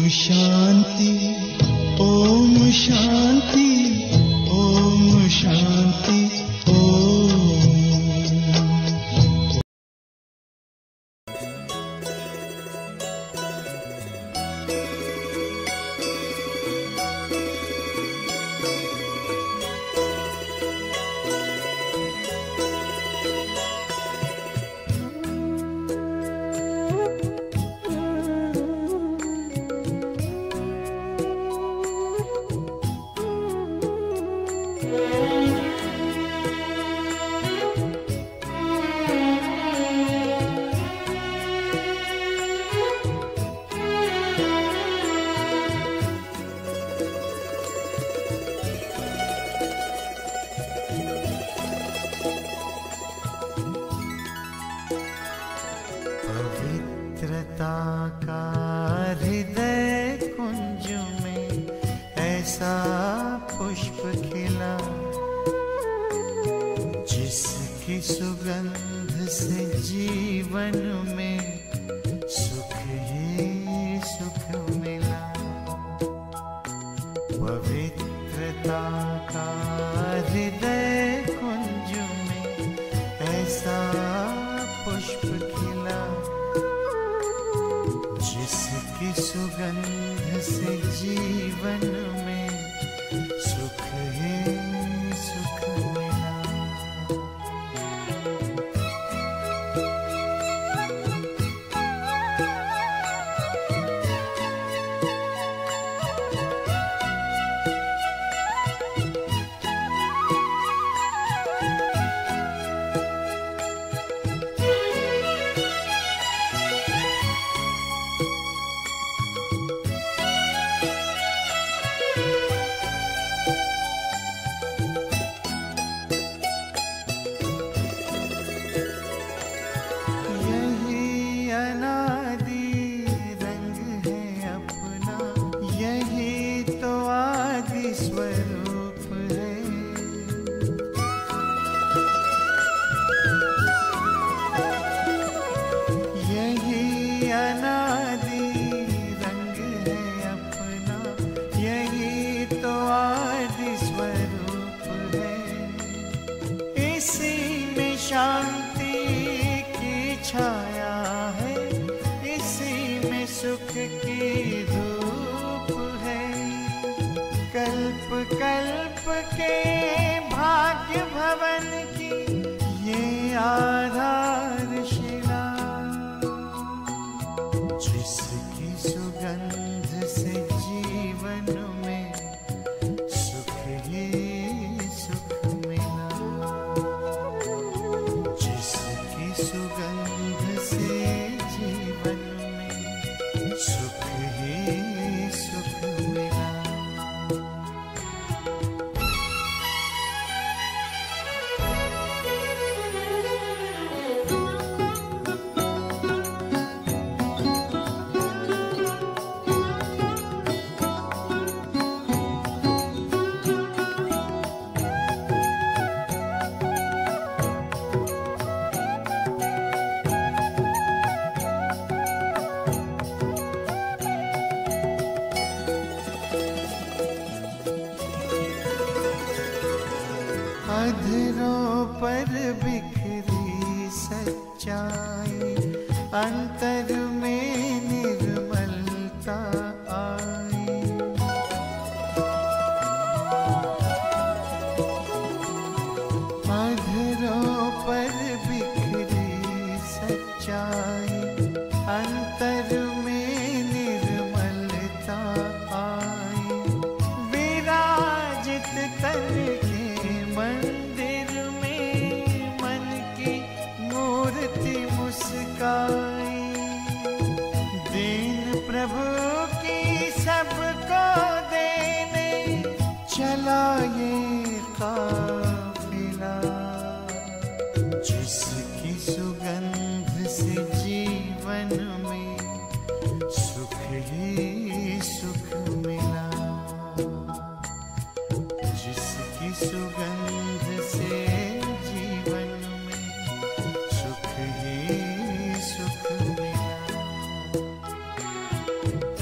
ಶಾಂತಿ ಓಂ ಶಾಂತಿ ಓಂ ಶಾಂತಿ ಓಂ पवित्रता का हृदय कुंज में ऐसा पुष्प खिला जिसकी सुगंध से जीवन में सुख ही सुख मिला पवित्रता का हृदय कुंज में ऐसा पुष्प खिला जिसकी सुगंध से जीवन में सुख ही सुख मिला यही अनादि रंग है अपना यही तो आदि स्वरूप है यही अनादि रंग है अपना यही तो आदि स्वरूप है इसी में शांति की छाया है इसी में सुख की धूप है कल्प कल्प के भाग्य भवन की ये आधारशिला जिसकी सुगंध से जीवन में सुख ही सुख मिला जिसकी सुगंध से जीवन में सुख ही सुख मिला अधरों पर बिखरी सच्चाई अंतर में निर्मलता आई अधरों पर बिखरी सच्चाई अंतर में निर्मलता आई विराजित तन के मंदिर में मन की मूर्ति मुस्काई दीन प्रभु की सबको देने चला ये काफिला जिसकी सुगंध से जीवन में सुख ही सुख मिला जिसकी सुगंध से जीवन में सुख ही सुख मिला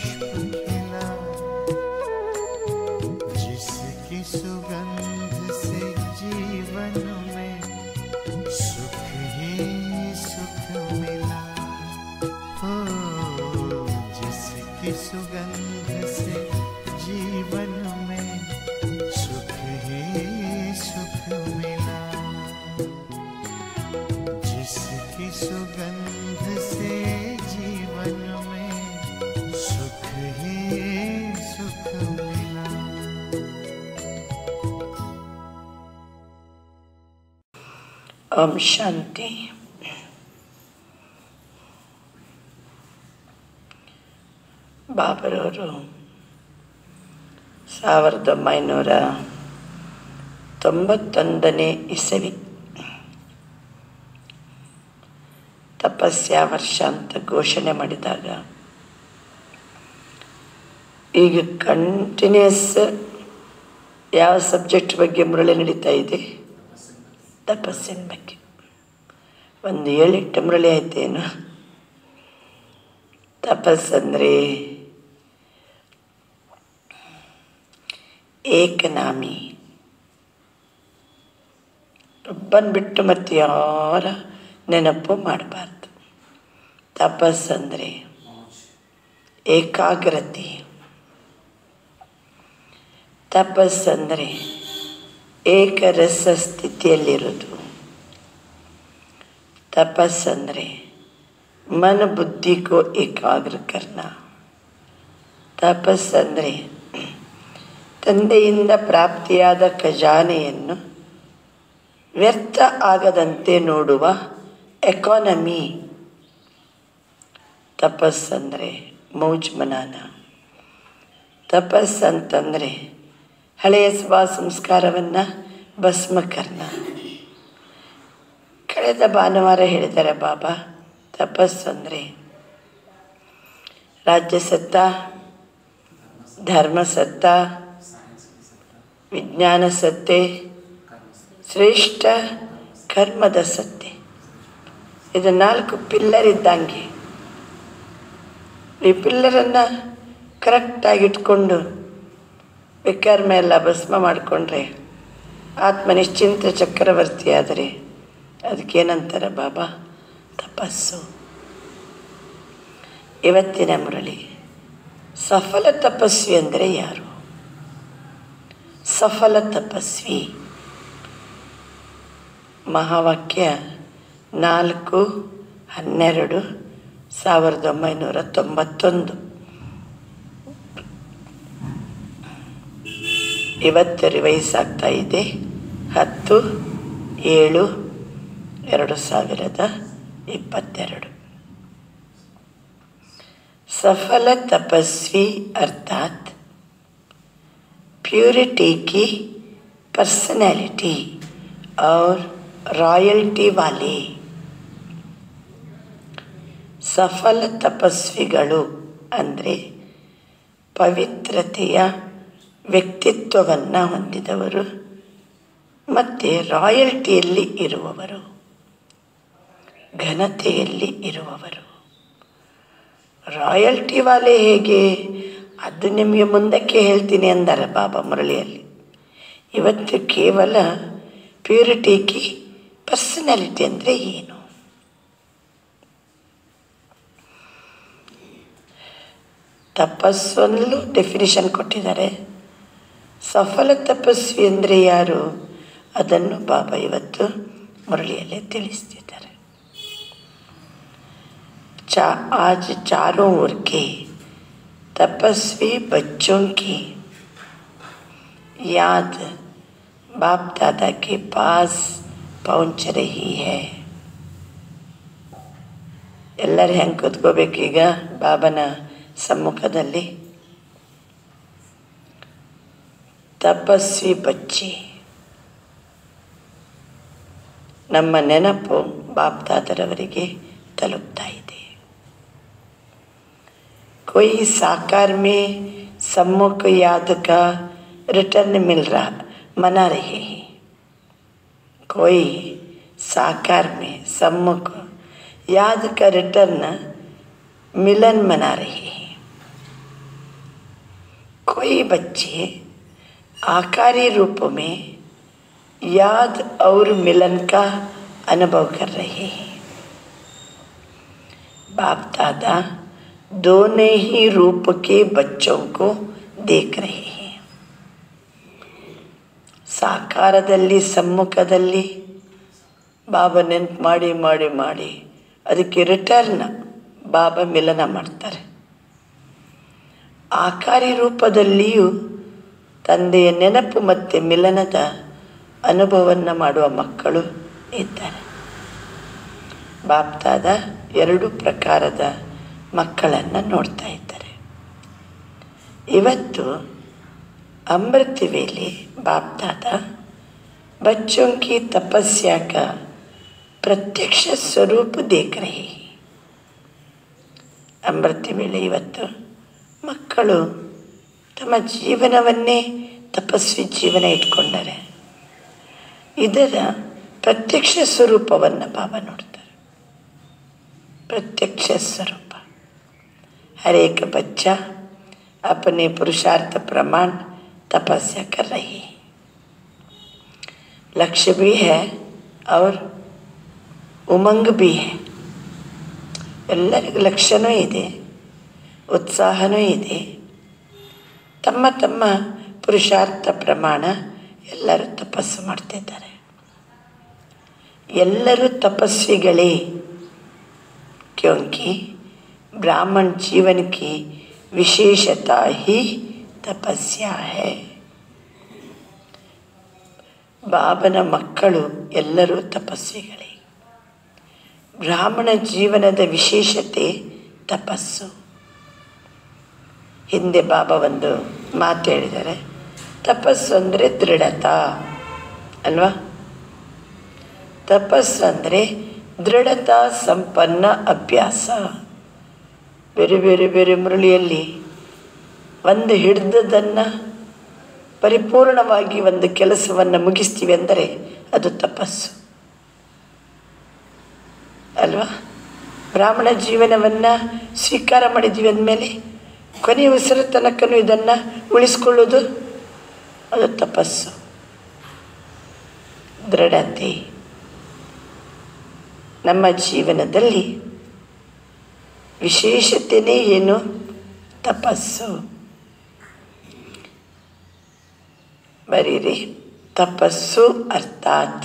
पुष्प खिला जिसकी सुगंध से जीवन में सुख ही सुख मिला हो जिसकी सुगंध से जीवन में सुख ही सुख मिला जिसकी सुगंध से जीवन में सुख ही सुख मिला ಓಂ ಶಾಂತಿ ಬಾಬರವರು ಸಾವಿರದ ಒಂಬೈನೂರ ತೊಂಬತ್ತೊಂದನೇ ಇಸವಿ ತಪಸ್ಯ ವರ್ಷ ಅಂತ ಘೋಷಣೆ ಮಾಡಿದಾಗ ಈಗ ಕಂಟಿನ್ಯೂಸ್ ಯಾವ ಸಬ್ಜೆಕ್ಟ್ ಬಗ್ಗೆ ಮುರಳಿ ನಡೀತಾ ಇದೆ ತಪಸ್ಸಿನ ಬಗ್ಗೆ ಒಂದು ಏಳೆಂಟು ಮುರಳಿ ಆಯ್ತೇನು ತಪಸ್ಸಂದರೆ ಏಕನಾಮಿ ಒಬ್ಬನ್ ಬಿಟ್ಟು ಮತ್ತೆ ಯಾರ ನೆನಪು ಮಾಡಬಾರ್ದು ತಪಸ್ಸಂದರೆ ಏಕಾಗ್ರತೆ ತಪಸ್ಸಂದರೆ ಏಕರಸ ಸ್ಥಿತಿಯಲ್ಲಿರೋದು ತಪಸ್ಸಂದರೆ मन बुद्धि को एकाग्र करना ತಪಸ್ಸಂದರೆ ತಂದೆಯಿಂದ ಪ್ರಾಪ್ತಿಯಾದ ಖಜಾನೆಯನ್ನು ವ್ಯರ್ಥ ಆಗದಂತೆ ನೋಡುವ ಎಕಾನಮಿ ತಪಸ್ಸಂದರೆ ಮೌಜ್ ಮನಾನ ತಪಸ್ಸಂತಂದರೆ ಹಳೆಯ ಸ್ವಭಾವ ಸಂಸ್ಕಾರವನ್ನು ಭಸ್ಮಕರ್ಣ ಕಳೆದ ಭಾನುವಾರ ಹೇಳಿದ್ದಾರೆ ಬಾಬಾ ತಪಸ್ಸಂದರೆ ರಾಜ್ಯಸತ್ತ ಧರ್ಮಸತ್ತ ವಿಜ್ಞಾನ ಸತ್ತೆ ಶ್ರೇಷ್ಠ ಕರ್ಮದ ಸತ್ತೆ ಇದು ನಾಲ್ಕು ಪಿಲ್ಲರ್ ಇದ್ದಂಗೆ ಈ ಪಿಲ್ಲರನ್ನು ಕರೆಕ್ಟಾಗಿ ಇಟ್ಕೊಂಡು ವಿಕರ್ಮ ಎಲ್ಲ ಭಸ್ಮ ಮಾಡಿಕೊಂಡ್ರೆ ಆತ್ಮ ನಿಶ್ಚಿಂತ ಚಕ್ರವರ್ತಿ ಆದರೆ ಅದಕ್ಕೇನಂತಾರೆ ಬಾಬಾ ತಪಸ್ಸು ಇವತ್ತಿನ ಮುರಳಿ ಸಫಲ ತಪಸ್ವಿ ಅಂದರೆ ಯಾರು ಸಫಲ ತಪಸ್ವಿ ಮಹಾವಾಕ್ಯ ನಾಲ್ಕು ಹನ್ನೆರಡು ಸಾವಿರದ ಒಂಬೈನೂರ ತೊಂಬತ್ತೊಂದು ಇವತ್ತು ರಿವೈಸ್ ಆಗ್ತಾ ಇದೆ ಹತ್ತು ಏಳು ಎರಡು ಸಾವಿರದ ಇಪ್ಪತ್ತೆರಡು सफल तपस्वी अर्थात प्योरिटी की पर्सनैलिटी और रॉयल्टी वाले ಸಫಲ ತಪಸ್ವಿಗಳು ಅಂದರೆ ಪವಿತ್ರತೆಯ ವ್ಯಕ್ತಿತ್ವವನ್ನು ಹೊಂದಿದವರು ಮತ್ತು ರಾಯಲ್ಟಿಯಲ್ಲಿ ಇರುವವರು ಘನತೆಯಲ್ಲಿ ಇರುವವರು ರಾಯಲ್ಟಿ ವಾಲೆ ಹೇಗೆ ಅದು ನಿಮಗೆ ಮುಂದಕ್ಕೆ ಹೇಳ್ತೀನಿ ಅಂದಾರೆ ಬಾಬಾ ಮುರಳಿಯಲ್ಲಿ ಇವತ್ತು ಕೇವಲ ಪ್ಯೂರಿಟಿಗೆ ಪರ್ಸನಾಲಿಟಿ ಅಂದರೆ ಏನು ತಪಸ್ಸಲ್ಲೂ ಡೆಫಿನಿಷನ್ ಕೊಟ್ಟಿದ್ದಾರೆ ಸಫಲ ತಪಸ್ವಿ ಅಂದರೆ ಯಾರು ಅದನ್ನು ಬಾಬಾ ಇವತ್ತು ಮುರಳಿಯಲ್ಲೇ ತಿಳಿಸ್ತಿದ್ದಾರೆ चा आज चारों ओर के तपस्वी बच्चों की याद बाप दादा के पास पहुंच रही है ಎಲ್ಲರೂ ಹೆಂಗೆ ಕೂತ್ಕೋಬೇಕೀಗ ಬಾಬನ ಸಮ್ಮುಖದಲ್ಲಿ ತಪಸ್ವಿ ಬಚ್ಚಿ ನಮ್ಮ ನೆನಪು ಬಾಪ್ ದಾದರವರಿಗೆ ತಲುಪ್ತಾ ಇದೆ कोई साकार में सम्मुख याद का रिटर्न मिल रहा मना रहे हैं कोई साकार में सम्मुख याद का रिटर्न मिलन मना रहे हैं कोई बच्चे आकारी रूप में याद और मिलन का अनुभव कर रहे हैं बाप दादा दोनों ही रूप के बच्चों को देख रहे हैं ಸಾಕಾರದಲ್ಲಿ ಸಮ್ಮುಖದಲ್ಲಿ ಬಾಬಾ ನೆನ್ಪು ಮಾಡಿ ಮಾಡಿ ಮಾಡಿ ಅದಕ್ಕೆ ರಿಟರ್ನ್ ಬಾಬಾ ಮಿಲನ ಮಾಡ್ತಾರೆ ಆಕಾರಿ ರೂಪದಲ್ಲಿಯೂ ತಂದೆಯ ನೆನಪು ಮತ್ತು ಮಿಲನದ ಅನುಭವವನ್ನು ಮಾಡುವ ಮಕ್ಕಳು ಇದ್ದಾರೆ ಬಾಪ್ತಾದ ಎರಡು ಪ್ರಕಾರದ ಮಕ್ಕಳನ್ನು ನೋಡ್ತಾ ಇದ್ದಾರೆ ಇವತ್ತು अमृत वेले बाप दादा बच्चों की तपस्या का प्रत्यक्ष स्वरूप देख रहे हैं ಅಮೃತ ವೇಳೆ ಇವತ್ತು ಮಕ್ಕಳು ತಮ್ಮ ಜೀವನವನ್ನೇ ತಪಸ್ವಿ ಜೀವನ ಇಟ್ಕೊಂಡರೆ ಇದರ ಪ್ರತ್ಯಕ್ಷ ಸ್ವರೂಪವನ್ನು ಬಾಬಾ ನೋಡ್ತಾರೆ ಪ್ರತ್ಯಕ್ಷ ಸ್ವರೂಪ ಹರೇಕ ಬಚ್ಚ अपने पुरुषार्थ प्रमाण तपस्या कर रही है लक्ष्य भी है और ಉಮಂಗ್ भी है ಎಲ್ಲರಿಗೂ ಲಕ್ಷ್ಯನೂ ಇದೆ ಉತ್ಸಾಹನೂ ಇದೆ ತಮ್ಮ ತಮ್ಮ ಪುರುಷಾರ್ಥ ಪ್ರಮಾಣ ಎಲ್ಲರೂ ತಪಸ್ಸು ಮಾಡ್ತಿದ್ದಾರೆ ಎಲ್ಲರೂ ತಪಸ್ವಿಗಳೇ क्योंकि ब्राह्मण जीवन की विशेषता ही ತಪಸ್ಯ ಹೇ ಬಾಬನ ಮಕ್ಕಳು ಎಲ್ಲರೂ ತಪಸ್ವಿಗಳೇ ಬ್ರಾಹ್ಮಣ ಜೀವನದ ವಿಶೇಷತೆ ತಪಸ್ಸು ಹಿಂದೆ ಬಾಬಾ ಒಂದು ಮಾತು ಹೇಳಿದ್ದಾರೆ ತಪಸ್ಸು ಅಂದರೆ ದೃಢತಾ ಅಲ್ವಾ ತಪಸ್ಸು ಅಂದರೆ ದೃಢತಾ ಸಂಪನ್ನ ಅಭ್ಯಾಸ ಬೇರೆ ಬೇರೆ ಬೇರೆ ಮುರಳಿಯಲ್ಲಿ ಒಂದು ಹಿಡಿದದನ್ನು ಪರಿಪೂರ್ಣವಾಗಿ ಒಂದು ಕೆಲಸವನ್ನು ಮುಗಿಸ್ತೀವಿ ಅಂದರೆ ಅದು ತಪಸ್ಸು ಅಲ್ವಾ ಬ್ರಾಹ್ಮಣ ಜೀವನವನ್ನು ಸ್ವೀಕಾರ ಮಾಡಿದ್ದೀವಿ ಅಂದಮೇಲೆ ಕೊನೆಯ ಉಸಿರ ತನಕನೂ ಇದನ್ನು ಉಳಿಸ್ಕೊಳ್ಳೋದು ಅದು ತಪಸ್ಸು ದೃಢತೆ ನಮ್ಮ ಜೀವನದಲ್ಲಿ ವಿಶೇಷತೆಯೇ ಏನು ತಪಸ್ಸು ಬರೀರಿ ತಪಸ್ಸು ಅರ್ಥಾತ್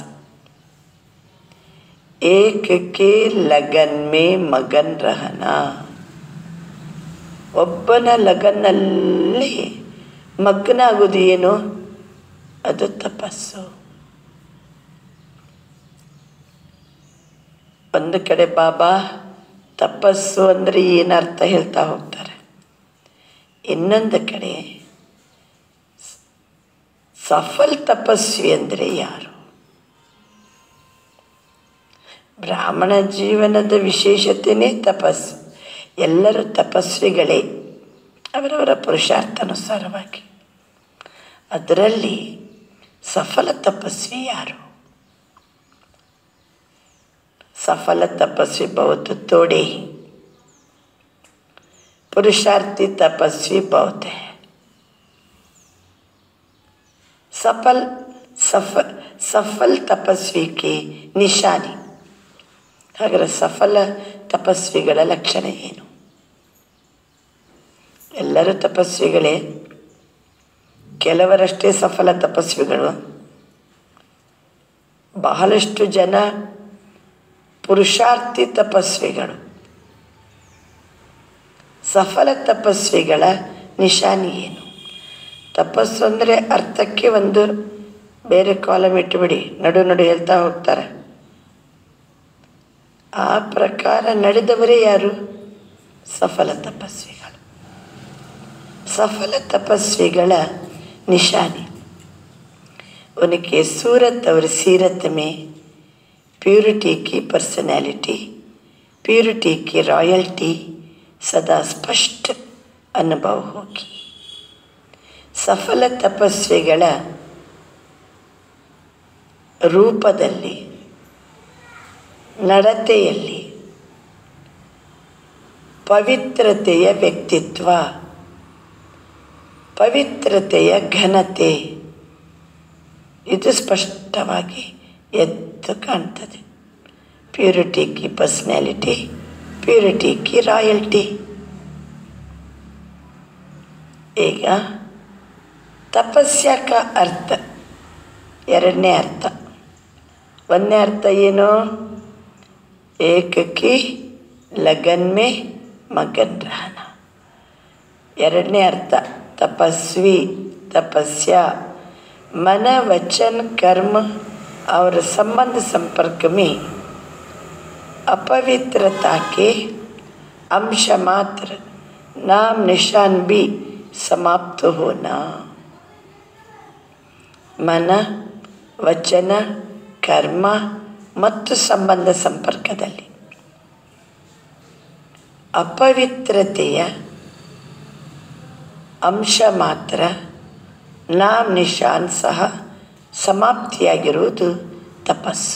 ಏಕ ಕೆ ಲಗನ್ ಮೇ ಮಗನ್ ರಹನ ಒಬ್ಬನ ಲಗನ್ನಲ್ಲಿ ಮಗ್ನ ಆಗೋದು ಏನು ಅದು ತಪಸ್ಸು ಒಂದು ಕಡೆ ಬಾಬಾ ತಪಸ್ಸು ಅಂದರೆ ಏನರ್ಥ ಹೇಳ್ತಾ ಹೋಗ್ತಾರೆ ಇನ್ನೊಂದು ಕಡೆ ಸಫಲ್ ತಪಸ್ವಿ ಅಂದರೆ ಯಾರು ಬ್ರಾಹ್ಮಣ ಜೀವನದ ವಿಶೇಷತೆಯೇ ತಪಸ್ಸು ಎಲ್ಲರೂ ತಪಸ್ವಿಗಳೇ ಅವರವರ ಪುರುಷಾರ್ಥಾನುಸಾರವಾಗಿ ಅದರಲ್ಲಿ ಸಫಲ ತಪಸ್ವಿ ಯಾರು सफल तपस्वी बहुत थोड़े ही पुरुषार्थी तपस्वी बहुत है सफल सफल सफल तपस्वी की ನಿಶಾನಿ ಹಾಗಾದ್ರೆ ಸಫಲ ತಪಸ್ವಿಗಳ ಲಕ್ಷಣ ಏನು ಎಲ್ಲರೂ ತಪಸ್ವಿಗಳೇ ಕೆಲವರಷ್ಟೇ ಸಫಲ ತಪಸ್ವಿಗಳು ಬಹಳಷ್ಟು ಜನ ಪುರುಷಾರ್ಥಿ ತಪಸ್ವಿಗಳು ಸಫಲ ತಪಸ್ವಿಗಳ ನಿಶಾನಿ ಏನು ತಪಸ್ಸು ಅಂದರೆ ಅರ್ಥಕ್ಕೆ ಒಂದು ಬೇರೆ ಕಾಲಮ್ ಇಟ್ಟುಬಿಡಿ ನಡು ನಡು ಹೇಳ್ತಾ ಹೋಗ್ತಾರೆ ಆ ಪ್ರಕಾರ ನಡೆದವರೇ ಯಾರು ಸಫಲ ತಪಸ್ವಿಗಳು ಸಫಲ ತಪಸ್ವಿಗಳ ನಿಶಾನಿ उनके सूरत और सीरत में प्यूरिटी की पर्सनैलिटी प्यूरिटी की रॉयल्टी सदा स्पष्ट अनुभव होगी ಸಫಲ ತಪಸ್ವಿಗಳ ರೂಪದಲ್ಲಿ ನಡತೆಯಲ್ಲಿ ಪವಿತ್ರತೆಯ ವ್ಯಕ್ತಿತ್ವ ಪವಿತ್ರತೆಯ ಘನತೆ ಇದು ಸ್ಪಷ್ಟವಾಗಿ ಎದ್ದು ಕಾಣ್ತದೆ ಪ್ಯೂರಿಟಿ ಕಿ ಪರ್ಸ್ನಾಲಿಟಿ ಪ್ಯೂರಿಟಿ ಕಿ ರಾಯಲ್ಟಿ ಈಗ ತಪಸ್ಯ ಕ ಅರ್ಥ ಎರಡನೇ ಅರ್ಥ ಒಂದನೇ ಅರ್ಥ ಏನು ಏಕಕಿ ಲಗನ್ ಮೇ ಮಗನ್ ರಹನ ಎರಡನೇ ಅರ್ಥ ತಪಸ್ವಿ ತಪಸ್ಯ मन वचन कर्म और संबंध संपर्क में अपवित्रता के अंश मात्र नाम निशान भी समाप्त होना ಮನ ವಚನ ಕರ್ಮ ಮತ್ತು ಸಂಬಂಧ ಸಂಪರ್ಕದಲ್ಲಿ ಅಪವಿತ್ರತೆಯ ಅಂಶ ಮಾತ್ರ ನಾಮ್ ನಿಶಾನ್ ಸಹ ಸಮಾಪ್ತಿಯಾಗಿರುವುದು ತಪಸ್ಸು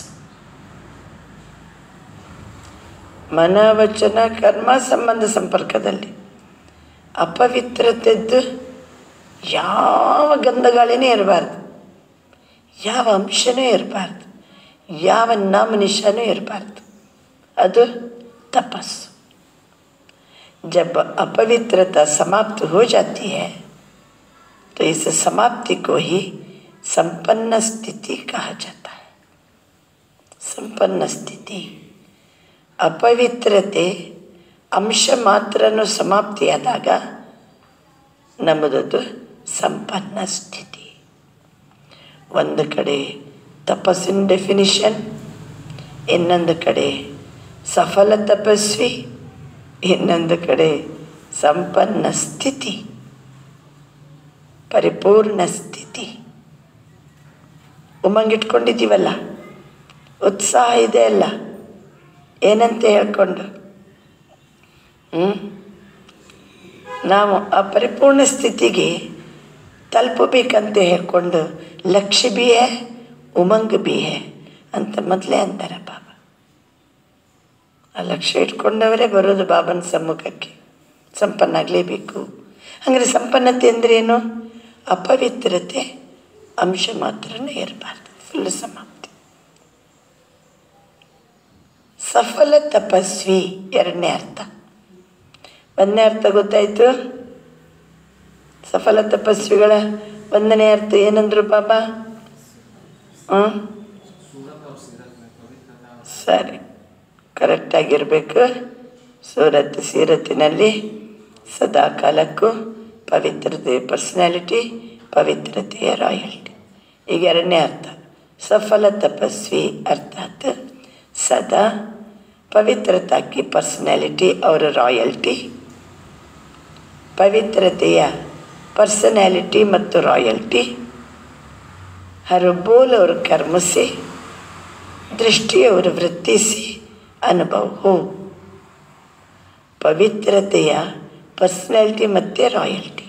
ಮನ ವಚನ ಕರ್ಮ ಸಂಬಂಧ ಸಂಪರ್ಕದಲ್ಲಿ ಅಪವಿತ್ರತೆದ್ದು ಯಾವ ಗಂಧಗಾಳಿನೇ ಇರಬಾರ್ದು ಯಾವ ಅಂಶನೂ ಇರಬಾರ್ದು ಯಾವ ನಾಮ ನಿಶಾನೂ ಇರಬಾರ್ದು ಅದು ತಪಸ್ಸು जब अपवित्रता समाप्त हो जाती है तो इस समाप्ति को ही संपन्न स्थिति कहा जाता है ಸಂಪನ್ನ ಸ್ಥಿತಿ ಅಪವಿತ್ರತೆ ಅಂಶ ಮಾತ್ರನೂ ಸಮಾಪ್ತಿಯಾದಾಗ ನಮ್ಮದದು ಸಂಪನ್ನ ಸ್ಥಿತಿ ಒಂದು ಕಡೆ ತಪಸ್ಸಿನ ಡೆಫಿನಿಷನ್ ಇನ್ನೊಂದು ಕಡೆ ಸಫಲ ತಪಸ್ವಿ ಇನ್ನೊಂದು ಕಡೆ ಸಂಪನ್ನ ಸ್ಥಿತಿ ಪರಿಪೂರ್ಣ ಸ್ಥಿತಿ ಉಮಂಗಿಟ್ಕೊಂಡಿದ್ದೀವಲ್ಲ ಉತ್ಸಾಹ ಇದೆ ಅಲ್ಲ ಏನಂತ ಹೇಳ್ಕೊಂಡು ಹ್ಞೂ ನಾವು ಆ ಪರಿಪೂರ್ಣ ಸ್ಥಿತಿಗೆ ತಲುಪಬೇಕಂತ ಹೇಳ್ಕೊಂಡು ಲಕ್ಷ್ಯ ಬಿ ಹೇ ಉಮಂಗ್ ಬಿ ಹೇ ಅಂತ ಮೊದಲೇ ಅಂತಾರೆ ಬಾಬಾ ಆ ಲಕ್ಷ್ಯ ಇಟ್ಕೊಂಡವರೇ ಬರೋದು ಬಾಬನ ಸಮ್ಮುಖಕ್ಕೆ ಸಂಪನ್ನಾಗಲೇಬೇಕು ಹಾಗಾದ್ರೆ ಸಂಪನ್ನತೆ ಅಂದ್ರೇನು ಅಪವಿತ್ರತೆ ಅಂಶ ಮಾತ್ರನೇ ಇರಬಾರ್ದು ಫುಲ್ ಸಮಾಪ್ತಿ ಸಫಲ ತಪಸ್ವಿ ಎರಡನೇ ಅರ್ಥ ಒಂದನೇ ಅರ್ಥ ಗೊತ್ತಾಯಿತು ಸಫಲ ತಪಸ್ವಿಗಳ ಒಂದನೇ ಅರ್ಥ ಏನಂದ್ರು ಬಾಬಾ ಹ್ಞೂ ಸರಿ ಕರೆಕ್ಟಾಗಿರಬೇಕು ಸೂರತ್ ಸೀರತ್ತಿನಲ್ಲಿ ಸದಾ ಕಾಲಕ್ಕೂ ಪವಿತ್ರತೆಯ ಪರ್ಸನಾಲಿಟಿ ಪವಿತ್ರತೆಯ ರಾಯಲ್ಟಿ ಈಗ ಎರಡನೇ ಅರ್ಥ ಸಫಲ ತಪಸ್ವಿ ಅರ್ಥಾತ್ ಸದಾ ಪವಿತ್ರತಾ की पर्सनैलिटी और रॉयल्टी ಪವಿತ್ರತೆಯ ಪರ್ಸನ್ಯಾಲಿಟಿ ಮತ್ತು ರಾಯಲ್ಟಿ हर बोल और कर्म से दृष्टि और वृत्ति से ಅನುಭವ ಹೋ ಪವಿತ್ರತೆಯ ಪರ್ಸನಾಲಿಟಿ ಮತ್ತು ರಾಯಲ್ಟಿ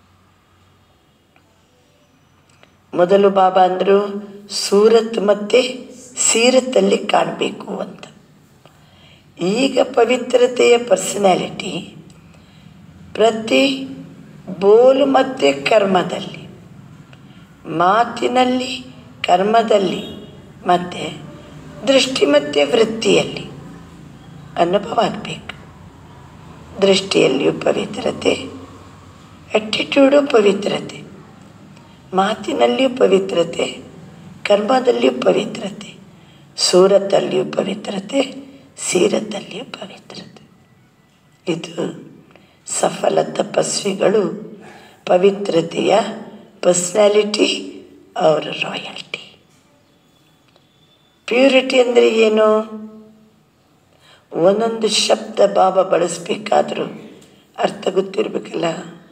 ಮೊದಲು ಬಾಬಾ ಅಂದರು ಸೂರತ್ ಮತ್ತು ಸೀರತ್ತಲ್ಲಿ ಕಾಣಬೇಕು ಅಂತ ಈಗ ಪವಿತ್ರತೆಯ ಪರ್ಸನಾಲಿಟಿ ಪ್ರತಿ ಬೋಲು ಮತ್ತು ಕರ್ಮದಲ್ಲಿ ಮಾತಿನಲ್ಲಿ ಕರ್ಮದಲ್ಲಿ ಮತ್ತು ದೃಷ್ಟಿ ಮತ್ತು ವೃತ್ತಿಯಲ್ಲಿ ಅನುಭವ ಆಗಬೇಕು ದೃಷ್ಟಿಯಲ್ಲಿಯೂ ಪವಿತ್ರತೆ ಆ್ಯಟಿಟ್ಯೂಡು ಪವಿತ್ರತೆ ಮಾತಿನಲ್ಲಿಯೂ ಪವಿತ್ರತೆ ಕರ್ಮದಲ್ಲಿಯೂ ಪವಿತ್ರತೆ ಸೂರತ್ತಲ್ಲಿಯೂ ಪವಿತ್ರತೆ ಸೀರತ್ತಲ್ಲಿಯೂ ಪವಿತ್ರತೆ ಇದು ಸಫಲ ತಪಸ್ವಿಗಳು ಪವಿತ್ರತೆಯ ಪರ್ಸ್ನಾಲಿಟಿ ಅವರ ರಾಯಲ್ಟಿ ಪ್ಯೂರಿಟಿ ಅಂದರೆ ಏನು ಒಂದೊಂದು ಶಬ್ದ ಬಾಬಾ ಬಳಸಬೇಕಾದ್ರೂ ಅರ್ಥ ಗೊತ್ತಿರಬೇಕಲ್ಲ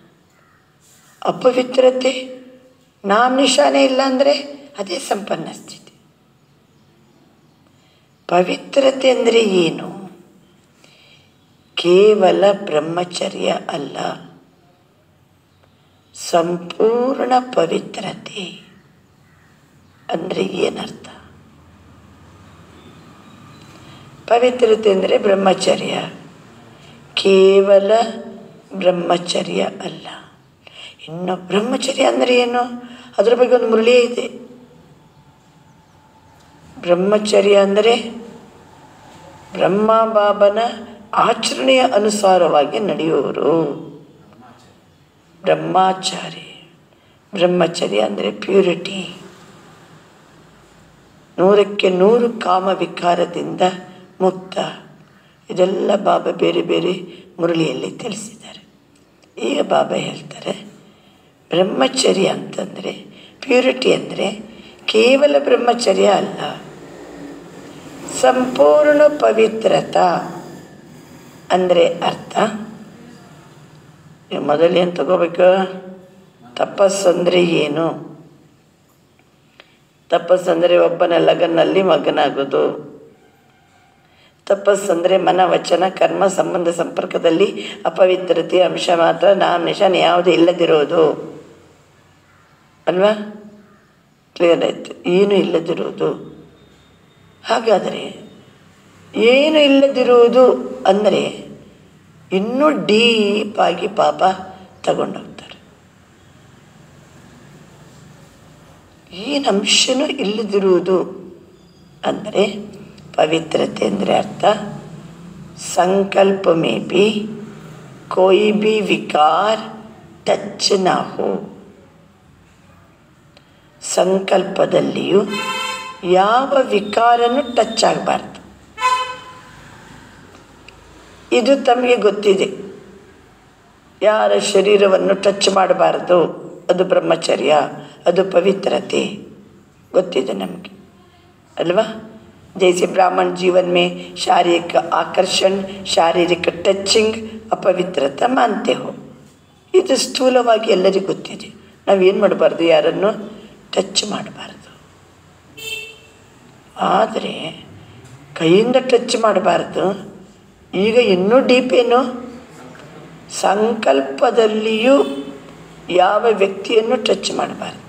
ಅಪವಿತ್ರತೆ ನಾಮ ನಿಶಾನೆ ಇಲ್ಲ ಅಂದರೆ ಅದೇ ಸಂಪನ್ನ ಸ್ಥಿತಿ ಪವಿತ್ರತೆ ಅಂದರೆ ಏನು ಕೇವಲ ಬ್ರಹ್ಮಚರ್ಯ ಅಲ್ಲ ಸಂಪೂರ್ಣ ಪವಿತ್ರತೆ ಅಂದರೆ ಏನರ್ಥ ಪವಿತ್ರತೆ ಅಂದರೆ ಬ್ರಹ್ಮಚರ್ಯ ಕೇವಲ ಬ್ರಹ್ಮಚರ್ಯ ಅಲ್ಲ ಇನ್ನು ಬ್ರಹ್ಮಚರ್ಯ ಅಂದರೆ ಏನು ಅದರ ಬಗ್ಗೆ ಒಂದು ಮುರಳಿಯೇ ಇದೆ ಬ್ರಹ್ಮಚರ್ಯ ಅಂದರೆ ಬ್ರಹ್ಮ ಬಾಬನ ಆಚರಣೆಯ ಅನುಸಾರವಾಗಿ ನಡೆಯುವರು ಬ್ರಹ್ಮಾಚಾರಿ ಬ್ರಹ್ಮಚರ್ಯ ಅಂದರೆ ಪ್ಯೂರಿಟಿ ನೂರಕ್ಕೆ ನೂರು ಕಾಮ ವಿಕಾರದಿಂದ ಮುಕ್ತ ಇದೆಲ್ಲ ಬಾಬಾ ಬೇರೆ ಬೇರೆ ಮುರಳಿಯಲ್ಲಿ ತಿಳಿಸಿದ್ದಾರೆ ಈಗ ಬಾಬಾ ಹೇಳ್ತಾರೆ ಬ್ರಹ್ಮಚರ್ಯ ಅಂತಂದರೆ ಪ್ಯೂರಿಟಿ ಅಂದರೆ ಕೇವಲ ಬ್ರಹ್ಮಚರ್ಯ ಅಲ್ಲ ಸಂಪೂರ್ಣ ಪವಿತ್ರತ ಅಂದರೆ ಅರ್ಥ ನೀವು ಮೊದಲೇನು ತಗೋಬೇಕು ತಪಸ್ಸಂದರೆ ಏನು ತಪಸ್ಸಂದರೆ ಒಬ್ಬನ ಲಗನಲ್ಲಿ ಮಗನಾಗೋದು ತಪಸ್ಸಂದರೆ ಮನ ವಚನ ಕರ್ಮ ಸಂಬಂಧ ಸಂಪರ್ಕದಲ್ಲಿ ಅಪವಿತ್ರತೆ ಅಂಶ ಮಾತ್ರ ನಾಮ ನಿಶಾನ ಯಾವುದೇ ಇಲ್ಲದಿರೋದು ಅಲ್ವಾ ಕ್ಲಿಯರ್ ಆಯಿತು ಏನು ಇಲ್ಲದಿರೋದು ಹಾಗಾದರೆ ಏನು ಇಲ್ಲದಿರುವುದು ಅಂದರೆ ಇನ್ನೂ ಡೀಪಾಗಿ ಪಾಪ ತಗೊಂಡೋಗ್ತಾರೆ ಏನು ಅಂಶನೂ ಇಲ್ಲದಿರುವುದು ಅಂದರೆ ಪವಿತ್ರತೆ ಅಂದರೆ ಅರ್ಥ ಸಂಕಲ್ಪ ಮೇ ಬಿ ಕೋಯಿ ಬಿ ವಿಕಾರ ಟಚ್ ನಾ ಹೋ ಸಂಕಲ್ಪದಲ್ಲಿಯೂ ಯಾವ ವಿಕಾರನೂ ಟಚ್ ಆಗಬಾರ್ದು ಇದು ತಮಗೆ ಗೊತ್ತಿದೆ ಯಾರ ಶರೀರವನ್ನು ಟಚ್ ಮಾಡಬಾರ್ದು ಅದು ಬ್ರಹ್ಮಚರ್ಯ ಅದು ಪವಿತ್ರತೆ ಗೊತ್ತಿದೆ ನಮಗೆ ಅಲ್ವಾ जैसे ब्राह्मण जीवन में शारीरिक आकर्षण शारीरिक ಟಚ್ಚಿಂಗ್ ಅಪವಿತ್ರತ ಮಾನ್ತೆ ಹೋ ಇದು ಸ್ಥೂಲವಾಗಿ ಎಲ್ಲರಿಗೂ ಗೊತ್ತಿದೆ ನಾವೇನು ಮಾಡಬಾರ್ದು ಯಾರನ್ನು ಟಚ್ ಮಾಡಬಾರ್ದು ಆದರೆ ಕೈಯಿಂದ ಟಚ್ ಮಾಡಬಾರ್ದು ಈಗ ಇನ್ನೂ ಡೀಪ್ ಏನು ಸಂಕಲ್ಪದಲ್ಲಿಯೂ ಯಾವ ವ್ಯಕ್ತಿಯನ್ನು ಟಚ್ ಮಾಡಬಾರ್ದು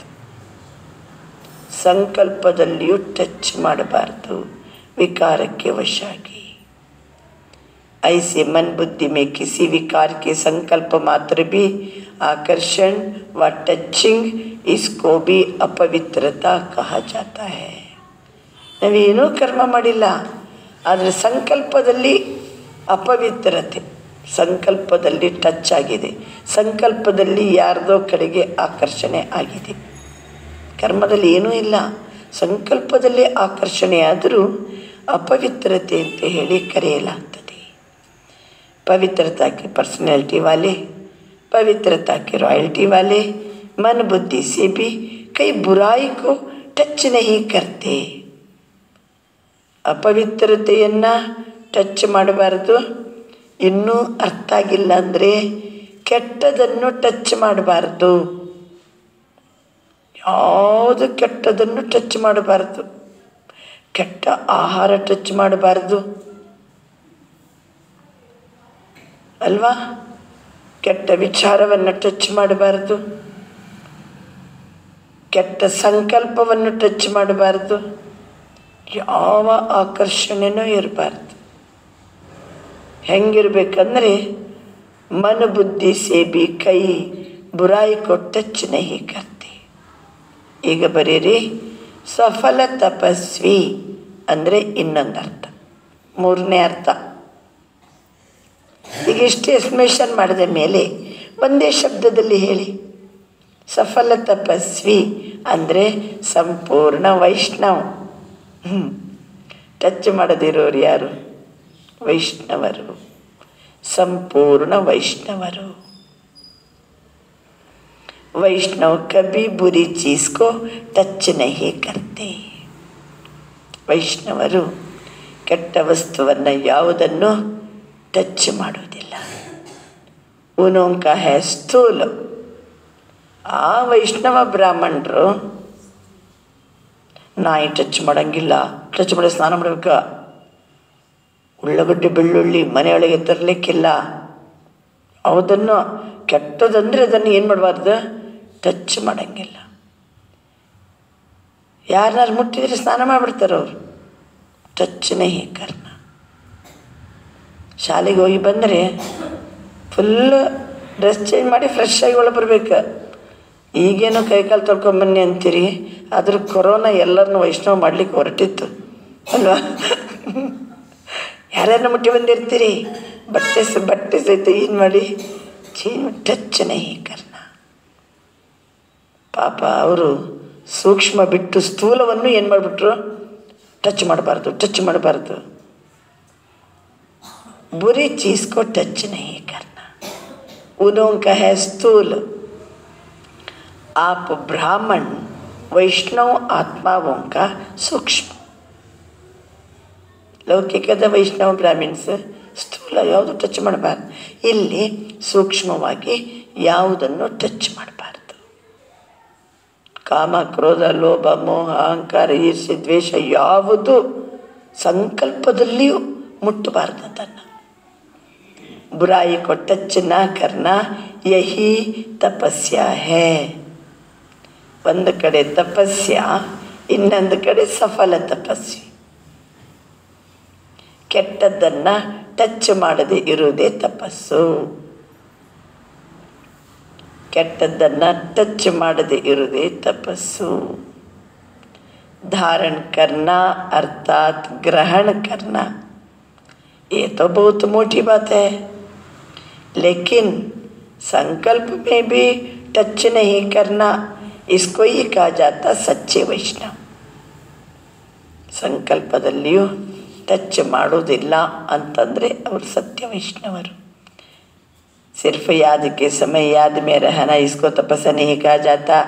ಸಂಕಲ್ಪದಲ್ಲಿಯೂ ಟಚ್ ಮಾಡಬಾರ್ದು विकारಕ್ಕೆ वशागी ऐसे मन बुद्धि में किसी विकार के संकल्प मात्र भी आकर्षण व टचिंग इसको भी अपवित्रता कहा जाता है ನಾವೇನೂ ಕರ್ಮ ಮಾಡಿಲ್ಲ ಆದರೆ ಸಂಕಲ್ಪದಲ್ಲಿ ಅಪವಿತ್ರತೆ ಸಂಕಲ್ಪದಲ್ಲಿ ಟಚ್ ಆಗಿದೆ ಸಂಕಲ್ಪದಲ್ಲಿ ಯಾರ್ದೋ ಕಡೆಗೆ ಆಕರ್ಷಣೆ ಆಗಿದೆ ಕರ್ಮದಲ್ಲಿ ಏನೂ ಇಲ್ಲ ಸಂಕಲ್ಪದಲ್ಲಿ ಆಕರ್ಷಣೆಯಾದರೂ ಅಪವಿತ್ರತೆ ಅಂತ ಹೇಳಿ ಕರೆಯಲಾಗ್ತದೆ पवित्रता की पर्सनैलिटी वाले पवित्रता की रॉयल्टी वाले मन बुद्धि से भी कई बुराई को टच नहीं करते ಅಪವಿತ್ರತೆಯನ್ನು ಟಚ್ ಮಾಡಬಾರ್ದು ಇನ್ನೂ ಅರ್ಥ ಆಗಿಲ್ಲ ಅಂದರೆ ಕೆಟ್ಟದನ್ನು ಟಚ್ ಮಾಡಬಾರ್ದು ಯಾವುದು ಕೆಟ್ಟದನ್ನು ಟಚ್ ಮಾಡಬಾರ್ದು ಕೆಟ್ಟ ಆಹಾರ ಟಚ್ ಮಾಡಬಾರ್ದು ಅಲ್ವಾ ಕೆಟ್ಟ ವಿಚಾರವನ್ನು ಟಚ್ ಮಾಡಬಾರ್ದು ಕೆಟ್ಟ ಸಂಕಲ್ಪವನ್ನು ಟಚ್ ಮಾಡಬಾರ್ದು ಯಾವ ಆಕರ್ಷಣೆನೂ ಇರಬಾರ್ದು ಹೆಂಗಿರ್ಬೇಕಂದ್ರೆ ಮನ ಬುದ್ಧಿ ಸೇಬಿ ಕೈ ಬುರಾಯಿ ಕೊ ಟಚ್ ನಹಿ ಕರ್ತೆ ಈಗ ಬರೀರಿ ಸಫಲ ತಪಸ್ವಿ ಅಂದರೆ ಇನ್ನೊಂದು ಅರ್ಥ ಮೂರನೇ ಅರ್ಥ ಈಗ ಇಷ್ಟು ಎಕ್ಸ್ಪ್ಲೇಷನ್ ಮಾಡಿದ ಮೇಲೆ ಒಂದೇ ಶಬ್ದದಲ್ಲಿ ಹೇಳಿ ಸಫಲ ತಪಸ್ವಿ ಅಂದರೆ ಸಂಪೂರ್ಣ ವೈಷ್ಣವ್ ಹ್ಞೂ ಟಚ್ ಮಾಡದಿರೋರು ಯಾರು ವೈಷ್ಣವರು ಸಂಪೂರ್ಣ ವೈಷ್ಣವರು वैष्णव कभी बुरी चीज़ को टच नहीं करते ವೈಷ್ಣವರು ಕೆಟ್ಟ ವಸ್ತುವನ್ನು ಯಾವುದನ್ನು ಟಚ್ ಮಾಡುವುದಿಲ್ಲ ಉನೋಂಕ ಹೇ ಸ್ಥೂಲ ಆ ವೈಷ್ಣವ ಬ್ರಾಹ್ಮಣರು ನಾಯಿ ಟಚ್ ಮಾಡೋಂಗಿಲ್ಲ ಟಚ್ ಮಾಡಿ ಸ್ನಾನ ಮಾಡಬೇಕ ಉಳ್ಳಾಗಡ್ಡಿ ಬೆಳ್ಳುಳ್ಳಿ ಮನೆಯೊಳಗೆ ತರಲಿಕ್ಕಿಲ್ಲ ಯಾವುದನ್ನು ಕೆಟ್ಟದಂದರೆ ಅದನ್ನು ಏನು ಮಾಡಬಾರ್ದು ಟಚ್ ಮಾಡೋಂಗಿಲ್ಲ ಯಾರನ್ನಾರು ಮುಟ್ಟಿದ್ರೆ ಸ್ನಾನ ಮಾಡಿಬಿಡ್ತಾರೆ ಅವರು ಟಚ್ನೇ ಕರ್ನ ಶಾಲೆಗೆ ಹೋಗಿ ಬಂದರೆ ಫುಲ್ಲು ಡ್ರೆಸ್ ಚೇಂಜ್ ಮಾಡಿ ಫ್ರೆಶ್ ಆಗಿ ಒಳಗೆ ಬರ್ಬೇಕು ಈಗೇನೋ ಕೈಕಾಲು ತೊಳ್ಕೊಂಬನ್ನಿ ಅಂತೀರಿ ಆದ್ರೆ ಕೊರೋನಾ ಎಲ್ಲರನ್ನೂ ವೈಷ್ಣವ ಮಾಡ್ಲಿಕ್ಕೆ ಹೊರಟಿತ್ತು ಅಲ್ವಾ ಯಾರನ್ನ ಮುಟ್ಟಿ ಬಂದಿರ್ತೀರಿ ಬಟ್ಟೆ ಸ ಬಟ್ಟೆ ಸಹಿತ ಏನು ಮಾಡಿ ಚೇನ್ ಟಚ್ ನೈ ಕರ್ನ ಪಾಪ ಅವರು ಸೂಕ್ಷ್ಮ ಬಿಟ್ಟು ಸ್ಥೂಲವನ್ನು ಏನು ಮಾಡಿಬಿಟ್ರು ಟಚ್ ಮಾಡಬಾರ್ದು ಟಚ್ ಮಾಡಬಾರ್ದು बुरी चीज़ को टच नहीं करना उन्हों का है स्थूल आप ब्राह्मण वैष्णव आत्माओं का सूक्ष्म ಲೌಕಿಕದ ವೈಷ್ಣವ ಬ್ರಾಹ್ಮಿನ್ಸ್ ಸ್ಥೂಲ ಯಾವುದು ಟಚ್ ಮಾಡಬಾರ್ದು ಇಲ್ಲಿ ಸೂಕ್ಷ್ಮವಾಗಿ ಯಾವುದನ್ನು ಟಚ್ ಮಾಡಬಾರ್ದು ಕಾಮ ಕ್ರೋಧ ಲೋಭ ಮೋಹ ಅಹಂಕಾರ ಈರ್ಷೆ ದ್ವೇಷ ಯಾವುದು ಸಂಕಲ್ಪದಲ್ಲಿಯೂ ಮುಟ್ಟಬಾರ್ದು ಅದನ್ನು बुराई को टच न करना यही ತಪಸ್ಯ ಹೇ ಒಂದು ಕಡೆ ತಪಸ್ಯ ಇನ್ನೊಂದು ಕಡೆ ಸಫಲ ತಪಸ್ವಿ ಕೆಟ್ಟದ್ದನ್ನು ಟಚ್ ಮಾಡದೆ ಇರುವುದೇ ತಪಸ್ಸು ಕೆಟ್ಟದ್ದನ್ನು ಟಚ್ ಮಾಡದೆ ಇರುವುದೇ ತಪಸ್ಸು धारण करना अर्थात ग्रहण करना ये तो बहुत मोटी बात है लेकिन संकल्प में भी टच नहीं करना इसको ही कहा जाता सच्चे वैष्णव ಸಂಕಲ್ಪದಲ್ಲಿಯೂ ಟಚ್ ಮಾಡೋದಿಲ್ಲ ಅಂತಂದರೆ ಅವರು ಸತ್ಯ ವೈಷ್ಣವರು सिर्फ याद के समय याद में रहना इसको तपस्या नहीं कहा जाता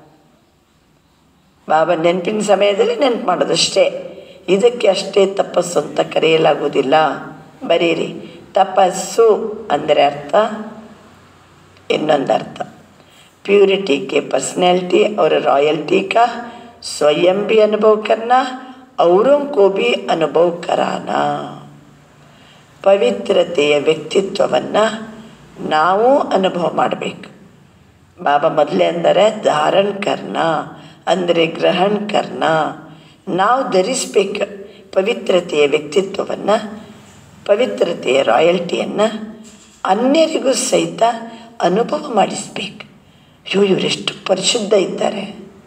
ಬಾಬಾ ನೆನಪಿನ ಸಮಯದಲ್ಲಿ ನೆನಪು ಮಾಡೋದಷ್ಟೇ ಇದಕ್ಕೆ ಅಷ್ಟೇ ತಪಸ್ಸು ಅಂತ ಕರೆಯಲಾಗುವುದಿಲ್ಲ ಬರೀರಿ ತಪಸ್ಸು ಅಂದರೆ ಅರ್ಥ ಇನ್ನೊಂದು ಅರ್ಥ प्योरिटी के पर्सनैलिटी और रॉयल्टी का स्वयं भी अनुभव करना औरों को भी अनुभव कराना ಪವಿತ್ರತೆಯ ವ್ಯಕ್ತಿತ್ವವನ್ನು ನಾವು ಅನುಭವ ಮಾಡಬೇಕು ಬಾಬಾ ಮೊದಲೇ ಅಂದರೆ ಧಾರಣ ಕರ್ನ ಅಂದರೆ ಗ್ರಹಣ ಕರ್ನ ನಾವು ಧರಿಸ್ಬೇಕು ಪವಿತ್ರತೆಯ ವ್ಯಕ್ತಿತ್ವವನ್ನು ಪವಿತ್ರತೆಯ ರಾಯಲ್ಟಿಯನ್ನು ಅನ್ಯರಿಗೂ ಸಹಿತ ಅನುಭವ ಮಾಡಿಸ್ಬೇಕು ಅಯ್ಯೋ ಇವರೆಷ್ಟು ಪರಿಶುದ್ಧ ಇದ್ದಾರೆ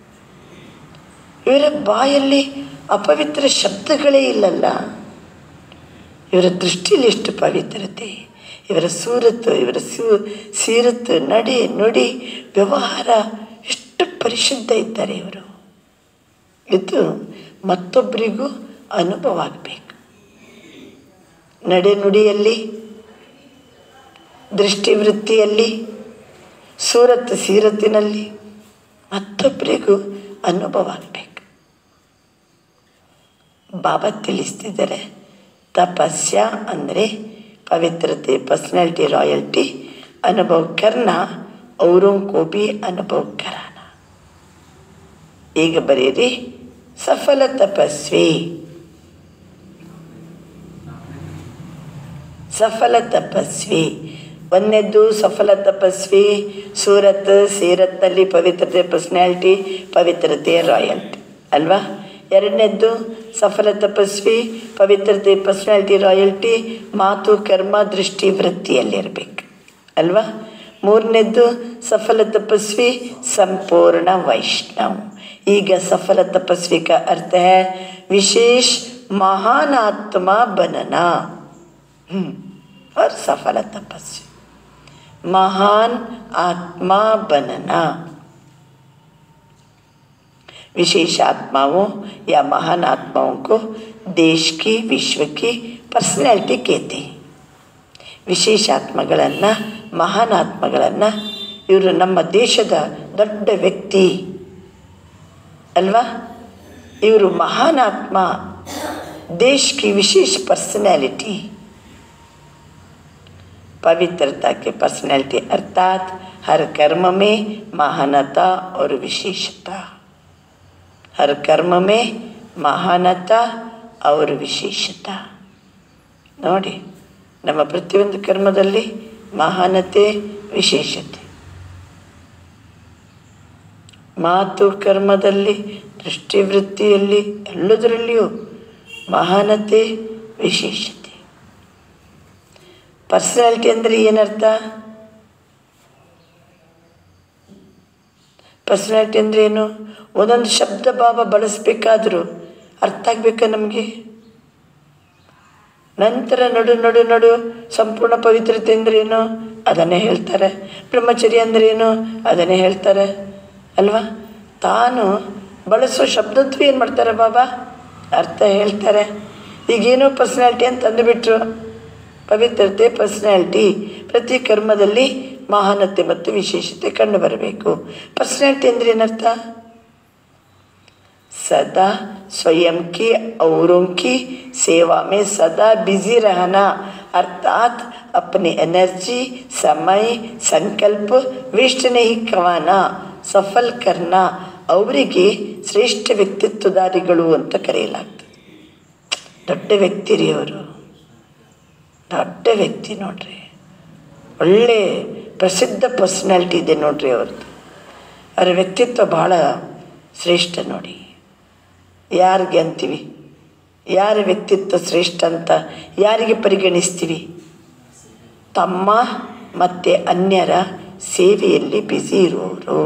ಇವರ ಬಾಯಲ್ಲಿ ಅಪವಿತ್ರ ಶಬ್ದಗಳೇ ಇಲ್ಲಲ್ಲ ಇವರ ದೃಷ್ಟಿಯಲ್ಲಿ ಎಷ್ಟು ಪವಿತ್ರತೆ ಇವರ ಸೂರತ್ತು ಇವರ ಸೂ ಸೀರತ್ತು ನಡೆ ನುಡಿ ವ್ಯವಹಾರ ಎಷ್ಟು ಪರಿಶುದ್ಧ ಇದ್ದಾರೆ ಇವರು ಇದು ಮತ್ತೊಬ್ಬರಿಗೂ ಅನುಭವ ಆಗಬೇಕು ನಡೆ ನುಡಿಯಲ್ಲಿ ದೃಷ್ಟಿವೃತ್ತಿಯಲ್ಲಿ ಸೂರತ್ ಸೀರತ್ತಿನಲ್ಲಿ ಮತ್ತೊಬ್ಬರಿಗೂ ಅನುಭವ ಆಗಬೇಕು ಬಾಬಾ ತಿಳಿಸ್ತಿದ್ದಾರೆ ತಪಸ್ಯ ಅಂದರೆ ಪವಿತ್ರತೆ ಪರ್ಸನಾಲಿಟಿ ರಾಯಲ್ಟಿ ಅನುಭವ ಕರ್ನ ಅವರೂ ಕೋ ಬಿ ಅನುಭವ ಕರಾನ ಈಗ ಬರೀರಿ ಸಫಲ ತಪಸ್ವಿ ಸಫಲ ತಪಸ್ವಿ ಒಂದನೇದ್ದು ಸಫಲ ತಪಸ್ವಿ ಸೂರತ್ ಸೀರತ್ನಲ್ಲಿ ಪವಿತ್ರತೆ ಪರ್ಸನಾಲಿಟಿ ಪವಿತ್ರತೆ ರಾಯಲ್ಟಿ ಅಲ್ವಾ ಎರಡನೇದ್ದು ಸಫಲ ತಪಸ್ವಿ ಪವಿತ್ರತೆ ಪರ್ಸನಾಲಿಟಿ ರಾಯಲ್ಟಿ ಮಾತು ಕರ್ಮ ದೃಷ್ಟಿ ವೃತ್ತಿಯಲ್ಲಿರಬೇಕು ಅಲ್ವಾ ಮೂರನೇದ್ದು ಸಫಲ ತಪಸ್ವಿ ಸಂಪೂರ್ಣ ವೈಷ್ಣವ್ ಈಗ ಸಫಲ ತಪಸ್ವಿ का अर्थ है विशेष महान आत्मा बनना हम्म, और सफल तपस्वी महान आत्मा बनना विशेष आत्माओं या महान आत्माओं को देश की विश्व की पर्सनैलिटी कहते हैं ವಿಶೇಷ ಆತ್ಮಗಳನ್ನು ಮಹಾನ್ ಆತ್ಮಗಳನ್ನು ಇವರು ನಮ್ಮ ದೇಶದ ದೊಡ್ಡ ವ್ಯಕ್ತಿ ಅಲ್ವಾ ಇವರು ಮಹಾನ್ ಆತ್ಮ देश की विशेष पर्सनैलिटी पवित्रता के पर्सनैलिटी अर्थात हर कर्म में महानता और विशेषता हर कर्म में महानता और ವಿಶೇಷತಾ ನೋಡಿ ನಮ್ಮ ಪ್ರತಿಯೊಂದು ಕರ್ಮದಲ್ಲಿ ಮಹಾನತೆ ವಿಶೇಷತೆ ಮಾತು ಕರ್ಮದಲ್ಲಿ ದೃಷ್ಟಿವೃತ್ತಿಯಲ್ಲಿ ಎಲ್ಲದರಲ್ಲಿಯೂ ಮಹಾನತೆ ವಿಶೇಷತೆ ಪರ್ಸನಾಲಿಟಿ ಅಂದರೆ ಏನರ್ಥ ಪರ್ಸನಾಲಿಟಿ ಅಂದರೆ ಏನು ಒಂದೊಂದು ಶಬ್ದ ಭಾವ ಬಳಸಬೇಕಾದ್ರೂ ಅರ್ಥ ಆಗಬೇಕಾ ನಮಗೆ ನಂತರ ನಡು ನಡು ನಡು ಸಂಪೂರ್ಣ ಪವಿತ್ರತೆ ಅಂದ್ರೇನು ಅದನ್ನೇ ಹೇಳ್ತಾರೆ ಬ್ರಹ್ಮಚರ್ಯ ಅಂದ್ರೇನು ಅದನ್ನೇ ಹೇಳ್ತಾರೆ ಅಲ್ವಾ ತಾನು ಬಳಸೋ ಶಬ್ದತ್ವ ಏನು ಮಾಡ್ತಾರೆ ಬಾಬಾ ಅರ್ಥ ಹೇಳ್ತಾರೆ ಈಗೇನೋ ಪರ್ಸ್ನಾಲಿಟಿ ಅಂತ ಅಂದುಬಿಟ್ರು ಪವಿತ್ರತೆ ಪರ್ಸ್ನಾಲಿಟಿ ಪ್ರತಿ ಕರ್ಮದಲ್ಲಿ ಮಹಾನತೆ ಮತ್ತು ವಿಶೇಷತೆ ಕಂಡು ಬರಬೇಕು ಪರ್ಸ್ನಾಲಿಟಿ ಅಂದ್ರೆ ಏನರ್ಥ सदा स्वयं की औरों की सेवा में सदा बिजी रहना अर्थात अपनी एनर्जी समय संकल्प वेस्ट नहीं करवाना सफल करना ಅವರಿಗೆ ಶ್ರೇಷ್ಠ ವ್ಯಕ್ತಿತ್ವಧಾರಿಗಳು ಅಂತ ಕರೆಯಲಾಗ್ತದೆ ದೊಡ್ಡ ವ್ಯಕ್ತಿ ರೀ ಅವರು ದೊಡ್ಡ ವ್ಯಕ್ತಿ ನೋಡ್ರಿ ಒಳ್ಳೆ ಪ್ರಸಿದ್ಧ ಪರ್ಸನಾಲಿಟಿ ಇದೆ ನೋಡ್ರಿ ಅವ್ರದ್ದು ಅವರ ವ್ಯಕ್ತಿತ್ವ ಭಾಳ ಶ್ರೇಷ್ಠ ನೋಡಿ ಯಾರಿಗೆ ಅಂತೀವಿ ಯಾರ ವ್ಯಕ್ತಿತ್ವ ಶ್ರೇಷ್ಠ ಅಂತ ಯಾರಿಗೆ ಪರಿಗಣಿಸ್ತೀವಿ ತಮ್ಮ ಮತ್ತು ಅನ್ಯರ ಸೇವೆಯಲ್ಲಿ ಬ್ಯುಸಿ ಇರುವವರು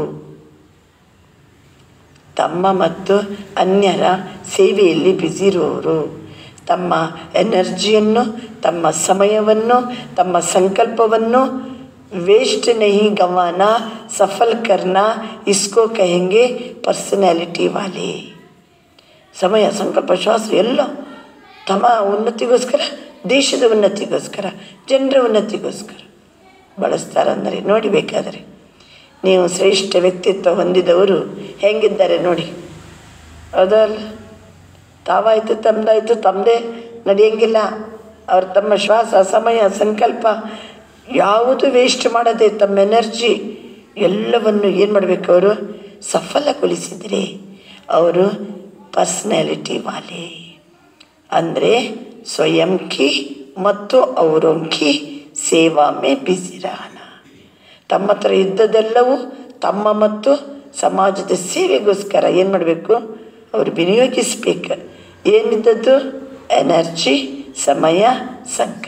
ತಮ್ಮ ಮತ್ತು ಅನ್ಯರ ಸೇವೆಯಲ್ಲಿ ಬ್ಯುಸಿ ಇರುವವರು ತಮ್ಮ ಎನರ್ಜಿಯನ್ನು ತಮ್ಮ ಸಮಯವನ್ನು ತಮ್ಮ ಸಂಕಲ್ಪವನ್ನು ವೇಸ್ಟ್ नहीं गंवाना सफल करना इसको कहेंगे पर्सनैलिटी वाले ಸಮಯ ಸಂಕಲ್ಪ ಶ್ವಾಸ ಎಲ್ಲ ತಮ್ಮ ಉನ್ನತಿಗೋಸ್ಕರ ದೇಶದ ಉನ್ನತಿಗೋಸ್ಕರ ಜನರ ಉನ್ನತಿಗೋಸ್ಕರ ಬಳಸ್ತಾರಂದರೆ ನೋಡಿ ಬೇಕಾದರೆ ನೀವು ಶ್ರೇಷ್ಠ ವ್ಯಕ್ತಿತ್ವ ಹೊಂದಿದವರು ಹೆಂಗಿದ್ದಾರೆ ನೋಡಿ ಹೌದಲ್ಲ ತಾವಾಯಿತು ತಮ್ಮದಾಯಿತು ತಮ್ಮದೇ ನಡೆಯಂಗಿಲ್ಲ ಅವ್ರು ತಮ್ಮ ಶ್ವಾಸ ಸಮಯ ಸಂಕಲ್ಪ ಯಾವುದು ವೇಸ್ಟ್ ಮಾಡದೆ ತಮ್ಮ ಎನರ್ಜಿ ಎಲ್ಲವನ್ನು ಏನು ಮಾಡಬೇಕು ಅವರು ಸಫಲಗೊಳಿಸಿದರೆ ಅವರು ಪರ್ಸ್ನಾಲಿಟಿ ವಾಲೆ ಅಂದರೆ ಸ್ವಯಂ ಕಿ ಮತ್ತು ಅವರೊಂಕಿ ಸೇವಾ ಮೇ ಬಿಸಿ ರಹನ ತಮ್ಮ ಹತ್ರ ಇದ್ದದೆಲ್ಲವೂ ತಮ್ಮ ಮತ್ತು ಸಮಾಜದ ಸೇವೆಗೋಸ್ಕರ ಏನು ಮಾಡಬೇಕು ಅವರು ವಿನಿಯೋಗಿಸ್ಬೇಕು ಏನಿದ್ದದ್ದು ಎನರ್ಜಿ ಸಮಯ ಸಂಕಲ್ಪ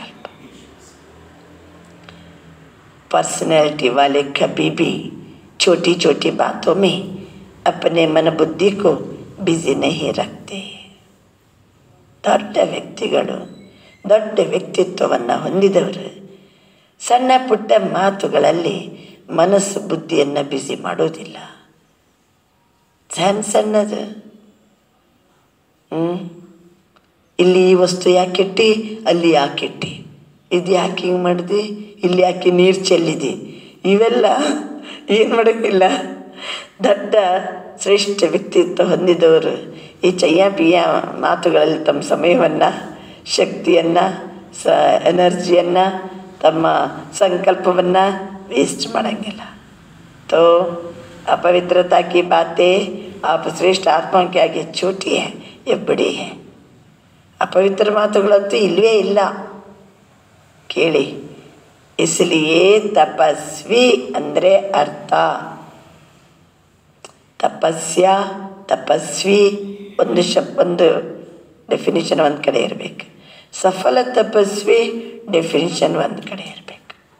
पर्सनैलिटी वाले कभी भी छोटी छोटी बातों में अपने मन बुद्धि को बिजी नहीं रखते ದೊಡ್ಡ ವ್ಯಕ್ತಿಗಳು ದೊಡ್ಡ ವ್ಯಕ್ತಿತ್ವವನ್ನು ಹೊಂದಿದವರು ಸಣ್ಣ ಪುಟ್ಟ ಮಾತುಗಳಲ್ಲಿ ಮನಸ್ಸು ಬುದ್ಧಿಯನ್ನು ಬಿಸಿ ಮಾಡೋದಿಲ್ಲ ಸಣ್ಣ ಸಣ್ಣದು ಹ್ಞೂ ಇಲ್ಲಿ ಈ ವಸ್ತು ಯಾಕೆ ಇಟ್ಟಿ ಅಲ್ಲಿ ಯಾಕೆ ಇಟ್ಟಿ ಇದು ಯಾಕೆ ಹಿಂಗೆ ಮಾಡಿದೆ ಇಲ್ಲಿ ಯಾಕೆ ನೀರು ಚೆಲ್ಲಿದೆ ಇವೆಲ್ಲ ಏನು ಮಾಡೋಕ್ಕಿಲ್ಲ ದೊಡ್ಡ ಶ್ರೇಷ್ಠ ವ್ಯಕ್ತಿತ್ವ ಹೊಂದಿದವರು ಈ ಚಯ್ಯ ಪಿಯ ಮಾತುಗಳಲ್ಲಿ ತಮ್ಮ ಸಮಯವನ್ನು ಶಕ್ತಿಯನ್ನು ಸ ಎನರ್ಜಿಯನ್ನು ತಮ್ಮ ಸಂಕಲ್ಪವನ್ನು ವೇಸ್ಟ್ ಮಾಡೋಂಗಿಲ್ಲ तो अपवित्रता की बातें आप श्रेष्ठ आत्मा के आगे छोटी है ये बड़ी है ಅಪವಿತ್ರ ಮಾತುಗಳಂತೂ ಇಲ್ಲವೇ ಇಲ್ಲ ಕೇಳಿ ಇಸ್ಲಿಯೇ ತಪಸ್ವಿ ಅಂದರೆ ಅರ್ಥ ತಪಸ್ಯ ತಪಸ್ವಿ ಒಂದು ಶಬ್ ಒಂದು ಡೆಫಿನಿಷನ್ ಒಂದು ಕಡೆ ಇರಬೇಕು ಸಫಲ ತಪಸ್ವಿ ಡೆಫಿನಿಷನ್ ಒಂದು ಕಡೆ ಇರಬೇಕು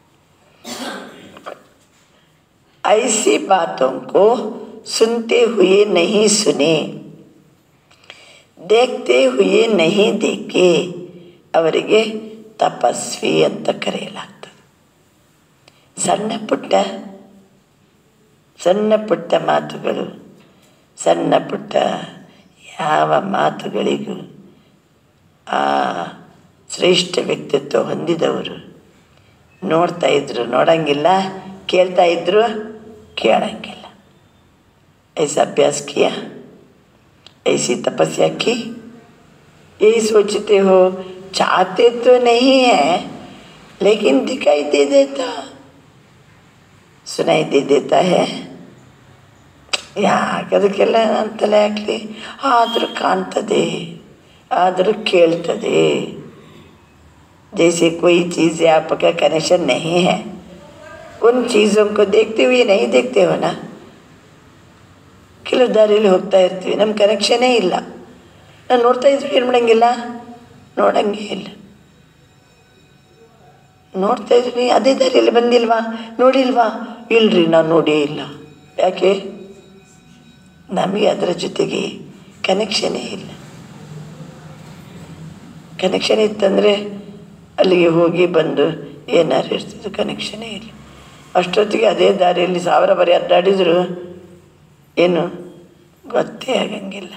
ऐसी बातों को सुनते हुए नहीं सुने देखते हुए नहीं देखे ಅವರಿಗೆ ತಪಸ್ವಿ ಅಂತ ಕರೆಯಲಾಗ್ತದೆ ಸಣ್ಣ ಪುಟ್ಟ ಸಣ್ಣ ಪುಟ್ಟ ಮಾತುಗಳು ಸಣ್ಣ ಪುಟ್ಟ ಯಾವ ಮಾತುಗಳಿಗೂ ಆ ಶ್ರೇಷ್ಠ ವ್ಯಕ್ತಿತ್ವ ಹೊಂದಿದವರು ನೋಡ್ತಾ ಇದ್ರು ನೋಡಂಗಿಲ್ಲ ಕೇಳ್ತಾ ಇದ್ರು ಕೇಳಂಗಿಲ್ಲ ऐसा अभ्यास किया ऐसी तपस्या की यही सोचते हो चाहते तो नहीं है लेकिन दिखाई दे देता सुनाई दे देता है ಯಾಕದಕ್ಕೆಲ್ಲ ಅಂತಲೇ ಆಗಲಿ ಆದರೂ ಕಾಣ್ತದೆ ಆದರೂ ಕೇಳ್ತದೆ जैसे कोई चीज़ आपका कनेक्शन नहीं है उन चीज़ों को देखते हुए नहीं देखते हो ना ಕೆಲವು ದಾರಿಯಲ್ಲಿ ಹೋಗ್ತಾ ಇರ್ತೀವಿ ನಮ್ಮ ಕನೆಕ್ಷನೇ ಇಲ್ಲ ನಾನು ನೋಡ್ತಾ ಇದ್ರು ಏನು ಮಾಡಂಗಿಲ್ಲ ನೋಡಂಗೇ ಇಲ್ಲ ನೋಡ್ತಾ ಇದ್ರಿ ಅದೇ ದಾರಿಯಲ್ಲಿ ಬಂದಿಲ್ವಾ ನೋಡಿಲ್ವಾ ಇಲ್ರಿ ನಾನು ನೋಡೇ ಇಲ್ಲ ಯಾಕೆ ನಮಗೆ ಅದರ ಜೊತೆಗೆ ಕನೆಕ್ಷನೇ ಇಲ್ಲ ಕನೆಕ್ಷನ್ ಇತ್ತಂದರೆ ಅಲ್ಲಿಗೆ ಹೋಗಿ ಬಂದು ಏನಾರು ಇರ್ತಿತ್ತು ಕನೆಕ್ಷನೇ ಇಲ್ಲ ಅಷ್ಟೊತ್ತಿಗೆ ಅದೇ ದಾರಿಯಲ್ಲಿ ಸಾವಿರ ಬರಿ ಅಡ್ಡಾಡಿದ್ರು ಏನು ಗೊತ್ತೇ ಆಗಂಗಿಲ್ಲ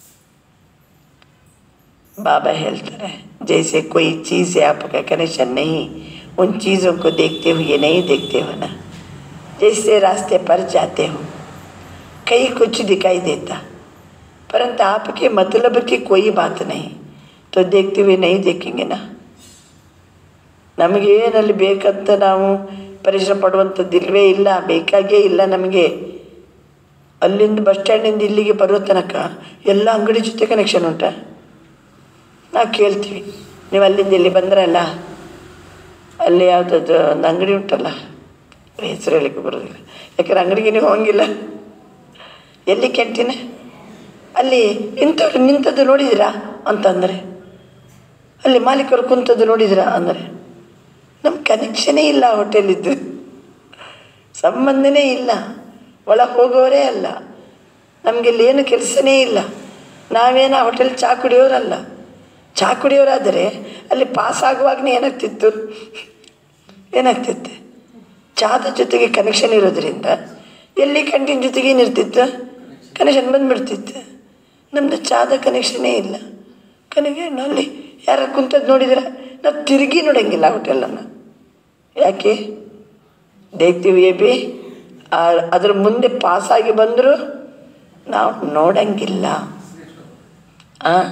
बाबा ಹೇಳ್ತಾರೆ जैसे कोई चीज़ है आपका कनेक्शन नहीं उन चीज़ों को देखते हुए नहीं देखते हो ना जैसे रास्ते पर जाते हो कहीं कुछ दिखाई देता परंतु आपके मतलब की कोई बात नहीं तो देखते हुए नहीं देखेंगे ना ನಮಗೆ ಏನಲ್ಲಿ ಬೇಕಂತ ನಾವು ಪರಿಶ್ರಮ ಪಡುವಂಥದ್ದಿಲ್ವೇ ಇಲ್ಲ ಬೇಕಾಗೇ ಇಲ್ಲ ನಮಗೆ ಅಲ್ಲಿಂದ ಬಸ್ ಸ್ಟ್ಯಾಂಡಿಂದ ಇಲ್ಲಿಗೆ ಬರೋ ತನಕ ಎಲ್ಲ ಅಂಗಡಿ ಜೊತೆ ಕನೆಕ್ಷನ್ ಉಂಟಾ ನಾವು ಕೇಳ್ತೀವಿ ನೀವು ಅಲ್ಲಿಂದ ಇಲ್ಲಿ ಬಂದ್ರಲ್ಲ ಅಲ್ಲಿ ಯಾವುದಾದ್ರು ಒಂದು ಅಂಗಡಿ ಉಂಟಲ್ಲ ಹೆಸರು ಹೇಳಿಕ್ಕೆ ಬರೋದಿಲ್ಲ ಯಾಕಂದ್ರೆ ಅಂಗಡಿಗೆ ನೀವು ಹೋಗಿಲ್ಲ ಎಲ್ಲಿ ಕ್ಯಾಂಟೀನ್ ಅಲ್ಲಿ ಇಂಥವ್ರು ನಿಂತದ್ದು ನೋಡಿದಿರಾ ಅಂತಂದರೆ ಅಲ್ಲಿ ಮಾಲೀಕರು ಕುಂತದ್ದು ನೋಡಿದಿರಾ ಅಂದರೆ ನಮ್ಮ ಕನೆಕ್ಷನೇ ಇಲ್ಲ ಆ ಹೋಟೆಲಿದ್ದು ಸಂಬಂಧನೇ ಇಲ್ಲ ಒಳಗೆ ಹೋಗೋರೇ ಅಲ್ಲ ನಮಗೆ ಇಲ್ಲಿ ಏನು ಕೆಲಸನೇ ಇಲ್ಲ ನಾವೇನು ಆ ಹೋಟೆಲ್ ಚಹಾ ಕುಡಿಯೋರಲ್ಲ ಚಹಾ ಕುಡಿಯೋರಾದರೆ ಅಲ್ಲಿ ಪಾಸ್ ಆಗುವಾಗನೇ ಏನಾಗ್ತಿತ್ತು ಏನಾಗ್ತಿತ್ತು ಚಹಾದ ಜೊತೆಗೆ ಕನೆಕ್ಷನ್ ಇರೋದ್ರಿಂದ ಎಲ್ಲಿ ಕ್ಯಾಂಟೀನ್ ಜೊತೆಗೆ ಏನಿರ್ತಿತ್ತು ಕನೆಕ್ಷನ್ ಬಂದುಬಿಡ್ತಿತ್ತು ನಮ್ಮದು ಚಹಾದ ಕನೆಕ್ಷನೇ ಇಲ್ಲ ಕನೆಗೆ ಅಲ್ಲಿ ಯಾರ ಕುಂತದ್ದು ನೋಡಿದ್ರೆ ನಾವು ತಿರುಗಿ ನೋಡಂಗಿಲ್ಲ ಹೋಟೆಲನ್ನು ಯಾಕೆ ದೇಖ್ತೀವಿ ಬಿ ಅದ್ರ ಮುಂದೆ ಪಾಸಾಗಿ ಬಂದರೂ ನಾವು ನೋಡಂಗಿಲ್ಲ ಹಾಂ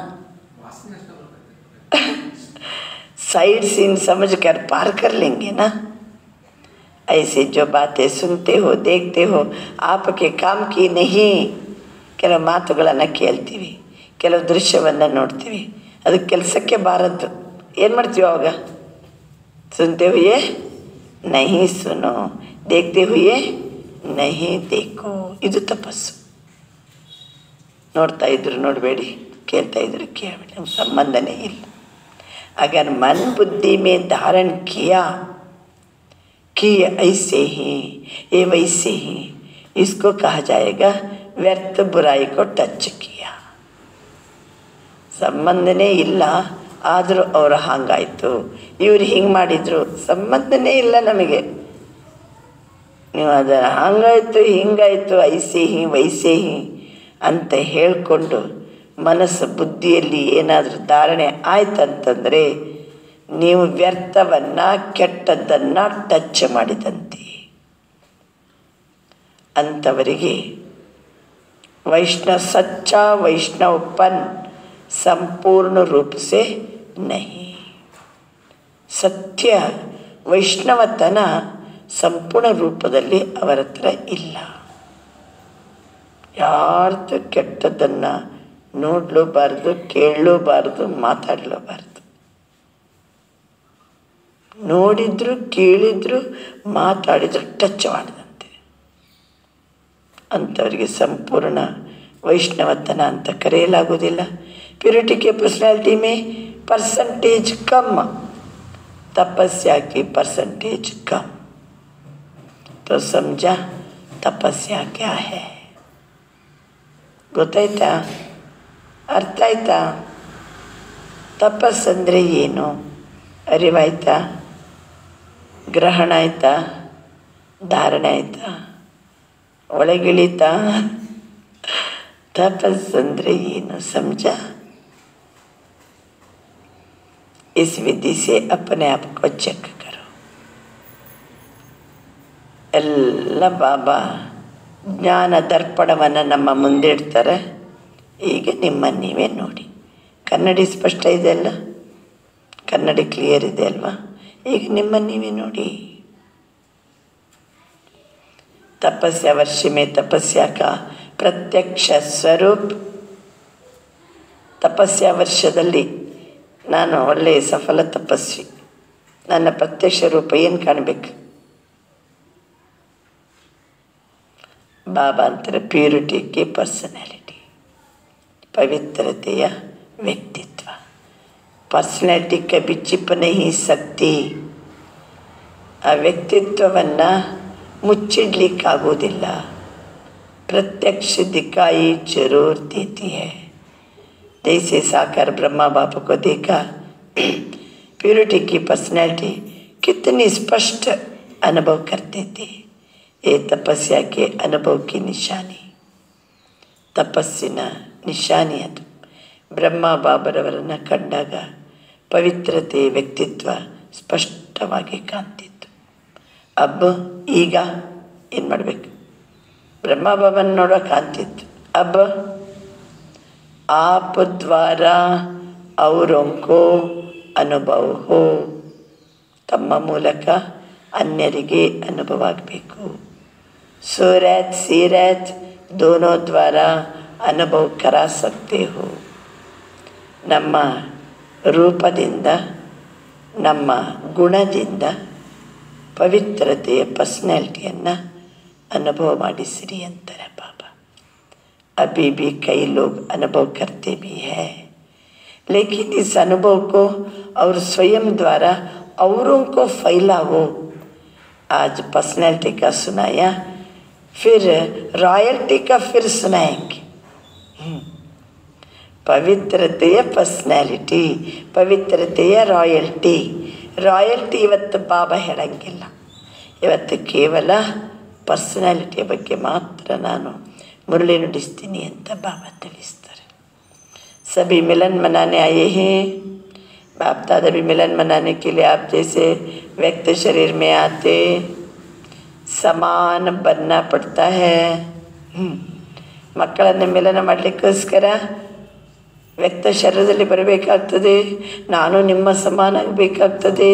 साइड सीन समझ कर पार कर लेंगे ना ऐसे जो बातें सुनते हो देखते हो आपके काम की नहीं ಕೆಲವು ಮಾತುಗಳನ್ನು ಕೇಳ್ತೀವಿ ಕೆಲವು ದೃಶ್ಯವನ್ನು ನೋಡ್ತೀವಿ ಅದು ಕೆಲಸಕ್ಕೆ ಬಾರದ್ದು ಏನು ಮಾಡ್ತೀವಿ ಅವಾಗ ಸುನ್ತೆ ಹುಯೇ ನಹಿ ಸುನೋ ದೇಖ್ತೆ ಹುಯೇ ನಹಿ ದೇಖೋ ಇದು ತಪಸ್ಸು ನೋಡ್ತಾ ಇದ್ರು ನೋಡಬೇಡಿ ಕೇಳ್ತಾ ಇದ್ರು ಕೇಳಬೇಡಿ ನಮ್ಮ ಸಂಬಂಧನೇ ಇಲ್ಲ अगर मन बुद्धि में धारण किया कि ऐसे ही ये वैसे ही इसको कहा जाएगा व्यर्थ बुराई को टच किया ಸಂಬಂಧನೇ ಇಲ್ಲ ಆದರೂ ಅವ್ರು ಹಾಗಾಯಿತು ಇವ್ರು ಹಿಂಗೆ ಮಾಡಿದರು ಸಂಬಂಧನೇ ಇಲ್ಲ ನಮಗೆ ನೀವು ಅದರ ಹಂಗಾಯ್ತು ಹಿಂಗಾಯಿತು ಐಸೆ ಹಿ ವೈಸೆ ಹಿ ಅಂತ ಹೇಳಿಕೊಂಡು ಮನಸ್ಸು ಬುದ್ಧಿಯಲ್ಲಿ ಏನಾದರೂ ಧಾರಣೆ ಆಯ್ತಂತಂದರೆ ನೀವು ವ್ಯರ್ಥವನ್ನು ಕೆಟ್ಟದ್ದನ್ನು ಟಚ್ ಮಾಡಿದಂತೆ ಅಂಥವರಿಗೆ ವೈಷ್ಣವ ಸಚ್ಚ ವೈಷ್ಣವಪನ್ ಸಂಪೂರ್ಣ ರೂಪ ಸೆ ನಹಿ ಸತ್ಯ ವೈಷ್ಣವತನ ಸಂಪೂರ್ಣ ರೂಪದಲ್ಲಿ ಅವರ ಹತ್ರ ಇಲ್ಲ ಯಾರ್ದು ಕೆಟ್ಟದ್ದನ್ನು ನೋಡಲೂಬಾರ್ದು ಕೇಳಲೂಬಾರ್ದು ಮಾತಾಡಲೂಬಾರ್ದು ನೋಡಿದ್ರು ಕೇಳಿದ್ರು ಮಾತಾಡಿದ್ರು ಟಚ್ ಮಾಡಿದಂತೆ ಅಂಥವರಿಗೆ ಸಂಪೂರ್ಣ ವೈಷ್ಣವತನ ಅಂತ ಕರೆಯಲಾಗುವುದಿಲ್ಲ प्योरिटी के पर्सनैलिटी में परसेंटेज कम तपस्या की परसेंटेज कम तो समझा तपस्या क्या है ಗೊತ್ತಾಯ್ತಾ ಅರ್ಥ ಆಯ್ತಾ ತಪಸ್ಸಂದರೆ ಏನು ಅರಿವಾಯ್ತಾ ಗ್ರಹಣ ಆಯ್ತಾ ಧಾರಣೆ ಆಯ್ತಾ ಒಳಗಿಳಿತಾ ತಪಸ್ಸಂದರೆ ಏನು ಸಮझ इस विधि से अपने आप को चेक करो ಎಲ್ಲ ಬಾಬಾ ಜ್ಞಾನ ದರ್ಪಣವನ್ನು ನಮ್ಮ ಮುಂದೆ ಇಡ್ತಾರೆ ಈಗ ನಿಮ್ಮ ನೀವೇ ನೋಡಿ ಕನ್ನಡಿ ಸ್ಪಷ್ಟ ಇದೆ ಅಲ್ಲ ಕನ್ನಡಿ ಕ್ಲಿಯರ್ ಇದೆ ಅಲ್ವಾ ಈಗ ನಿಮ್ಮ ನೀವೇ ನೋಡಿ तपस्या वर्ष में तपस्या का ಪ್ರತ್ಯಕ್ಷ ಸ್ವರೂಪ್ ತಪಸ್ಯಾ ವರ್ಷದಲ್ಲಿ ನಾನು ಒಳ್ಳೆಯ ಸಫಲ ತಪಸ್ವಿ ನನ್ನ ಪ್ರತ್ಯಕ್ಷ ರೂಪ ಏನು ಕಾಣಬೇಕು ಬಾಬಾ ಅಂತಾರೆ ಪ್ಯೂರಿಟಿಗೆ ಪರ್ಸನಾಲಿಟಿ ಪವಿತ್ರತೆಯ ವ್ಯಕ್ತಿತ್ವ ಪರ್ಸನಾಲಿಟಿ ಕಬಿ ಚಿಪ್ ನಹಿ ಸಕ್ತಿ ಆ ವ್ಯಕ್ತಿತ್ವವನ್ನು ಮುಚ್ಚಿಡ್ಲಿಕ್ಕಾಗೋದಿಲ್ಲ प्रत्यक्ष दिखाई जरूर देती है जैसे साकार ब्रह्मा बापू को देखा प्यूरिटी की पर्सनैलिटी कितनी स्पष्ट अनुभव करते थे ये तपस्या के अनुभव की निशानी ತಪಸ್ಸಿನ ನಿಶಾನಿ ಅದು ಬ್ರಹ್ಮ ಬಾಬರವರನ್ನು ಕಂಡಾಗ ಪವಿತ್ರತೆ ವ್ಯಕ್ತಿತ್ವ ಸ್ಪಷ್ಟವಾಗಿ ಕಾಣ್ತಿತ್ತು ಅಬ್ಬ ಈಗ ಏನು ಮಾಡಬೇಕು ಬ್ರಹ್ಮ ಬಾಬನ ನೋಡೋ ಕಾಣ್ತಿತ್ತು ಅಬ್ಬ आप द्वारा औरों को ಅನುಭವ ಹೋ ತಮ್ಮ ಮೂಲಕ ಅನ್ಯರಿಗೆ ಅನುಭವ ಆಗಬೇಕು सूरत सीरत दोनों द्वारा ಅನುಭವ ಕರಾ ಸಕ್ತೆ ಹೋ ನಮ್ಮ ರೂಪದಿಂದ ನಮ್ಮ ಗುಣದಿಂದ ಪವಿತ್ರತೆಯ ಪರ್ಸ್ನಾಲಿಟಿಯನ್ನು ಅನುಭವ ಮಾಡಿಸಿರಿ ಅಂತಾರೆ ಬಾಬಾ अभी भी कई लोग अनुभव करते भी हैं लेकिन इस अनुभव को और स्वयं द्वारा औरों को फैलाओ आज पर्सनैलिटी का सुनाया फिर रॉयल्टी का फिर सुनाएंगे हम्म। ಪವಿತ್ರತೆಯ ಪರ್ಸ್ನಾಲಿಟಿ ಪವಿತ್ರತೆಯ ರಾಯಲ್ಟಿ ರಾಯಲ್ಟಿ ಇವತ್ತು ಬಾಬಾ ಹೇಳಂಗಿಲ್ಲ ಇವತ್ತು ಕೇವಲ ಪರ್ಸನಾಲಿಟಿಯ ಬಗ್ಗೆ ಮಾತ್ರ ನಾನು ಮುರಳಿ ನುಡಿಸ್ತೀನಿ ಅಂತ ಬಾಬಾ ತಿಳಿಸ್ತಾರೆ सभी मिलन मनाने आए हैं बाप दादा भी मिलन मनाने के लिए आप जैसे व्यक्त शरीर में आते समान बनना पड़ता है ಹ್ಮ್. ಮಕ್ಕಳನ್ನು ಮಿಲನ ಮಾಡಲಿಕ್ಕೋಸ್ಕರ ವ್ಯಕ್ತ ಶರೀರದಲ್ಲಿ ಬರಬೇಕಾಗ್ತದೆ ನಾನು ನಿಮ್ಮ ಸಮಾನ ಆಗಬೇಕಾಗ್ತದೆ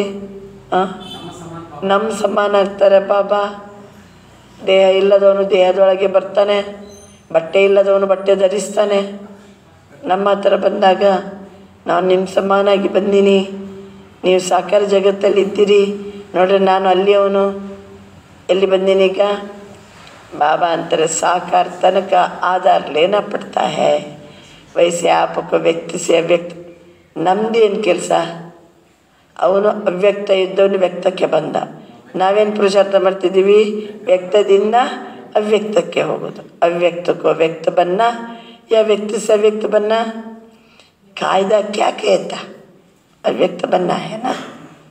ನಮ್ಮ ಸಮಾನ ಆಗ್ತಾರೆ ಬಾಬಾ ದೇಹ ಇಲ್ಲದವನು ದೇಹದೊಳಗೆ ಬರ್ತಾನೆ ಬಟ್ಟೆ ಇಲ್ಲದವನು ಬಟ್ಟೆ ಧರಿಸ್ತಾನೆ ನಮ್ಮ ಹತ್ರ ಬಂದಾಗ ನಾನು ನಿಮ್ಮ ಸಮಾನಾಗಿ ಬಂದೀನಿ ನೀವು ಸಾಕಾರ ಜಗತ್ತಲ್ಲಿ ಇದ್ದೀರಿ ನೋಡ್ರಿ ನಾನು ಅಲ್ಲಿ ಅವನು ಎಲ್ಲಿ ಬಂದೀನಿ ಈಗ बाबा अंतर साकार तन का आधार लेना पड़ता है वैसे आपको ವ್ಯಕ್ತಿ से ಅವ್ಯಕ್ತ ನಮ್ದೇನು ಕೆಲಸ ಅವನು ಅವ್ಯಕ್ತ ಇದ್ದವನು ವ್ಯಕ್ತಕ್ಕೆ ಬಂದ ನಾವೇನು ಪುರುಷಾರ್ಥ ಮಾಡ್ತಿದ್ದೀವಿ ವ್ಯಕ್ತದಿಂದ ಅವ್ಯಕ್ತಕ್ಕೆ ಹೋಗೋದು ಅವ್ಯಕ್ತಕ್ಕೋ ವ್ಯಕ್ತ ಬನ್ನ ಯಾ ವ್ಯಕ್ತಿ से ಅವ್ಯಕ್ತ ಬನ್ನ ಕಾಯ್ದ क्या कहता ಅವ್ಯಕ್ತ ಬನ್ನ है ना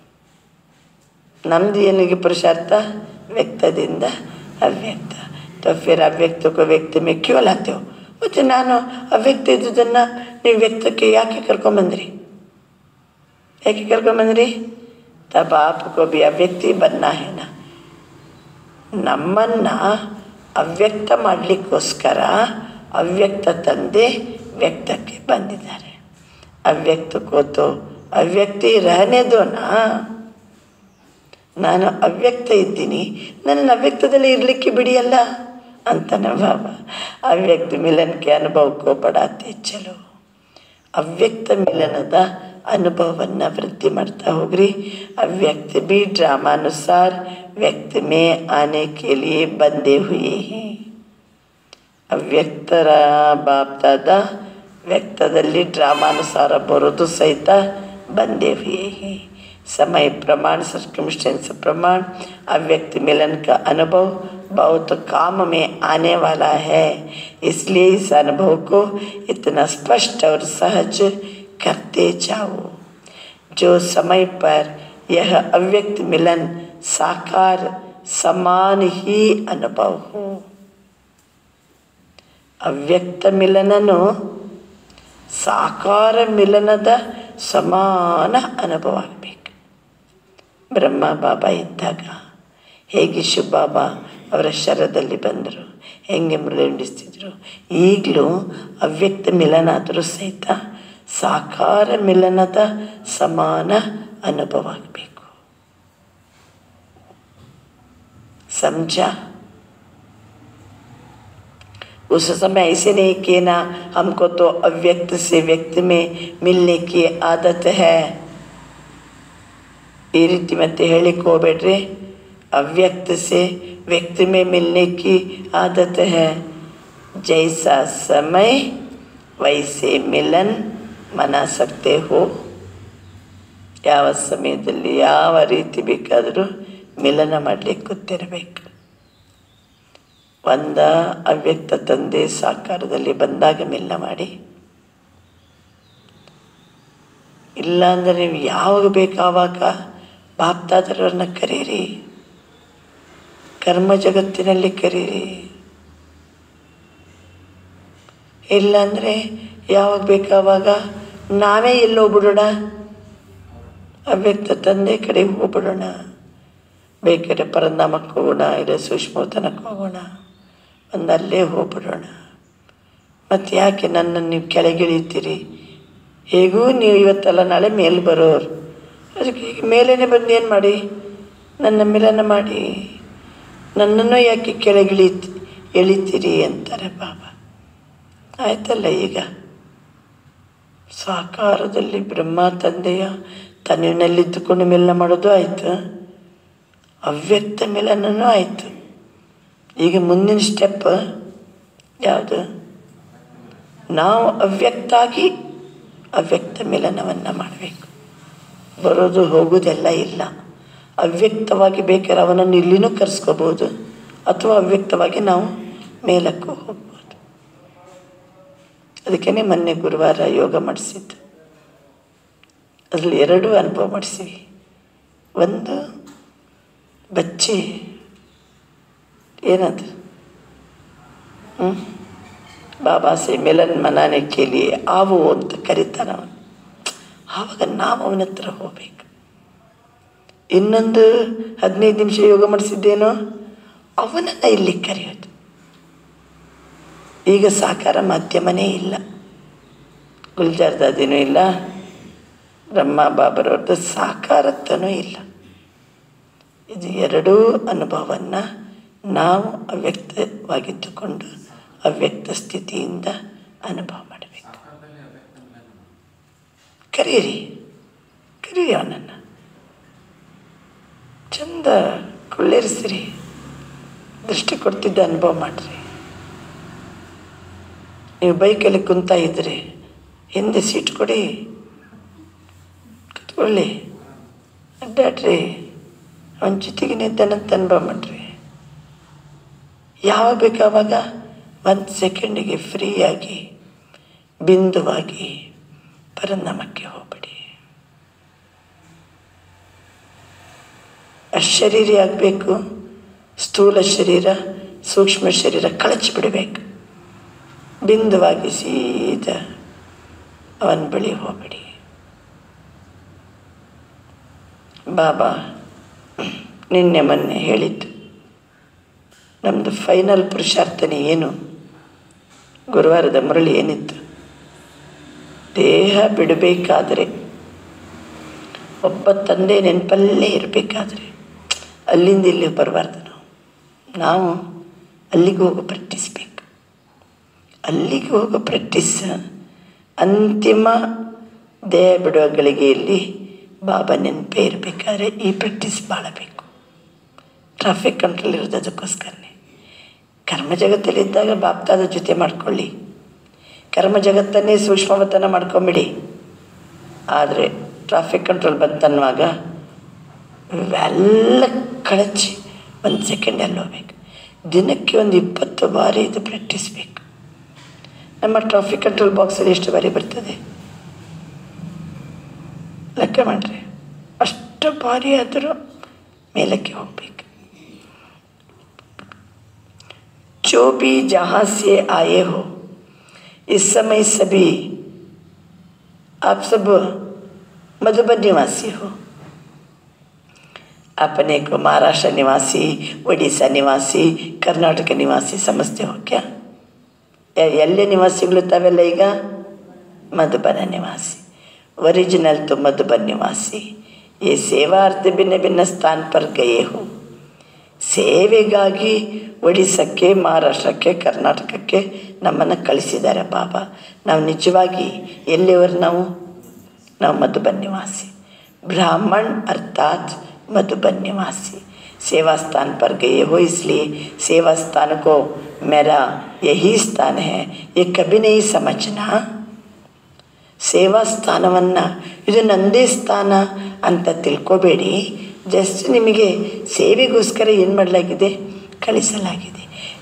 ನಮ್ದು ಏನಿಗೆ ಪುರುಷಾರ್ಥ ವ್ಯಕ್ತದಿಂದ ಅವ್ಯಕ್ತ तो फिर ಅವ್ಯಕ್ತ को ವ್ಯಕ್ತಿ में क्यों लाते हो ಮತ್ತು ನಾನು ಅವ್ಯಕ್ತ ಇದ್ದುದನ್ನು ನೀವು ವ್ಯಕ್ತಕ್ಕೆ ಯಾಕೆ ಕರ್ಕೊಂಬಂದ್ರಿ ಯಾಕೆ ಕರ್ಕೊಂಬಂದ್ರಿ ತಬ आपको भी ಅವ್ಯಕ್ತಿ ಬನ್ನ ಹೇನ ನಮ್ಮನ್ನು ಅವ್ಯಕ್ತ ಮಾಡಲಿಕ್ಕೋಸ್ಕರ ಅವ್ಯಕ್ತ ತಂದೆ ವ್ಯಕ್ತಕ್ಕೆ ಬಂದಿದ್ದಾರೆ ಅವ್ಯಕ್ತ ಕೋತು ಅವ್ಯಕ್ತಿ रहने दो ना ನಾನು ಅವ್ಯಕ್ತ ಇದ್ದೀನಿ ನನ್ನ ಅವ್ಯಕ್ತದಲ್ಲಿ ಇರಲಿಕ್ಕೆ ಬಿಡಿಯಲ್ಲ ಅಂತಾನೆ ಬಾಬಾ ಅವ್ಯಕ್ತ ಮಿಲನಕ್ಕೆ ಅನುಭವಕ್ಕೋ ಬಡಾತೆ ಚಲೋ ಅವ್ಯಕ್ತ ಮಿಲನದ ಅನುಭವವನ್ನು ವೃದ್ಧಿ ಮಾಡ್ತಾ ಹೋಗ್ರಿ ಅವ್ಯಕ್ತ भी ड्रामानुसार व्यक्त में आने के लिए बंधे हुए हैं ಅವ್ಯಕ್ತರ ಬಾಪ್ದಾದ ವ್ಯಕ್ತದಲ್ಲಿ ಡ್ರಾಮಾನುಸಾರ ಬರೋದು ಸಹಿತ ಬಂದೇ हुए हैं समय प्रमाण सर्कमस्टेंस प्रमाण अव्यक्त मिलन का अनुभव बहुत काम में आने वाला है इसलिए इस अनुभव को इतना स्पष्ट और सहज करते जाओ जो समय पर यह अव्यक्त मिलन साकार समान ही अनुभव हो ಅವ್ಯಕ್ತ ಮಿಲನನು ಸಾಕಾರ ಮಿಲನದ ಸಮಾನ ಅನುಭವ ಆಗಬೇಕು ಬ್ರಹ್ಮ ಬಾಬಾ ಇದ್ದಾಗ ಹೇಗೆ ಶಿವಬಾಬಾ ಅವರ ಶರದಲ್ಲಿ ಬಂದರು ಹೆಂಗೆ ಮುರುಳಿಸ್ತಿದ್ರು ಈಗಲೂ ಅವ್ಯಕ್ತ ಮಿಲನ ಆದರೂ ಸಹಿತ ಸಾಕಾರ ಮಿಲನದ ಸಮಾನ ಅನುಭವ ಆಗಬೇಕು समझा उस समय ऐसे नहीं किए ना हमको तो अव्यक्त से व्यक्त में मिलने की आदत है ಈ ರೀತಿ ಮತ್ತೆ ಹೇಳಿಕ್ಕೆ ಹೋಗ್ಬೇಡ್ರಿ ಅವ್ಯಕ್ತ से व्यक्त में मिलने की आदत है जैसा समय वैसे मिलन मना सकते हो ಯಾವ ಸಮಯದಲ್ಲಿ ಯಾವ ರೀತಿ ಬೇಕಾದರೂ ಮಿಲನ ಮಾಡಲಿಕ್ಕೆ ಗೊತ್ತಿರಬೇಕು ಒಂದ ಅವ್ಯಕ್ತ ತಂದೆ ಸಾಕಾರದಲ್ಲಿ ಬಂದಾಗ ಮಿಲನ ಮಾಡಿ ಇಲ್ಲಾಂದರೆ ನೀವು ಯಾವಾಗ ಬೇಕು ಆವಾಗ ಬಾಪ್ತಾದರವ್ರನ್ನ ಕರೀರಿ ಕರ್ಮ ಜಗತ್ತಿನಲ್ಲಿ ಕರೀರಿ ಇಲ್ಲಾಂದರೆ ಯಾವಾಗ ಬೇಕು ಆವಾಗ ನಾವೇ ಎಲ್ಲೋ ಬಿಡೋಣ ಅವ್ಯಕ್ತ ತಂದೆ ಕಡೆ ಹೋಗ್ಬಿಡೋಣ ಬೇಕಾದ್ರೆ ಪರಂಧಾಮಕ್ಕೆ ಹೋಗೋಣ ಇಲ್ಲ ಸೂಕ್ಷ್ಮತನಕ್ಕೆ ಹೋಗೋಣ ಒಂದು ಅಲ್ಲೇ ಹೋಗ್ಬಿಡೋಣ ಮತ್ತು ಯಾಕೆ ನನ್ನನ್ನು ನೀವು ಕೆಳಗಿಳಿತೀರಿ ಹೇಗೂ ನೀವು ಇವತ್ತಲ್ಲ ನಾಳೆ ಮೇಲೆ ಬರೋರು ಅದಕ್ಕೆ ಈಗ ಮೇಲೇ ಬಂದು ಏನು ಮಾಡಿ ನನ್ನ ಮಿಲನ ಮಾಡಿ ನನ್ನನ್ನು ಯಾಕೆ ಕೆಳಗಿಳಿ ಎಳಿತೀರಿ ಅಂತಾರೆ ಬಾಬಾ ಆಯ್ತಲ್ಲ ಈಗ ಸಾಕಾರದಲ್ಲಿ ಬ್ರಹ್ಮ ತಂದೆಯ ತನ್ನಿನಲ್ಲಿದ್ದುಕೊಂಡು ಮಿಲನ ಮಾಡೋದು ಆಯಿತು ಅವ್ಯಕ್ತ ಮಿಲನೂ ಆಯಿತು ಈಗ ಮುಂದಿನ ಸ್ಟೆಪ್ ಯಾವುದು ನಾವು ಅವ್ಯಕ್ತಾಗಿ ಅವ್ಯಕ್ತ ಮಿಲನವನ್ನು ಮಾಡಬೇಕು ಬರೋದು ಹೋಗೋದೆಲ್ಲ ಇಲ್ಲ ಅವ್ಯಕ್ತವಾಗಿ ಬೇಕಾದ್ರೆ ಅವನನ್ನು ಇಲ್ಲಿನೂ ಕರೆಸ್ಕೋಬೋದು ಅಥವಾ ಅವ್ಯಕ್ತವಾಗಿ ನಾವು ಮೇಲಕ್ಕೂ ಹೋಗ್ಬೋದು ಅದಕ್ಕೇ ಮೊನ್ನೆ ಗುರುವಾರ ಯೋಗ ಮಾಡಿಸಿದ್ದು ಅದರಲ್ಲಿ ಎರಡೂ ಅನುಭವ ಮಾಡಿಸಿವಿ ಒಂದು ಬಚ್ಚಿ ಏನದು ಹ್ಞೂ ಬಾಬಾ ಸೆ ಮಿಲನ್ ಮನಾನೆ ಕೇಳಿ ಆವು ಅಂತ ಕರೀತಾನೆ ಅವನು ಆವಾಗ ನಾವು ಅವನ ಹತ್ರ ಹೋಗ್ಬೇಕು ಇನ್ನೊಂದು ಹದಿನೈದು ನಿಮಿಷ ಯೋಗ ಮಾಡಿಸಿದ್ದೇನೋ ಅವನನ್ನು ಇಲ್ಲಿ ಕರೆಯೋದು ಈಗ ಸಾಕಾರ ಮಾಧ್ಯಮನೇ ಇಲ್ಲ ಗುಲ್ಜಾರ್ದಾದಿನೂ ಇಲ್ಲ ಬ್ರಹ್ಮ ಬಾಬರವ್ರದ್ದು ಸಾಕಾರತ್ವನೂ ಇಲ್ಲ ಇದು ಎರಡೂ ಅನುಭವವನ್ನು ನಾವು ಅವ್ಯಕ್ತವಾಗಿದ್ದುಕೊಂಡು ಅವ್ಯಕ್ತ ಸ್ಥಿತಿಯಿಂದ ಅನುಭವ ಮಾಡಬೇಕು ಕರೀರಿ ಕರೀರಿ ಅವನನ್ನು ಚಂದ ಕುಳ್ಳಿರಿಸಿರಿ ದೃಷ್ಟಿ ಕೊಡ್ತಿದ್ದ ಅನುಭವ ಮಾಡಿರಿ ನೀವು ಬೈಕಲ್ಲಿ ಕುಂತ ಇದ್ದರೆ ಹಿಂದೆ ಸೀಟ್ ಕೊಡಿ ಕುತ್ಕೊಳ್ಳಿ ಅಡ್ಡಾಡ್ರಿ ಅವನ ಜೊತೆಗೆ ನಿಂತನಂತ ಅನುಭವ ಮಾಡಿರಿ ಯಾವಾಗ ಬೇಕು ಆವಾಗ ಒಂದು ಸೆಕೆಂಡಿಗೆ ಫ್ರೀಯಾಗಿ ಬಿಂದುವಾಗಿ ಪರನಾಮಕ್ಕೆ ಹೋಗ್ಬಿಡಿ ಅಶರೀರಿ ಆಗಬೇಕು ಸ್ಥೂಲ ಶರೀರ ಸೂಕ್ಷ್ಮ ಶರೀರ ಕಳಚಿ ಬಿಡಬೇಕು ಬಿಂದುವಾಗಿ ಸೀದಾ ಅವನ ಬಳಿ ಹೋಗ್ಬಿಡಿ ಬಾಬಾ ನಿನ್ನೆ ಮೊನ್ನೆ ಹೇಳಿದ್ದು ನಮ್ಮದು ಫೈನಲ್ ಪುರುಷಾರ್ಥನೆ ಏನು ಗುರುವಾರದ ಮುರಳಿ ಏನಿತ್ತು ದೇಹ ಬಿಡಬೇಕಾದರೆ ಒಬ್ಬ ತಂದೆ ನೆನಪಲ್ಲೇ ಇರಬೇಕಾದ್ರೆ ಅಲ್ಲಿಂದ ಇಲ್ಲಿ ಬರಬಾರ್ದು ನಾವು ನಾವು ಅಲ್ಲಿಗೆ ಹೋಗೋ ಪ್ರಾಕ್ಟೀಸ್ ಬೇಕು ಅಲ್ಲಿಗೆ ಹೋಗೋ ಪ್ರಾಕ್ಟೀಸ್ ಅಂತಿಮ ದೇಹ ಬಿಡುವ ಗಳಿಗೆಯಲ್ಲಿ ಬಾಬಾ ನೆನಪೇ ಇರಬೇಕಾದ್ರೆ ಈ ಪ್ರಾಕ್ಟೀಸ್ ಭಾಳ ಬೇಕು ಟ್ರಾಫಿಕ್ ಕಂಟ್ರೋಲ್ ಇರೋದು ಅದಕ್ಕೋಸ್ಕರನೇ ಕರ್ಮ ಜಗತ್ತಲ್ಲಿದ್ದಾಗ ಬಾಪ್ತಾದ ಜೊತೆ ಮಾಡ್ಕೊಳ್ಳಿ ಕರ್ಮ ಜಗತ್ತನ್ನೇ ಸೂಕ್ಷ್ಮವತನ ಮಾಡ್ಕೊಂಬಿಡಿ ಆದರೆ ಟ್ರಾಫಿಕ್ ಕಂಟ್ರೋಲ್ ಬಂತನ್ನುವಾಗ ಇವೆಲ್ಲ ಕಳಚಿ ಒಂದು ಸೆಕೆಂಡಲ್ಲಿ ಹೋಗ್ಬೇಕು ದಿನಕ್ಕೆ ಒಂದು ಇಪ್ಪತ್ತು ಬಾರಿ ಇದು ಪ್ರಾಕ್ಟೀಸ್ ಬೇಕು ನಮ್ಮ ಟ್ರಾಫಿಕ್ ಕಂಟ್ರೋಲ್ ಬಾಕ್ಸಲ್ಲಿ ಎಷ್ಟು ಬಾರಿ ಬರ್ತದೆ ಲೆಕ್ಕ ಮಾಡಿರಿ ಅಷ್ಟು ಬಾರಿ ಆದರೂ ಮೇಲಕ್ಕೆ ಹೋಗ್ಬೇಕು जो भी जहाँ से आए हो इस समय सभी आप सब मधुबन निवासी हो अपने को महाराष्ट्र निवासी ಒಡಿಶಾ ನಿವಾಸಿ ಕರ್ನಾಟಕ ನಿವಾಸಿ ಸಮಸ್ತೆ हो क्या ಎಲ್ಲಿ ನಿವಾಸಿಗಳು ತಾವೆಲ್ಲ ಈಗ ಮಧುಬನ ನಿವಾಸಿ ओरिजिनल तो मधुबन निवासी ये सेवार्थ भिन्न भिन्न स्थान पर गए हो ಸೇವೆಗಾಗಿ ಒಡಿಸಕ್ಕೆ ಮಹಾರಾಷ್ಟ್ರಕ್ಕೆ ಕರ್ನಾಟಕಕ್ಕೆ ನಮ್ಮನ್ನು ಕಳಿಸಿದ್ದಾರೆ ಬಾಬಾ ನಾವು ನಿಜವಾಗಿ ಎಲ್ಲಿಯವರು ನಾವು ನಾವು ಮಧುಬನ್ ನಿವಾಸಿ ब्राह्मण अर्थात मधुबन निवासी सेवा स्थान पर गए हो इसलिए सेवा स्थान को मेरा यही स्थान है ये कभी नहीं समझना ಸೇವಾ ಸ್ಥಾನವನ್ನು ಇದು ನಂದೇ ಸ್ಥಾನ ಅಂತ ತಿಳ್ಕೊಬೇಡಿ ಜಸ್ಟ್ ನಿಮಗೆ ಸೇವೆಗೋಸ್ಕರ ಏನು ಮಾಡಲಾಗಿದೆ ಕಳಿಸಲಾಗಿದೆ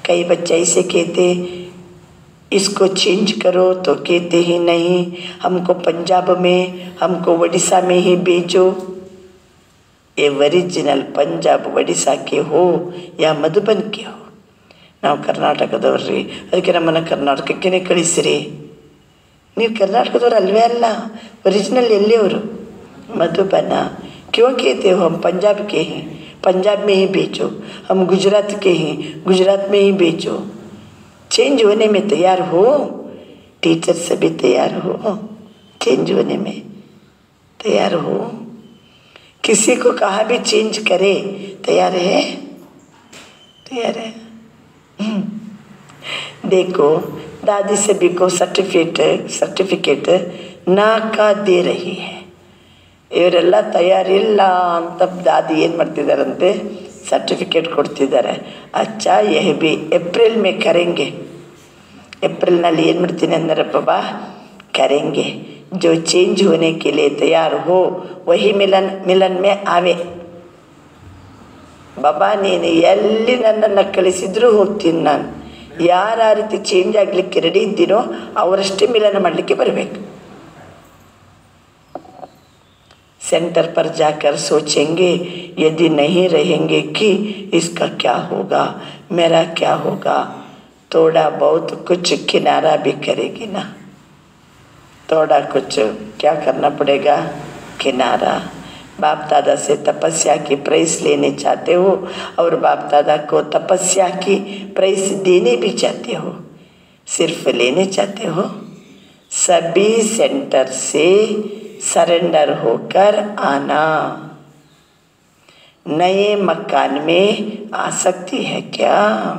कई बच्चे ऐसे कहते इसको चेंज करो तो कहते ही नहीं हमको पंजाब में हमको उड़ीसा में ही भेजो ये ओरिजिनल पंजाब ಒಡಿಶಾ के हो या ಮಧುಬನ್ के हो ನಾವು ಕರ್ನಾಟಕದವ್ರಿ ಅದಕ್ಕೆ ನಮ್ಮನ್ನು ಕರ್ನಾಟಕಕ್ಕೇ ಕಳಿಸಿರಿ ನೀವು ಕರ್ನಾಟಕದವ್ರು ಅಲ್ವೇ ಅಲ್ಲ ಒರಿಜಿನಲ್ ಎಲ್ಲಿಯವರು मधुबन क्यों कहते हो हम पंजाब के हैं पंजाब में ही बेचो हम गुजरात के हैं गुजरात में ही बेचो चेंज होने में तैयार हो टीचर से भी तैयार हो चेंज होने में तैयार हो किसी को कहा भी चेंज करे तैयार है तैयार है हम्म। देखो दादी से भी को सर्टिफिकेट सर्टिफिकेट ना का दे रही है ಇವರೆಲ್ಲ ತಯಾರಿಲ್ಲ ಅಂತ ದಾದಿ ಏನು ಮಾಡ್ತಿದ್ದಾರಂತೆ ಸರ್ಟಿಫಿಕೇಟ್ ಕೊಡ್ತಿದ್ದಾರೆ ಅಚ್ಚ ಯಹ ಬಿ ಏಪ್ರಿಲ್ ಮೇ ಕರೆಂಗೆ ಏಪ್ರಿಲ್ನಲ್ಲಿ ಏನು ಮಾಡ್ತೀನಿ ಅಂದರೆ ಬಾಬಾ ಕರೆಂಗೆ जो चेंज होने के लिए तैयार हो वही मिलन मिलन में आवे ಬಾಬಾ ನೀನು ಎಲ್ಲಿ ನನ್ನನ್ನು ಕಳಿಸಿದ್ರೂ ಹೋಗ್ತೀನಿ ನಾನು ಯಾರು ಆ ರೀತಿ ಚೇಂಜ್ ಆಗಲಿಕ್ಕೆ ರೆಡಿ ಇದ್ದೀನೋ ಅವರಷ್ಟೇ ಮಿಲನ ಮಾಡಲಿಕ್ಕೆ ಬರಬೇಕು सेंटर पर जाकर सोचेंगे यदि नहीं रहेंगे कि इसका क्या होगा मेरा क्या होगा थोड़ा बहुत कुछ किनारा भी करेगी ना थोड़ा कुछ क्या करना पड़ेगा किनारा बाप दादा से तपस्या की प्राइस लेने चाहते हो और बाप दादा को तपस्या की प्राइस देने भी चाहते हो सिर्फ लेने चाहते हो सभी सेंटर से सरेंडर होकर आना नए मकान में आसक्ति है क्या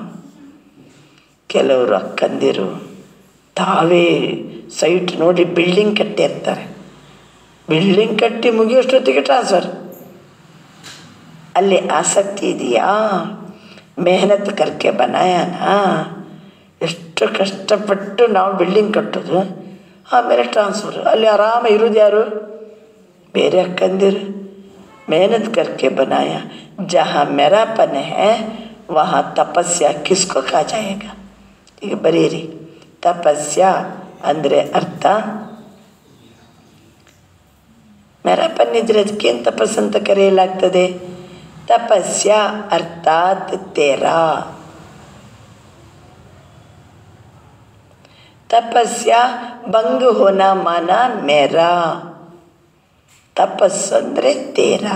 ಕೆಲವರು ಅಕ್ಕಂದಿರು ತಾವೇ ಸೈಟ್ ನೋಡಿ ಬಿಲ್ಡಿಂಗ್ ಕಟ್ಟಿರ್ತಾರೆ ಬಿಲ್ಡಿಂಗ್ ಕಟ್ಟಿ ಮುಗಿಯೋಷ್ಟೊತ್ತಿಗೆ ಟ್ರಾನ್ಸ್ಫರ್ ಅಲ್ಲಿ ಆಸಕ್ತಿ ಇದೆಯಾ ಮೆಹನತ್ ಕರ್ಕೆ ಬನಾಯನಾ ಎಷ್ಟು ಕಷ್ಟಪಟ್ಟು ನಾವು ಬಿಲ್ಡಿಂಗ್ ಕಟ್ಟೋದು ಆಮೇಲೆ ಟ್ರಾನ್ಸ್ಫರ್ ಅಲ್ಲಿ ಆರಾಮ ಇರೋದು ಯಾರು ಬೇರೆ ಅಕ್ಕಂದಿರು मेहनत करके बनाया जहाँ मेरापन है वहाँ तपस्या किसको कहा जाएगा ಈಗ ಬರೀರಿ ತಪಸ್ಯ ಅಂದರೆ ಅರ್ಥ ಮೆರಪನ್ ಇದ್ರೆ ಅದಕ್ಕೇನು ತಪಸ್ಸು ಅಂತ ಕರೆಯಲಾಗ್ತದೆ ತಪಸ್ಯ ಅರ್ಥಾತ್ ತೇರಾ ತಪಸ್ಯ ಭಂಗ ಹೋನ ಮಾನ ಮೇರಾ ತಪಸ್ಸು ಅಂದರೆ ತೇರ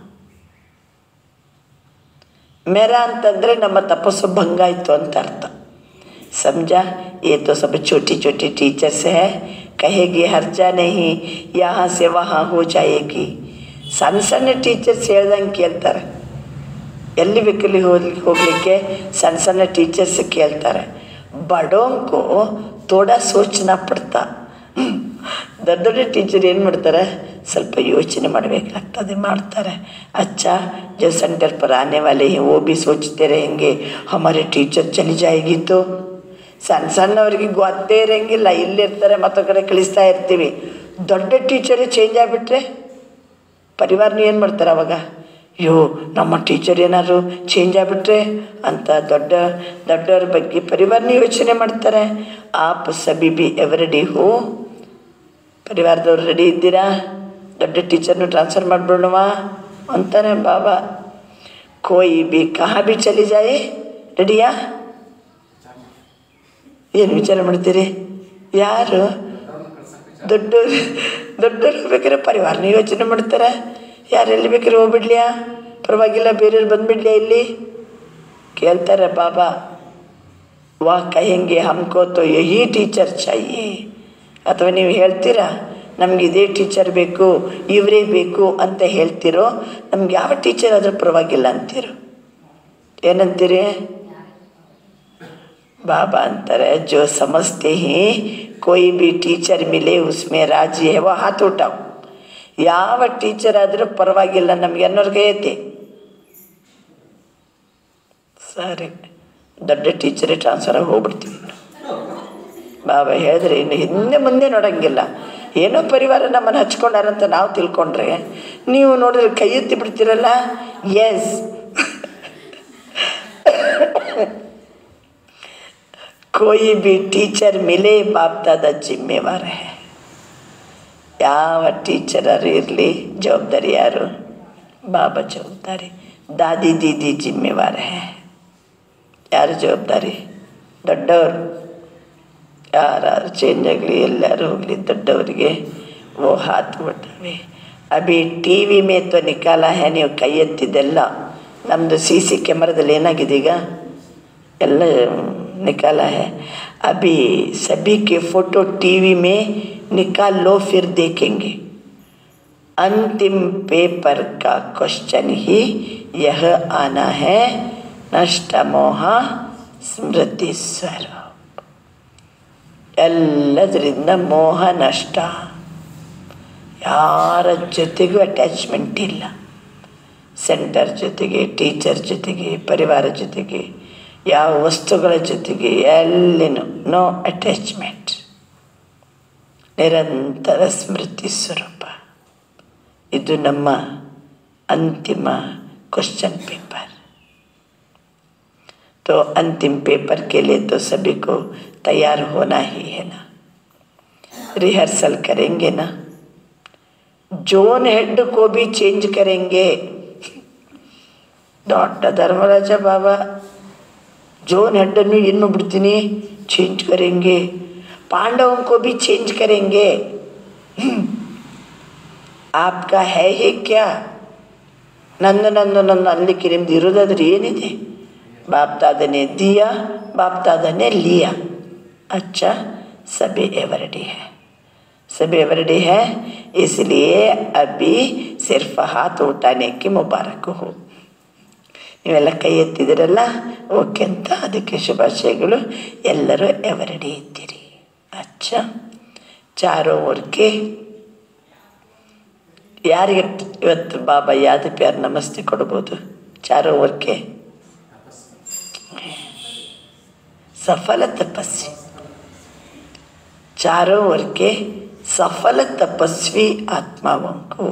ಮೇರ ಅಂತಂದರೆ ನಮ್ಮ ತಪಸ್ಸು ಭಂಗ ಆಯಿತು ಅಂತ ಅರ್ಥ समझा ये तो सब छोटी छोटी टीचर्स है कहेगी हर्जा नहीं यहाँ से वहाँ हो जाएगी ಸಣ್ಣ ಸಣ್ಣ ಟೀಚರ್ಸ್ ಹೇಳ್ದಂಗೆ ಕೇಳ್ತಾರೆ ಎಲ್ಲಿ ಬೇಕಲ್ಲಿ ಹೋಗಿ ಹೋಗಲಿಕ್ಕೆ ಸಣ್ಣ ಸಣ್ಣ ಟೀಚರ್ಸ್ ಕೇಳ್ತಾರೆ ಬಡೋಂಕು ತೋಡ ಸೋಚನಾ ಪಡ್ತಾ ದೊಡ್ಡ ದೊಡ್ಡ ಟೀಚರ್ ಏನು ಮಾಡ್ತಾರೆ ಸ್ವಲ್ಪ ಯೋಚನೆ ಮಾಡಬೇಕಾಗ್ತದೆ ಮಾಡ್ತಾರೆ अच्छा जो सेंटर पर आने वाले हैं वो भी सोचते रहेंगे हमारे टीचर चली जाएगी तो ಸಣ್ಣ ಸಣ್ಣವರಿಗೆ ಗೊತ್ತೇ ಇರೋಂಗಿಲ್ಲ ಇಲ್ಲಿರ್ತಾರೆ ಮತ್ತೊ ಕಡೆ ಕಳಿಸ್ತಾ ಇರ್ತೀವಿ ದೊಡ್ಡ ಟೀಚರೇ ಚೇಂಜ್ ಆಗಿಬಿಟ್ರೆ ಪರಿವಾರನ ಏನು ಮಾಡ್ತಾರೆ ಅವಾಗ ಅಯ್ಯೋ ನಮ್ಮ ಟೀಚರ್ ಏನಾದ್ರು ಚೇಂಜ್ ಆಗಿಬಿಟ್ರೆ ಅಂತ ದೊಡ್ಡ ದೊಡ್ಡವ್ರ ಬಗ್ಗೆ ಪರಿವಾರನ ಯೋಚನೆ ಮಾಡ್ತಾರೆ ಆಪ್ ಸಬಿ ಬಿ ಎವರಡಿ ಹೋ ಪರಿವಾರದವ್ರು ರೆಡಿ ಇದ್ದೀರಾ ದೊಡ್ಡ ಟೀಚರ್ನು ಟ್ರಾನ್ಸ್ಫರ್ ಮಾಡಿಬಿಡೋಣವಾ ಅಂತಾನೆ ಬಾಬಾ ಕೋಯಿ ಬಿ ಕಹಾ ಬಿ ಚಲಿ ಜಾಯೆ ರೆಡಿಯಾ ಏನು ವಿಚಾರ ಮಾಡ್ತೀರಿ ಯಾರು ದೊಡ್ಡವ್ರು ದೊಡ್ಡವ್ರು ಬೇಕಾದ್ರೆ ಪರಿವಾರನ ಯೋಚನೆ ಮಾಡ್ತಾರೆ ಯಾರೆಲ್ಲಿ ಬೇಕಾದ್ರೆ ಹೋಗ್ಬಿಡ್ಲಿಯಾ ಪರವಾಗಿಲ್ಲ ಬೇರೆಯವ್ರು ಬಂದುಬಿಡ್ಲಿಯಾ ಇಲ್ಲಿ ಕೇಳ್ತಾರೆ ಬಾಬಾ ವಾ ಕಹೆಂಗೆ ಹಮ್ಕೋ ತೋ ಯಹಿ ಟೀಚರ್ ಚಾಯಿ ಅಥವಾ ನೀವು ಹೇಳ್ತೀರಾ ನಮ್ಗೆ ಇದೇ ಟೀಚರ್ ಬೇಕು ಇವರೇ ಬೇಕು ಅಂತ ಹೇಳ್ತಿರೋ ನಮ್ಗೆ ಯಾವ ಟೀಚರ್ ಆದರೂ ಪರವಾಗಿಲ್ಲ ಅಂತೀರೋ ಏನಂತೀರಿ बाबा अंतर है जो समझते हैं कोई भी टीचर मिले उसमें राजी है वो हाथ उठाओ ಯಾವ ಟೀಚರ್ ಆದರೂ ಪರವಾಗಿಲ್ಲ ನಮಗೆ ಅನ್ನೋರ್ಗೆ ಐತೆ ಸರಿ ದೊಡ್ಡ ಟೀಚರೇ ಟ್ರಾನ್ಸ್ಫರ್ ಆಗಿ ಹೋಗ್ಬಿಡ್ತೀವಿ ಬಾಬಾ ಹೇಳಿದ್ರೆ ಇನ್ನು ಹಿಂದೆ ಮುಂದೆ ನೋಡೋಂಗಿಲ್ಲ ಏನೋ ಪರಿವಾರ ನಮ್ಮನ್ನು ಹಚ್ಕೊಂಡಾರಂತ ನಾವು ತಿಳ್ಕೊಂಡ್ರೆ ನೀವು ನೋಡಿದ್ರೆ ಕೈ ಎತ್ತಿ ಬಿಡ್ತೀರಲ್ಲ ಎಸ್ कोई भी टीचर मिले बाप दादा जिम्मेवार है ಯಾವ ಟೀಚರರು ಇರಲಿ ಜವಾಬ್ದಾರಿ ಯಾರು ಬಾಬಾ ಜವಾಬ್ದಾರಿ ದಾದಿ ದೀದಿ ಜಿಮ್ಮೆವಾರ ಹೇ ಯಾರು ಜವಾಬ್ದಾರಿ ದೊಡ್ಡವರು ಯಾರು ಚೇಂಜ್ ಆಗಲಿ ಎಲ್ಲರೂ ಹೋಗಲಿ ದೊಡ್ಡವರಿಗೆ ಓ ಹಾತ್ ಬಿಟ್ಟವೆ ಅಭಿ ಟಿ ವಿ ಮೇ ತೋ ನಿಕಾಲ ಹೇ ನೀವು ಕೈ ಎತ್ತಿದ್ದೆಲ್ಲ ನಮ್ಮದು ಸಿ ಸಿ ಕ್ಯಾಮ್ರಾದಲ್ಲಿ ಏನಾಗಿದೆ ಈಗ ಎಲ್ಲ निकाला है अभी सभी के फोटो टीवी में निकाल लो फिर देखेंगे अंतिम पेपर का क्वेश्चन ही यह आना है नष्ट मोह स्मृति स्वरूप ಎಲ್ಲದರಿಂದ ಮೋಹ ನಷ್ಟ ಯಾರ ಜೊತೆಗೂ ಅಟ್ಯಾಚ್ಮೆಂಟ್ ಇಲ್ಲ ಸೆಂಟರ್ ಜೊತೆಗೆ ಟೀಚರ್ ಜೊತೆಗೆ ಪರಿವಾರ ಜೊತೆಗೆ ಯಾವ ವಸ್ತುಗಳ ಜೊತೆಗೆ ಎಲ್ಲಿನೂ ನೋ ಅಟ್ಯಾಚ್ಮೆಂಟ್ ನಿರಂತರ ಸ್ಮೃತಿ ಸ್ವರೂಪ ಇದು ನಮ್ಮ ಅಂತಿಮ क्वेश्चन पेपर तो अंतिम पेपर के लिए तो सभी को तैयार होना ही है ना रिहर्सल करेंगे ना जोन हेड को भी चेंज करेंगे doctor Dharmaraj Baba zone head इन बिಡ್ತೀನಿ चेंज करेंगे पांडवों को भी चेंज करेंगे आपका है ही क्या ನಂದು ನಂದು ನನ್ನ ಅಲ್ಲಿಕ್ಕೆ ನಿಮ್ದು ಇರೋದಾದ್ರೆ ಏನಿದೆ बाप दादा ने दिया बाप दादा ने लिया अच्छा सभी एवरडी है सभी एवरडी है इसलिए अभी सिर्फ हाथ उठाने की मुबारक हो ನೀವೆಲ್ಲ ಕೈ ಎತ್ತಿದಿರಲ್ಲ ಓಕೆ ಅಂತ ಅದಕ್ಕೆ ಶುಭಾಶಯಗಳು ಎಲ್ಲರೂ ಎವರಡಿ ಇದ್ದೀರಿ ಅಚ್ಚ ಚಾರೋ ವರ್ಗೆ ಯಾರಿಗೆ ಇವತ್ತು ಬಾಬಾ ಯಾದ ಪ್ಯಾರ್ ನಮಸ್ತೆ ಕೊಡ್ಬೋದು ಚಾರೋ ವರ್ಗೆ सफल तपस्वी चारों ओर के सफल तपस्वी आत्माओं को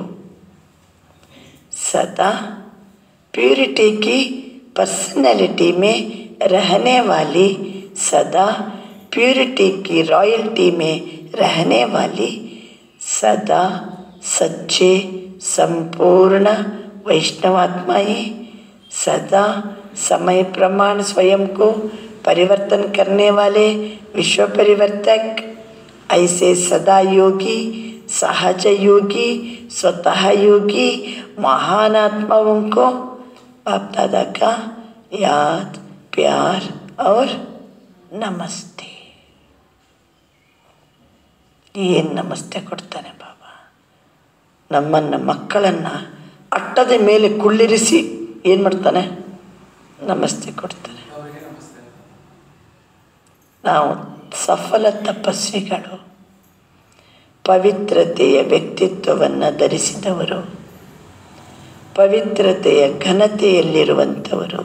सदा प्यूरिटी की पर्सनैलिटी में रहने वाली सदा प्यूरिटी की रॉयल्टी में रहने वाली सदा सच्चे संपूर्ण वैष्णवात्माएं सदा समय प्रमाण स्वयं को परिवर्तन करने वाले विश्व परिवर्तक ऐसे सदा योगी सहज योगी स्वतः योगी महान आत्माओं को बाप दादा का याद प्यार और ನಮಸ್ತೆ ಏನು ನಮಸ್ತೆ ಕೊಡ್ತಾನೆ ಬಾಬಾ ನಮ್ಮನ್ನು ಮಕ್ಕಳನ್ನು ಅಟ್ಟದ ಮೇಲೆ ಕುಳ್ಳಿರಿಸಿ ಏನು ಮಾಡ್ತಾನೆ ನಮಸ್ತೆ ಕೊಡ್ತಾನೆ ನಾವು ಸಫಲ ತಪಸ್ವಿಗಳು ಪವಿತ್ರತೆಯ ವ್ಯಕ್ತಿತ್ವವನ್ನು ಧರಿಸಿದವರು ಪವಿತ್ರತೆಯ ಘನತೆಯಲ್ಲಿರುವಂಥವರು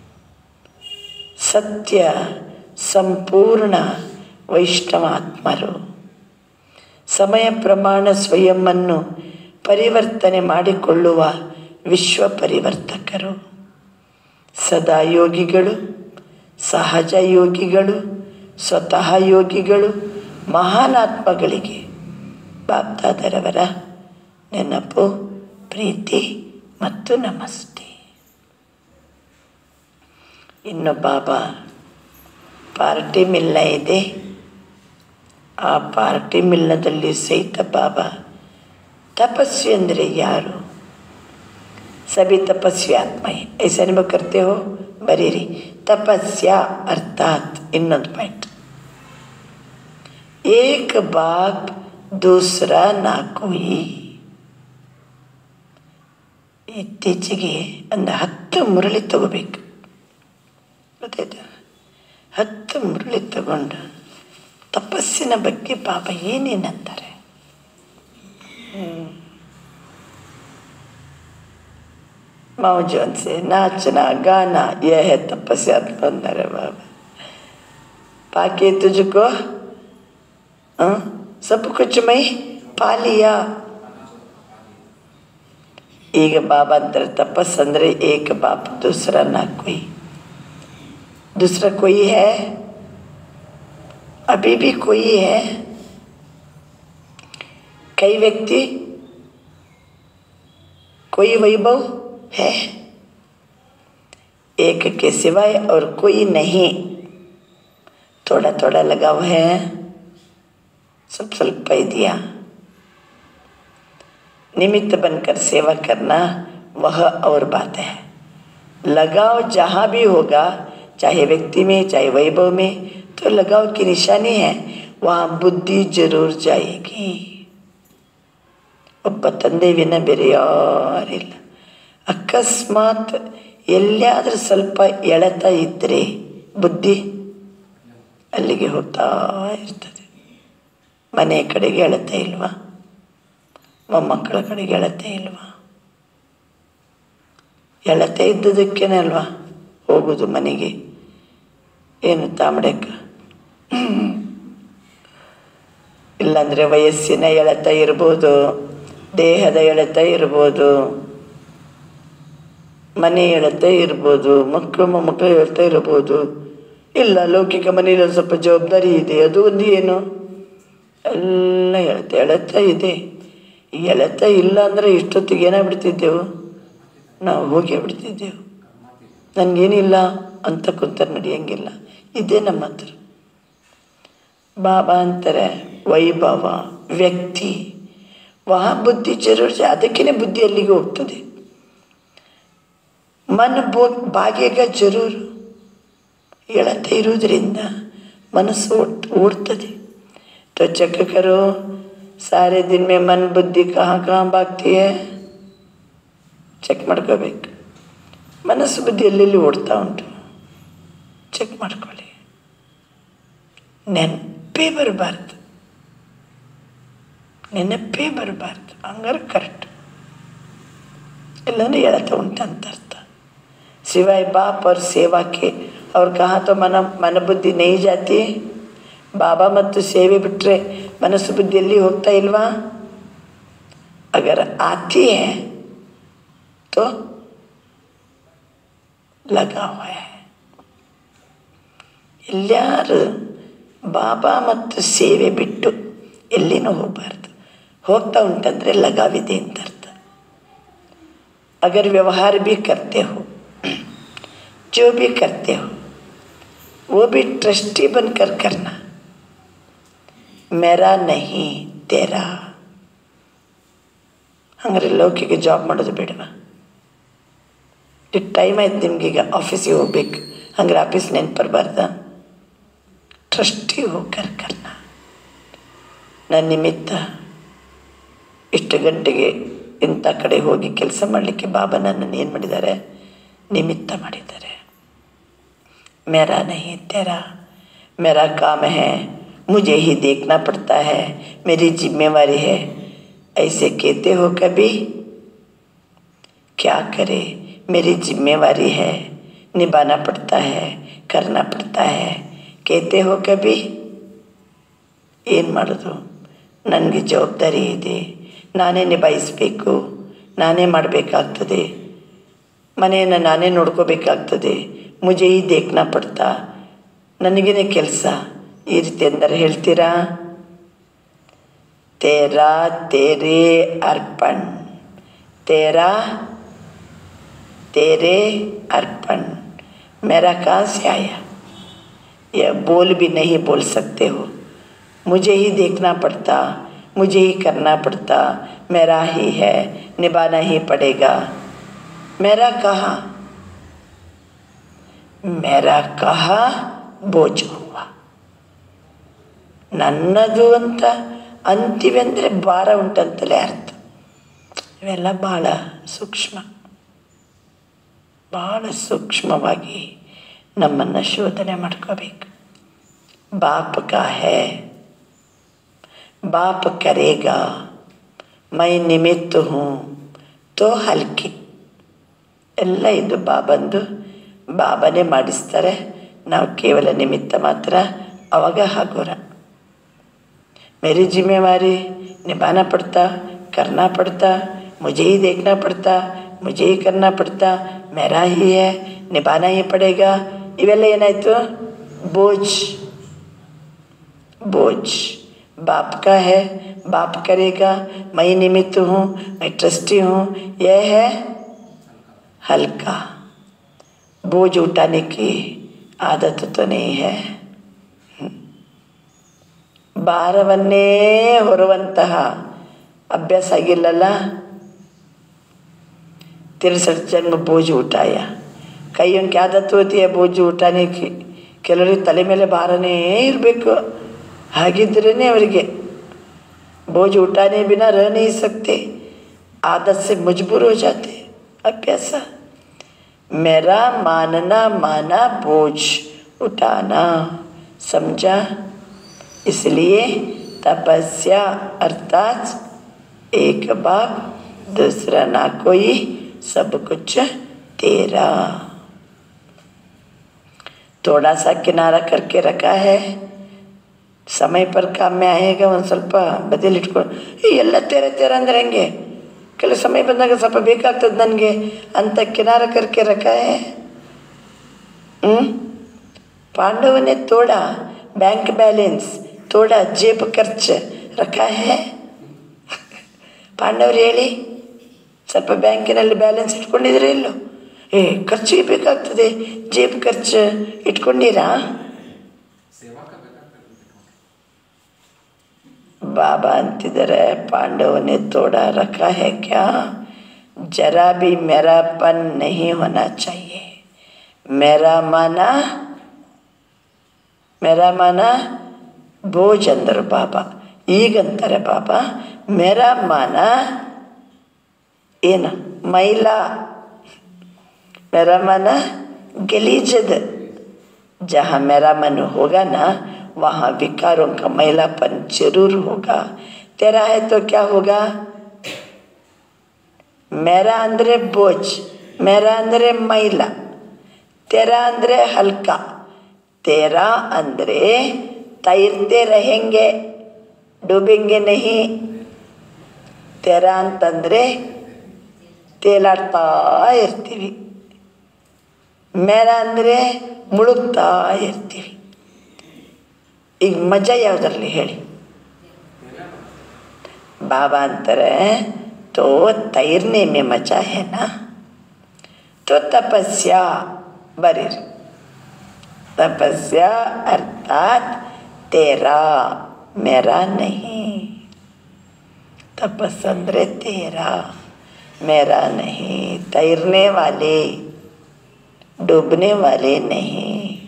ಸತ್ಯ ಸಂಪೂರ್ಣ ವೈಷ್ಣವಾತ್ಮರು ಸಮಯ ಪ್ರಮಾಣ ಸ್ವಯಂವನ್ನು ಪರಿವರ್ತನೆ ಮಾಡಿಕೊಳ್ಳುವ ವಿಶ್ವ ಪರಿವರ್ತಕರು ಸದಾ ಯೋಗಿಗಳು ಸಹಜ ಯೋಗಿಗಳು ಸ್ವತಃ ಯೋಗಿಗಳು ಮಹಾನಾತ್ಮಗಳಿಗೆ ಬಾಪ್ದಾದರವರ ನೆನಪು ಪ್ರೀತಿ ಮತ್ತು ನಮಸ್ತೆ ಇನ್ನು ಬಾಬಾ ಪಾರ್ಟಿ ಮಿಲ್ನ ಇದೆ ಆ ಪಾರ್ಟಿ ಮಿಲ್ನದಲ್ಲಿ ಸಹಿತ ಬಾಬಾ ತಪಸ್ವಿ ಅಂದರೆ ಯಾರು ಸಭಿ ತಪಸ್ವಿ ಆತ್ಮ ಐಸ ಅನುಭವ ಕರ್ತೆ ಹೋ ಬರೀರಿ ತಪಸ್ಯ ಅರ್ಥಾತ್ ಇನ್ನೊಂದು ಪಾಯಿಂಟ್ ಏಕ ಬಾಪ್ ದೂಸರ ನಾ ಕೋಯಿ ಇತ್ತೀಚೆಗೆ ಒಂದು ಹತ್ತು ಮುರಳಿ ತಗೋಬೇಕು ಗೊತ್ತಾಯ್ತಾ ಹತ್ತು ಮುರಳಿ ತಗೊಂಡು ತಪಸ್ಸಿನ ಬಗ್ಗೆ ಪಾಪ ಏನೇನಂತಾರೆ मौजों से नाचना गाना यह है तपस्या बंदर है बाबा पाके तुझको हाँ, सब कुछ मैं पा लिया ಈಗ ಬಾಬಾ ಅಂತಾರೆ ತಪಸ್ಸಂದರೆ ಏಕ ಬಾಪ್ ದೂಸರ ನಾ ಕೊಯ್ दूसरा कोई है अभी भी कोई है कई व्यक्ति कोई वैभव है एक के सिवाय और कोई नहीं थोड़ा थोड़ा लगाव है सब ಸ್ವಲ್ಪ ಇದೆಯಾ निमित्त बनकर सेवा करना वह और बात है लगाव जहाँ भी होगा चाहे व्यक्ति में चाहे वैभव में तो लगाव की निशानी है वहाँ बुद्धि जरूर जाएगी ಒಬ್ಬ ತಂದೆ ವಿನ ಬೇರೆ ಯಾರಿಲ್ಲ ಅಕಸ್ಮಾತ್ ಎಲ್ಲಿಯಾದರೂ ಸ್ವಲ್ಪ ಎಳೆತ ಇದ್ದರೆ ಬುದ್ಧಿ ಅಲ್ಲಿಗೆ ಹೋಗ್ತಾ ಇರ್ತದೆ ಮನೆ ಕಡೆಗೆ ಎಳೆತ ಇಲ್ವಾ ಮೊಮ್ಮಕ್ಕಳ ಕಡೆಗೆ ಎಳತೆ ಇಲ್ವಾ ಎಳತೆ ಇದ್ದದಕ್ಕೇನೆ ಅಲ್ವಾ ಹೋಗೋದು ಮನೆಗೆ ಏನು ತಾಂಬಡಕ್ಕ ಇಲ್ಲಾಂದರೆ ವಯಸ್ಸಿನ ಎಳೆತ ಇರ್ಬೋದು ದೇಹದ ಎಳೆತ ಇರ್ಬೋದು ಮನೆ ಎಳೆತ ಇರ್ಬೋದು ಮಕ್ಕಳು ಮೊಮ್ಮಕ್ಕಳು ಎಳೆತ ಇರ್ಬೋದು ಇಲ್ಲ ಲೌಕಿಕ ಮನೆಯಲ್ಲಿ ಒಂದು ಸ್ವಲ್ಪ ಜವಾಬ್ದಾರಿ ಇದೆ ಅದು ಒಂದು ಏನು ಎಲ್ಲ ಎಳೆತ ಎಳೆತ ಇದೆ ಈ ಎಳೆತ ಇಲ್ಲ ಅಂದರೆ ಇಷ್ಟೊತ್ತಿಗೆ ಏನಾಗ್ಬಿಡ್ತಿದ್ದೆವು ನಾವು ಹೋಗೇ ಬಿಡ್ತಿದ್ದೆವು ನನಗೇನಿಲ್ಲ ಅಂತ ಕುಂತ ನಡೆಯಂಗಿಲ್ಲ ಇದೇ ನಮ್ಮ ಹತ್ರ ಬಾಬಾ ಅಂತಾರೆ ವೈಭವ ವ್ಯಕ್ತಿ ವಹ ಬುದ್ಧಿ ಜರೂರ್ ಜಾ- ಅದಕ್ಕೇ ಬುದ್ಧಿ ಅಲ್ಲಿಗೆ ಹೋಗ್ತದೆ ಮನ ಬೋ ಬಾಗೇಗ ಜರೂರು ಎಳತೆ ಇರುವುದರಿಂದ ಮನಸ್ಸು ಓಡ್ ಓಡ್ತದೆ तो चेक करो सारे दिन में मन बुद्धि कहाँ कहाँ भागती है ಚೆಕ್ ಮಾಡ್ಕೋಬೇಕು ಮನಸ್ಸು ಬುದ್ಧಿ ಎಲ್ಲೆಲ್ಲಿ ಓಡ್ತಾ ಉಂಟು ಚೆಕ್ ಮಾಡ್ಕೊಳ್ಳಿ ನೆನಪೇ ಬರಬಾರ್ದು ನೆನಪೇ ಬರಬಾರ್ದು ಹಂಗಾರೆ ಕರೆಕ್ಟ್ ಇಲ್ಲಾಂದ್ರೆ ಎಳತ ಉಂಟಂತ ಅರ್ಥ सिवाय बाप और सेवा के और कहाँ तो मन मन बुद्धि नहीं जाती ಬಾಬಾ ಮತ್ತು ಸೇವೆ ಬಿಟ್ಟರೆ ಮನಸ್ಸು ಬುದ್ಧಿ ಎಲ್ಲಿ ಹೋಗ್ತಾ ಇಲ್ವಾ ಅಗರ್ ಆತಿ ಹೈ तो ಲಗಾ ಹುआ है ಎಲ್ಲಾರು ಬಾಬಾ ಮತ್ತು ಸೇವೆ ಬಿಟ್ಟು ಎಲ್ಲಿನೂ ಹೋಗಬಾರ್ದು ಹೋಗ್ತಾ ಉಂಟಂದರೆ ಲಗಾವಿದೆ ಅಂತ ಅರ್ಥ ಅಗರ್ ವ್ಯವಹಾರ भी करते हो जो भी करते हो वो भी ट्रस्टी बनकर करना मेरा नहीं तेरा ಹಂಗಾರೆ ಲೌಕಿಕ ಜಾಬ್ ಮಾಡೋದು ಬೇಡವಾ ಟೈಮ್ ಆಯ್ತು ನಿಮಗೀಗ ಆಫೀಸಿಗೆ ಹೋಗ್ಬೇಕು ಹಂಗಾರೆ ಆಫೀಸ್ ನೆನಪರ್ಬಾರ್ದ ಟ್ರಸ್ಟಿ ಹೋಗ್ಕರ್ ಕರ್ನ ನನ್ನ ನಿಮಿತ್ತ ಇಷ್ಟು ಗಂಟೆಗೆ ಇಂಥ ಕಡೆ ಹೋಗಿ ಕೆಲಸ ಮಾಡಲಿಕ್ಕೆ ಬಾಬಾ ನನ್ನನ್ನು ಏನು ಮಾಡಿದ್ದಾರೆ ನಿಮಿತ್ತ ಮಾಡಿದ್ದಾರೆ मेरा नहीं तेरा मेरा काम है मुझे ही देखना पड़ता है मेरी जिम्मेवारी है ऐसे कहते हो कभी क्या करे मेरी जिम्मेवारी है निभाना पड़ता है करना पड़ता है कहते हो कभी ಏನು ಮಾಡೋದು ನನಗೆ ಜವಾಬ್ದಾರಿ ಇದೆ ನಾನೇ ನಿಭಾಯಿಸಬೇಕು ನಾನೇ ಮಾಡಬೇಕಾಗ್ತದೆ ಮನೆಯನ್ನು ನಾನೇ ನೋಡ್ಕೋಬೇಕಾಗ್ತದೆ ಮುಜೆ ಈ ದೇಖ್ನಾ ಪಡ್ತಾ ನನಗೇನೆ ಕೆಲಸ ಈ ರೀತಿ ಅಂದರೆ ಹೇಳ್ತೀರಾ तेरा तेरे अर्पण तेरा तेरे अर्पण मेरा कहाँ से आया यह बोल भी नहीं बोल सकते हो मुझे ही देखना पड़ता मुझे ही करना पड़ता मेरा ही है निभाना ही पड़ेगा मेरा कहा मेरा कहा ಬೋಜ್ ಹೂವ ನನ್ನದು ಅಂತ ಅಂತೀವಿ ಅಂದರೆ ಭಾರ ಉಂಟಂತಲೇ ಅರ್ಥ ಇವೆಲ್ಲ ಭಾಳ ಸೂಕ್ಷ್ಮ ಭಾಳ ಸೂಕ್ಷ್ಮವಾಗಿ ನಮ್ಮನ್ನು ಶೋಧನೆ ಮಾಡ್ಕೋಬೇಕು ಬಾಪ್ ಕಾ ಹೇ ಬಾಪ್ ಕರೇಗಾ ಮೈ ನಿಮಿತ್ತ ಹೂँ ತೋ ಹಲ್ಕಿ ಎಲ್ಲ ಇದು ಬಾಬಂದು ಬಾಬನೇ ಮಾಡಿಸ್ತಾರೆ ನಾವು ಕೇವಲ ನಿಮಿತ್ತ ಮಾತ್ರ ಅವಾಗ ಹಾಗೋರ मेरी जिम्मेवारी निभाना पड़ता करना पड़ता मुझे ही देखना पड़ता मुझे ही करना पड़ता मेरा ही है निभाना ही पड़ेगा ಇವೆಲ್ಲ ಏನಾಯಿತು ಬೋಜ್ बोझ बाप का है बाप करेगा मैं निमित्त हूँ मैं ट्रस्टी हूँ यह है हल्का बोझ उठाने की आदत तो नहीं है ಭಾರವನ್ನೇ ಹೊರುವಂತಹ ಅಭ್ಯಾಸ ಆಗಿಲ್ಲಲ್ಲ तिरसठ जन्म बोझ उठाया कईयों की आदत होती है बोझ उठाने की ಕೆಲವರಿಗೆ ತಲೆ ಮೇಲೆ ಭಾರನೇ ಇರಬೇಕು ಹಾಗಿದ್ರೇ ಅವರಿಗೆ बोझ उठाने बिना रह नहीं सकते आदत से मजबूर हो जाते अभ्यास मेरा मानना माना बोझ उठाना समझा इसलिए तपस्या अर्थात एक बाप दूसरा ना कोई सब कुछ तेरा थोड़ा सा किनारा करके रखा है ಸಮಯ ಪರ್ ಕಮ್ಮಿ ಆಗ ಒಂದು ಸ್ವಲ್ಪ ಬದಿಯಲ್ಲಿ ಇಟ್ಕೊಂಡು ಏ ಎಲ್ಲ ತೇರ ತೇರ ಅಂದ್ರೆ ಹೆಂಗೆ ಕೆಲವು ಸಮಯ ಬಂದಾಗ ಸ್ವಲ್ಪ ಬೇಕಾಗ್ತದೆ ನನಗೆ ಅಂತ ಕಿನಾರ ಕರ್ಕೆ ರಕಾಯೆ ಹ್ಞೂ पांडव ने तोड़ा बैंक बैलेंस तोड़ा जेब खर्च रखा है ಪಾಂಡವರು ಹೇಳಿ ಸ್ವಲ್ಪ ಬ್ಯಾಂಕಿನಲ್ಲಿ ಬ್ಯಾಲೆನ್ಸ್ ಇಟ್ಕೊಂಡಿದ್ರೆ ಇಲ್ಲೋ ಏ ಖರ್ಚಿಗೆ ಬೇಕಾಗ್ತದೆ ಜೇಬ್ ಖರ್ಚು ಇಟ್ಕೊಂಡಿರಾ बाबा अंतिदर पांडव ने तोड़ा रखा है क्या जरा भी मेरापन नहीं होना चाहिए मेरा माना मेरा माना बोझ अंदर बाबा ಈಗಂತಾರೆ ಬಾಬಾ ಮೇರಾ ಮಾನ ಏನು ಮೈಲಾ मेरा मन गलीजद जहाँ मेरा मन होगा ना वहाँ विकारों का मैलापन जरूर होगा तेरा है तो क्या होगा मेरा अंदरे बोझ मेरा अंदरे मैला तेरा अंदरे हल्का तेरा अंदरे तैरते रहेंगे डूबेंगे नहीं तेरा ಅಂತಂದರೆ ತೇಲಾಡ್ತಾ ಇರ್ತೀವಿ ಮೇರ ಅಂದರೆ ಮುಳುಗ್ತಾ ಇರ್ತೀವಿ ಈಗ ಮಜಾ ಯಾವುದರಲ್ಲಿ ಹೇಳಿ ಬಾಬಾ ಅಂತಾರೆ ತೋ ತೈರ್ನೆ ಮೇ ಮಜಾ ಹೇನ तो तपस्या बरीर तपस्या अर्थात तेरा मेरा नहीं तपस अंदरे तेरा मेरा नहीं तैरने वाले डूबने वाले नहीं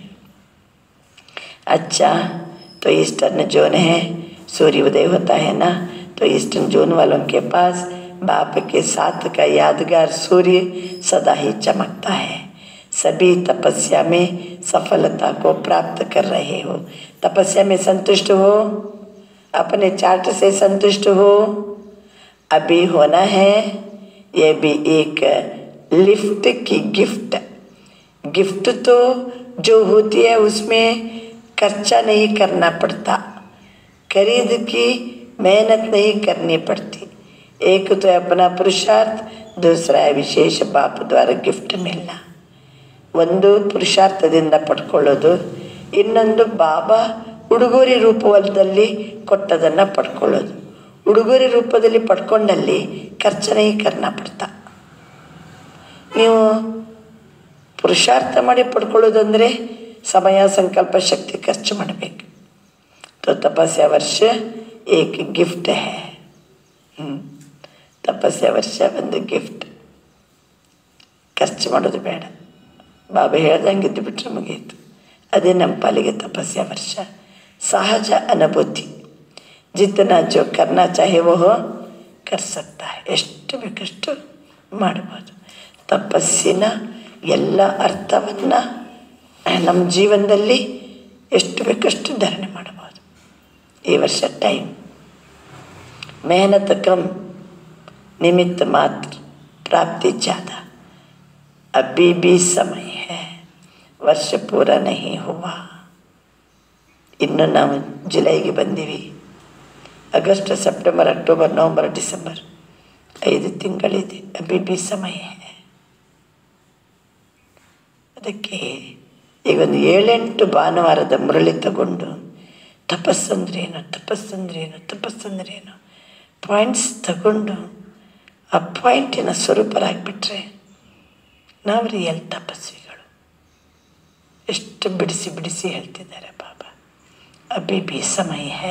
अच्छा तो ईस्टर्न जोन है सूर्य उदय होता है ना तो ईस्टर्न जोन वालों के पास बाप के साथ का यादगार सूर्य सदा ही चमकता है सभी तपस्या में सफलता को प्राप्त कर रहे हो तपस्या में संतुष्ट हो अपने चार्ट से संतुष्ट हो अभी होना है ये भी एक लिफ्ट की गिफ्ट गिफ्ट तो जो होती है उसमें खर्चा नहीं करना पड़ता खरीद की मेहनत नहीं करनी पड़ती एक तो है अपना पुरुषार्थ दूसरा है ವಿಶೇಷ ಬಾಪ ದ್ವಾರ ಗಿಫ್ಟ್ ಮಿಲ್ನ ಒಂದು ಪುರುಷಾರ್ಥದಿಂದ ಪಡ್ಕೊಳ್ಳೋದು ಇನ್ನೊಂದು ಬಾಬಾ ಉಡುಗೊರೆ ರೂಪದಲ್ಲಿ ಕೊಟ್ಟದನ್ನು ಪಡ್ಕೊಳ್ಳೋದು ಉಡುಗೊರೆ ರೂಪದಲ್ಲಿ ಪಡ್ಕೊಂಡಲ್ಲಿ ಖರ್ಚನೇ ಕರ್ನ ಪಡ್ತಾ ನೀವು ಪುರುಷಾರ್ಥ ಮಾಡಿ ಪಡ್ಕೊಳ್ಳೋದಂದರೆ ಸಮಯ ಸಂಕಲ್ಪ ಶಕ್ತಿ ಖರ್ಚು ಮಾಡಬೇಕು तो तपस्या वर्ष एक गिफ्ट है ಹ್ಮ್. ತಪಸ್ಯ ವರ್ಷ ಒಂದು ಗಿಫ್ಟ್ ಖರ್ಚು ಮಾಡೋದು ಬೇಡ ಬಾಬಾ ಹೇಳ್ದಂಗೆ ಇದ್ದು ಬಿಟ್ಟರೆ ಮುಗಿಯಿತು ಅದೇ ನಮ್ಮ ಪಾಲಿಗೆ ತಪಸ್ಯ ವರ್ಷ ಸಹಜ ಅನುಭೂತಿ ಜಿತನ ಜೋ ಕರ್ನಾ ಚಾಹೆ ವೋ ಕರ್ ಸಕ್ತಾ ಹೈ. ಎಷ್ಟು ಬೇಕಷ್ಟು ಮಾಡ್ಬೋದು ತಪಸ್ಸಿನ ಎಲ್ಲ ಅರ್ಥವನ್ನು ನಮ್ಮ ಜೀವನದಲ್ಲಿ ಎಷ್ಟು ಬೇಕಷ್ಟು ಧಾರಣೆ ಮಾಡ್ಬೋದು ಈ ವರ್ಷ ಟೈಮ್ मेहनत कम निमित्त मात्र प्राप्ति ज़्यादा अभी भी समय है ವರ್ಷ ಪೂರ ನಹಿ ಹುವಾ ಇನ್ನು ನಾವು ಜುಲೈಗೆ ಬಂದೀವಿ August September October November December ಐದು ತಿಂಗಳಿದೆ ಅಭಿ ಬಿ ಸಮಯ है ಅದಕ್ಕೆ ಈಗ ಒಂದು ಏಳೆಂಟು ಭಾನುವಾರದ ಮುರಳಿ ತಗೊಂಡು ತಪಸ್ಸಂದ್ರೇನು ತಪಸ್ಸಂದ್ರೇನು ತಪಸ್ಸಂದ್ರೇನು ಪಾಯಿಂಟ್ಸ್ ತಗೊಂಡು ಆ ಪಾಯಿಂಟಿನ ಸ್ವರೂಪರಾಗಿಬಿಟ್ರೆ ನಾವು ರಿಯಲ್ ತಪಸ್ವಿಗಳು ಎಷ್ಟು ಬಿಡಿಸಿ ಬಿಡಿಸಿ ಹೇಳ್ತಿದ್ದಾರೆ ಬಾಬಾ ಅಭಿ ಭಿ ಸಮಯ ಹೇ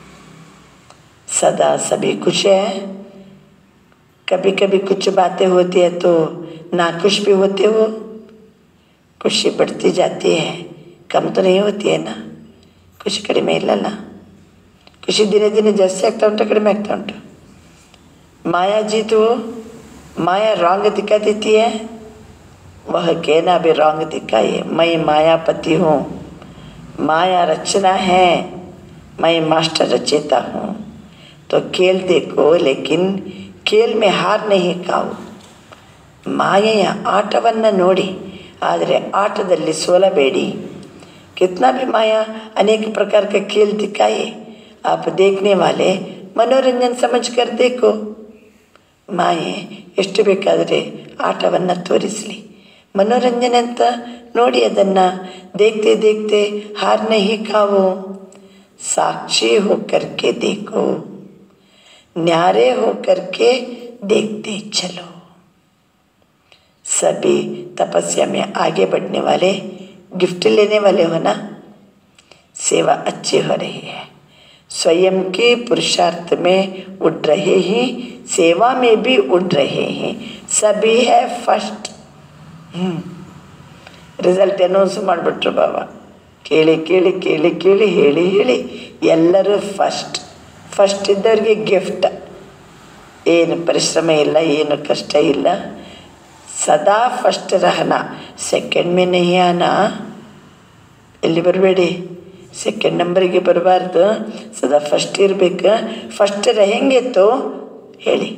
सदा सभी खुश है कभी कभी कुछ बातें होती है तो नाखुश भी होते हो खुशी बढ़ती जाती है कम तो नहीं होती है ना ಖುಷಿ ಕಡಿಮೆ ಇಲ್ಲಲ್ಲ ಖುಷಿ ದಿನೇ ದಿನೇ ಜಾಸ್ತಿ ಆಗ್ತಾ ಉಂಟು ಕಡಿಮೆ ಆಗ್ತಾ ಉಂಟು माया जी तो माया रॉन्ग दिखा देती है वह कहना भी रॉन्ग दिखाइए मैं मायापति हूँ माया रचना है मैं मास्टर रचेता हूँ तो खेल देखो लेकिन खेल में हार नहीं ಕಾವು ಮಾಯೆಯ ಆಟವನ್ನು ನೋಡಿ ಆದರೆ ಆಟದಲ್ಲಿ ಸೋಲಬೇಡಿ कितना भी माया अनेक प्रकार का खेल दिखाए आप देखने वाले मनोरंजन समझ कर देखो ಮಾಯೆ ಎಷ್ಟು ಬೇಕಾದರೆ ಆಟವನ್ನು ತೋರಿಸಲಿ ಮನೋರಂಜನೆ ಅಂತ ನೋಡಿ ಅದನ್ನು ದೇಖ್ತೆ ದೇಖ್ತೆ ಹಾರ್ ನಹಿ ಕಾವು ಸಾಕ್ಷಿ ಹೋಕರ್ ಕೆ देखो न्यारे होकर के देखते चलो सभी तपस्या में आगे बढ़ने वाले गिफ्ट लेने वाले हो ना सेवा अच्छी हो रही है स्वयं के पुरुषार्थ में उड़ रहे हैं सेवा में भी उड़ रहे हैं सभी है फर्स्ट ರಿಸಲ್ಟ್ ಅನೌನ್ಸ್ ಮಾಡಿಬಿಟ್ರು ಬಾಬಾ ಕೇಳಿ ಕೇಳಿ ಕೇಳಿ ಕೇಳಿ ಹೇಳಿ ಹೇಳಿ ಎಲ್ಲರೂ ಫಸ್ಟ್ ಫಸ್ಟ್ ಇದ್ದವ್ರಿಗೆ ಗಿಫ್ಟ್ ಏನು ಪರಿಶ್ರಮ ಇಲ್ಲ ಏನು ಕಷ್ಟ ಇಲ್ಲ ಸದಾ ಫಸ್ಟ್ ರಹನ ಸೆಕೆಂಡ್ ಮೇ ನಹಿ ಆನ ಎಲ್ಲಿ ಬರಬೇಡಿ ಸೆಕೆಂಡ್ ನಂಬರಿಗೆ ಬರಬಾರ್ದು ಸದಾ ಫಸ್ಟ್ ಇರಬೇಕು ಫಸ್ಟ್ रहेंगे तो ಹೇಳಿ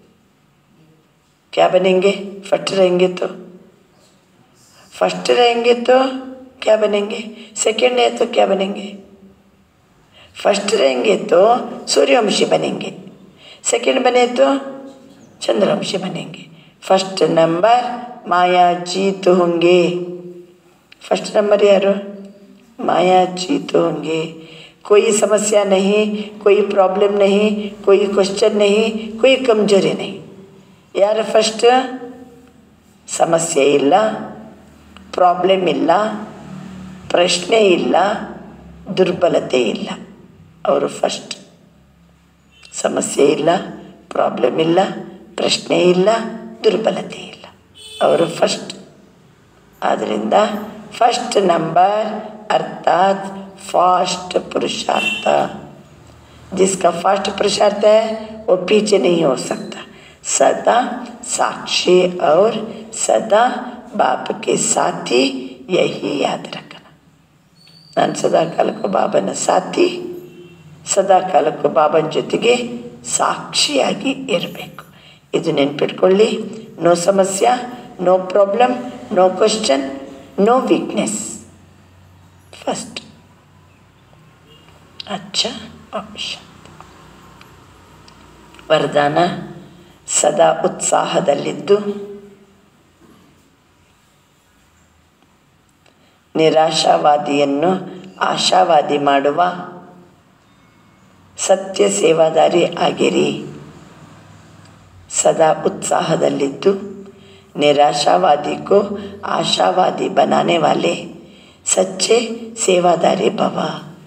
क्या बनेंगे फर्स्ट रहेंगे तो फर्स्ट रहेंगे तो क्या बनेंगे सेकंड है तो क्या बनेंगे फर्स्ट रहेंगे तो सूर्यवंशी बनेंगे सेकंड बने तो चंद्रवंशी बनेंगे फर्स्ट नंबर माया जीत होंगे फर्स्ट नंबर यारो माया जीत होंगे कोई समस्या नहीं कोई प्रॉब्लम नहीं कोई क्वेश्चन नहीं कोई कमजोरी नहीं ಯಾರು ಫಸ್ಟ್ ಸಮಸ್ಯೆ ಇಲ್ಲ ಪ್ರಾಬ್ಲಮ್ ಇಲ್ಲ ಪ್ರಶ್ನೆ ಇಲ್ಲ ದುರ್ಬಲತೆ ಇಲ್ಲ ಅವರು ಫಸ್ಟ್ ಸಮಸ್ಯೆ ಇಲ್ಲ ಪ್ರಾಬ್ಲಮ್ ಇಲ್ಲ ಪ್ರಶ್ನೆ ಇಲ್ಲ ದುರ್ಬಲತೆ ಇಲ್ಲ ಅವರು ಫಸ್ಟ್ ಆದ್ದರಿಂದ ಫಸ್ಟ್ ನಂಬರ್ ಅರ್ಥಾತ್ फास्ट पुरुषार्थ जिसका फास्ट पुरुषार्थ है वो पीछे नहीं हो सकता सदा साक्षी और सदा बाप के साथी यही याद रखना ನಾನು ಸದಾ ಕಾಲಕ್ಕೂ ಬಾಬನ ಸಾಥಿ ಸದಾ ಕಾಲಕ್ಕೂ ಬಾಬನ ಜೊತೆಗೆ ಸಾಕ್ಷಿಯಾಗಿ ಇರಬೇಕು ಇದು ನೆನ್ಪಿಟ್ಕೊಳ್ಳಿ ನೋ ಸಮಸ್ಯೆ no problem no question no weakness first ಅಚ್ಚ ಅಂಶ ವರದಾನ ಸದಾ ಉತ್ಸಾಹದಲ್ಲಿದ್ದು ನಿರಾಶಾವಾದಿಯನ್ನು ಆಶಾವಾದಿ ಮಾಡುವ ಸತ್ಯ ಸೇವಾದಾರಿ ಆಗಿರಿ ಸದಾ उत्साहदಲ್ಲಿದ್ದು निराशावादी को आशावादी बनाने वाले सच्चे सेवादारी भव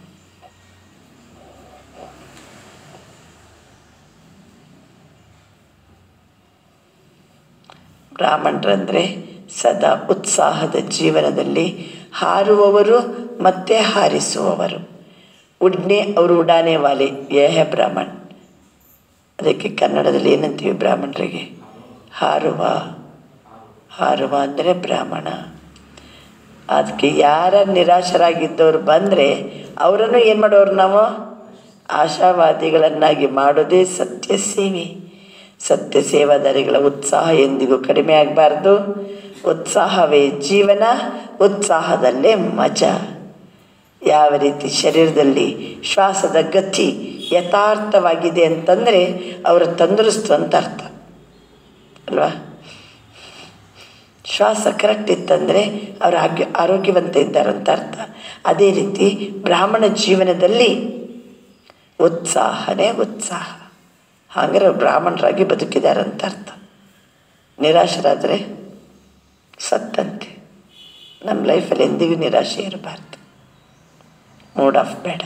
ಬ್ರಾಹ್ಮಣರಂದರೆ ಸದಾ ಉತ್ಸಾಹದ ಜೀವನದಲ್ಲಿ ಹಾರುವವರು ಮತ್ತೆ ಹಾರಿಸುವವರು ಉಡ್ನೆ ಅವರು ಉಡಾನೆ ವಾಲೆ ಯಹ ಬ್ರಾಹ್ಮಣ್ ಅದಕ್ಕೆ ಕನ್ನಡದಲ್ಲಿ ಏನಂತೀವಿ ಬ್ರಾಹ್ಮಣರಿಗೆ ಹಾರುವ ಹಾರುವ ಅಂದರೆ ಬ್ರಾಹ್ಮಣ ಅದಕ್ಕೆ ಯಾರ ನಿರಾಶರಾಗಿದ್ದವರು ಬಂದರೆ ಅವರನ್ನು ಏನು ಮಾಡೋರು ನಾವು ಆಶಾವಾದಿಗಳನ್ನಾಗಿ ಮಾಡೋದೇ ಸತ್ಯ ಸೇವೆ ಸತ್ಯ ಸೇವಾದಾರಿಗಳ ಉತ್ಸಾಹ ಎಂದಿಗೂ ಕಡಿಮೆ ಆಗಬಾರ್ದು ಉತ್ಸಾಹವೇ ಜೀವನ ಉತ್ಸಾಹದಲ್ಲೇ ಮಜಾ ಯಾವ ರೀತಿ ಶರೀರದಲ್ಲಿ ಶ್ವಾಸದ ಗತಿ ಯಥಾರ್ಥವಾಗಿದೆ ಅಂತಂದರೆ ಅವರ ತಂದರುಸ್ತು ಅಂತ ಅರ್ಥ ಅಲ್ವಾ ಶ್ವಾಸ ಕರೆಕ್ಟ್ ಇತ್ತಂದರೆ ಅವರು ಆರೋಗ್ಯ ಆರೋಗ್ಯವಂತ ಇದ್ದಾರಂತ ಅರ್ಥ ಅದೇ ರೀತಿ ಬ್ರಾಹ್ಮಣ ಜೀವನದಲ್ಲಿ ಉತ್ಸಾಹನೇ ಉತ್ಸಾಹ ಹಾಗಾದ್ರೆ ಅವ್ರು ಬ್ರಾಹ್ಮಣರಾಗಿ ಬದುಕಿದಾರಂತ ಅರ್ಥ ನಿರಾಶರಾದರೆ ಸತ್ತಂತೆ ನಮ್ಮ ಲೈಫಲ್ಲಿ ಎಂದಿಗೂ ನಿರಾಶೆ ಇರಬಾರ್ದು ಮೂಡ್ ಆಫ್ ಬೇಡ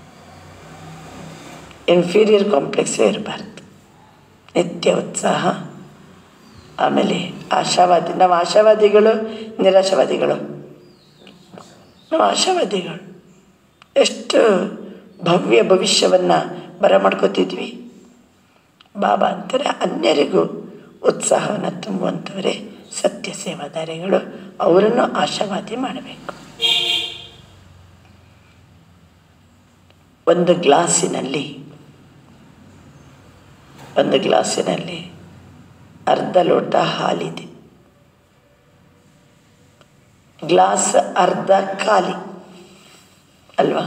ಇನ್ಫೀರಿಯರ್ ಕಾಂಪ್ಲೆಕ್ಸೇ ಇರಬಾರ್ದು ನಿತ್ಯ ಉತ್ಸಾಹ ಆಮೇಲೆ ಆಶಾವಾದಿ ನಾವು ಆಶಾವಾದಿಗಳು ನಿರಾಶಾವಾದಿಗಳು ನಾವು ಆಶಾವಾದಿಗಳು ಎಷ್ಟು ಭವ್ಯ ಭವಿಷ್ಯವನ್ನು ಬರಮಾಡ್ಕೋತಿದ್ವಿ ಬಾಬಾ ಅಂತಾರೆ ಅನ್ಯರಿಗೂ ಉತ್ಸಾಹವನ್ನು ತುಂಬುವಂಥವರೇ ಸತ್ಯ ಸೇವಾದಾರಿಗಳು ಅವರನ್ನು ಆಶಾವಾದಿ ಮಾಡಬೇಕು ಒಂದು ಗ್ಲಾಸಿನಲ್ಲಿ ಒಂದು ಗ್ಲಾಸಿನಲ್ಲಿ ಅರ್ಧ ಲೋಟ ಹಾಲಿದೆ ಗ್ಲಾಸ್ ಅರ್ಧ ಖಾಲಿ ಅಲ್ವಾ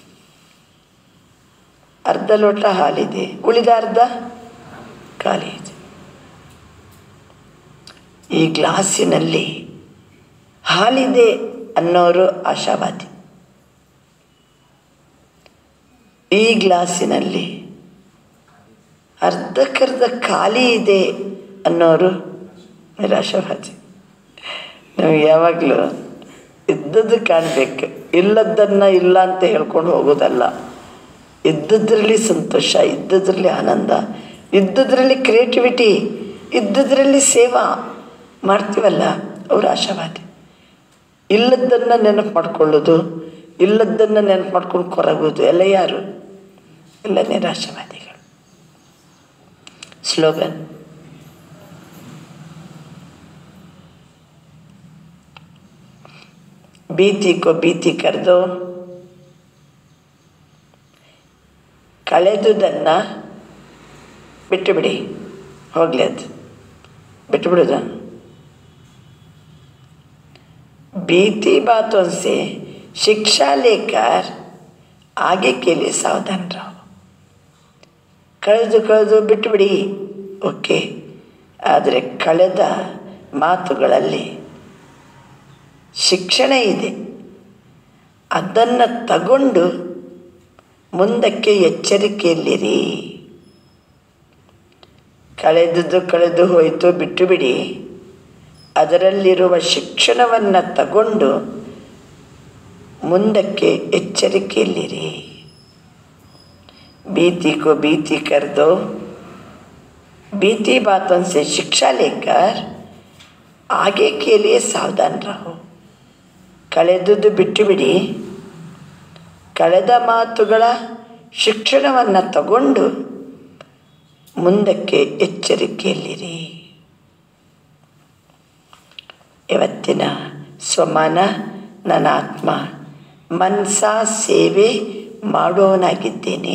ಅರ್ಧ ಲೋಟ ಹಾಲಿದೆ ಉಳಿದ ಅರ್ಧ ಖಾಲಿ ಇದೆ ಈ ಗ್ಲಾಸಿನಲ್ಲಿ ಹಾಲಿದೆ ಅನ್ನೋರು ಆಶಾವಾದಿ ಈ ಗ್ಲಾಸಿನಲ್ಲಿ ಅರ್ಧಕ್ಕರ್ಧ ಖಾಲಿ ಇದೆ ಅನ್ನೋರು ನಿರಾಶಾವಾದಿ ನಾವು ಯಾವಾಗಲೂ ಇದ್ದದ್ದು ಕಾಣಬೇಕು ಇಲ್ಲದ್ದನ್ನು ಇಲ್ಲ ಅಂತ ಹೇಳ್ಕೊಂಡು ಹೋಗೋದಲ್ಲ ಇದ್ದದ್ರಲ್ಲಿ ಸಂತೋಷ ಇದ್ದದ್ರಲ್ಲಿ ಆನಂದ ಇದ್ದದ್ರಲ್ಲಿ ಕ್ರಿಯೇಟಿವಿಟಿ ಇದ್ದದ್ರಲ್ಲಿ ಸೇವಾ ಮಾಡ್ತೀವಲ್ಲ ಅವರು ಆಶಾವಾದಿ ಇಲ್ಲದ್ದನ್ನು ನೆನಪು ಮಾಡ್ಕೊಳ್ಳೋದು ಇಲ್ಲದ್ದನ್ನು ನೆನಪು ಮಾಡ್ಕೊಂಡು ಕೊರಗೋದು ಎಲ್ಲ ಯಾರು ಎಲ್ಲ ನಿರಾಶಾವಾದಿಗಳು ಸ್ಲೋಗನ್ ಭೀತಿ ಕೋ ಭೀತಿ ಕರೆದು ಕಳೆದುದನ್ನು ಬಿಟ್ಟು ಬಿಡಿ ಹೋಗ್ಲಿ ಅದು ಬಿಟ್ಟು ಬಿಡೋದು बीती बातों से शिक्षा लेकर आगे के लिए सावधान रहो ಕಳೆದು ಕಳೆದು ಬಿಟ್ಟುಬಿಡಿ ಓಕೆ ಆದರೆ ಕಳೆದ ಮಾತುಗಳಲ್ಲಿ ಶಿಕ್ಷಣ ಇದೆ ಅದನ್ನು ತಗೊಂಡು ಮುಂದಕ್ಕೆ ಎಚ್ಚರಿಕೆಯಲ್ಲಿರಿ ಕಳೆದುದು ಕಳೆದು ಹೋಯಿತು ಬಿಟ್ಟು ಬಿಡಿ ಅದರಲ್ಲಿರುವ ಶಿಕ್ಷಣವನ್ನು ತಗೊಂಡು ಮುಂದಕ್ಕೆ ಎಚ್ಚರಿಕೆಯಲ್ಲಿರಿ बीती को बीती कर दो बीती बातों से शिक्षा लेकर आगे के लिए सावधान रहो ಕಳೆದುದು ಬಿಟ್ಟು ಬಿಡಿ ಕಳೆದ ಮಾತುಗಳ ಶಿಕ್ಷಣವನ್ನು ತಗೊಂಡು ಮುಂದಕ್ಕೆ ಎಚ್ಚರಿಕೆಯಲ್ಲಿರಿ ಇವತ್ತಿನ ಸ್ವಮಾನ ನನ್ನ ಆತ್ಮ ಮನ್ಸ ಸೇವೆ ಮಾಡೋನಾಗಿದ್ದೇನೆ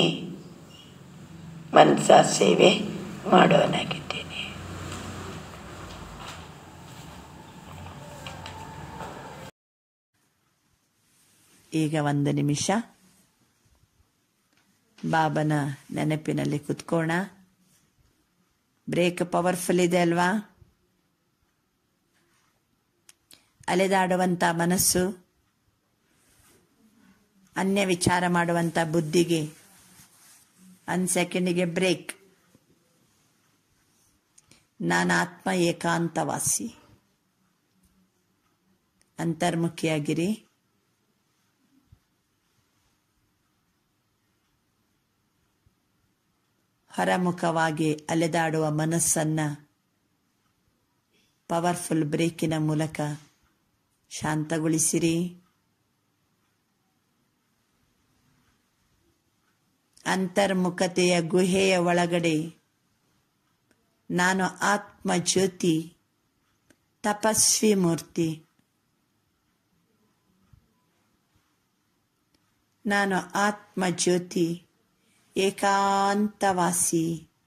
ಮನ್ಸ ಸೇವೆ ಮಾಡೋನಾಗಿದ್ದೇನೆ ಈಗ ಒಂದು ನಿಮಿಷ ಬಾಬನ ನೆನಪಿನಲ್ಲಿ ಕುತ್ಕೋಣ ಬ್ರೇಕ್ ಪವರ್ಫುಲ್ ಇದೆ ಅಲ್ವಾ ಅಲೆದಾಡುವಂಥ ಮನಸ್ಸು ಅನ್ಯ ವಿಚಾರ ಮಾಡುವಂಥ ಬುದ್ಧಿಗೆ ಒಂದು ಸೆಕೆಂಡಿಗೆ ಬ್ರೇಕ್ ನಾನು ಆತ್ಮ ಏಕಾಂತವಾಸಿ ಅಂತರ್ಮುಖಿಯಾಗಿರಿ ಹೊರಮುಖವಾಗಿ ಅಲೆದಾಡುವ ಮನಸ್ಸನ್ನ ಪವರ್ಫುಲ್ ಬ್ರೇಕಿನ ಮೂಲಕ ಶಾಂತಗೊಳಿಸಿರಿ ಅಂತರ್ಮುಖತೆಯ ಗುಹೆಯ ಒಳಗಡೆ ನಾನು ಆತ್ಮ ಜ್ಯೋತಿ ತಪಸ್ವಿ ಮೂರ್ತಿ ನಾನು ಆತ್ಮ ಜ್ಯೋತಿ ಏಕಾಂತವಾಸಿ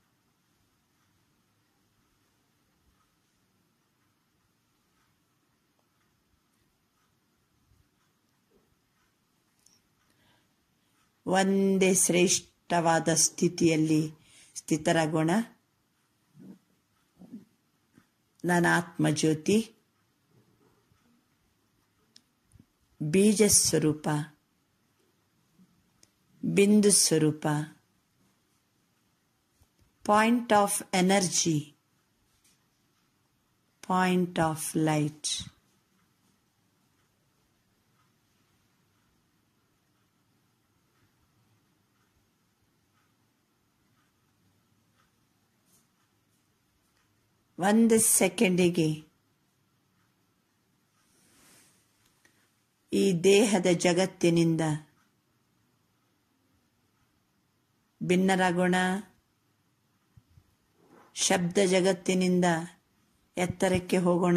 ಒಂದೇ ಶ್ರೇಷ್ಠವಾದ ಸ್ಥಿತಿಯಲ್ಲಿ ಸ್ಥಿತರಾಗೋಣ ನನ್ನ ಆತ್ಮ ಜ್ಯೋತಿ ಬೀಜ ಸ್ವರೂಪ ಬಿಂದು ಸ್ವರೂಪ point of energy point of light ಒಂದು ಸೆಕೆಂಡಿಗೆ ಈ ದೇಹದ ಜಗತ್ತಿನಿಂದ ಭಿನ್ನರಾಗೋಣ ಶಬ್ದ ಜಗತ್ತಿನಿಂದ ಎತ್ತರಕ್ಕೆ ಹೋಗೋಣ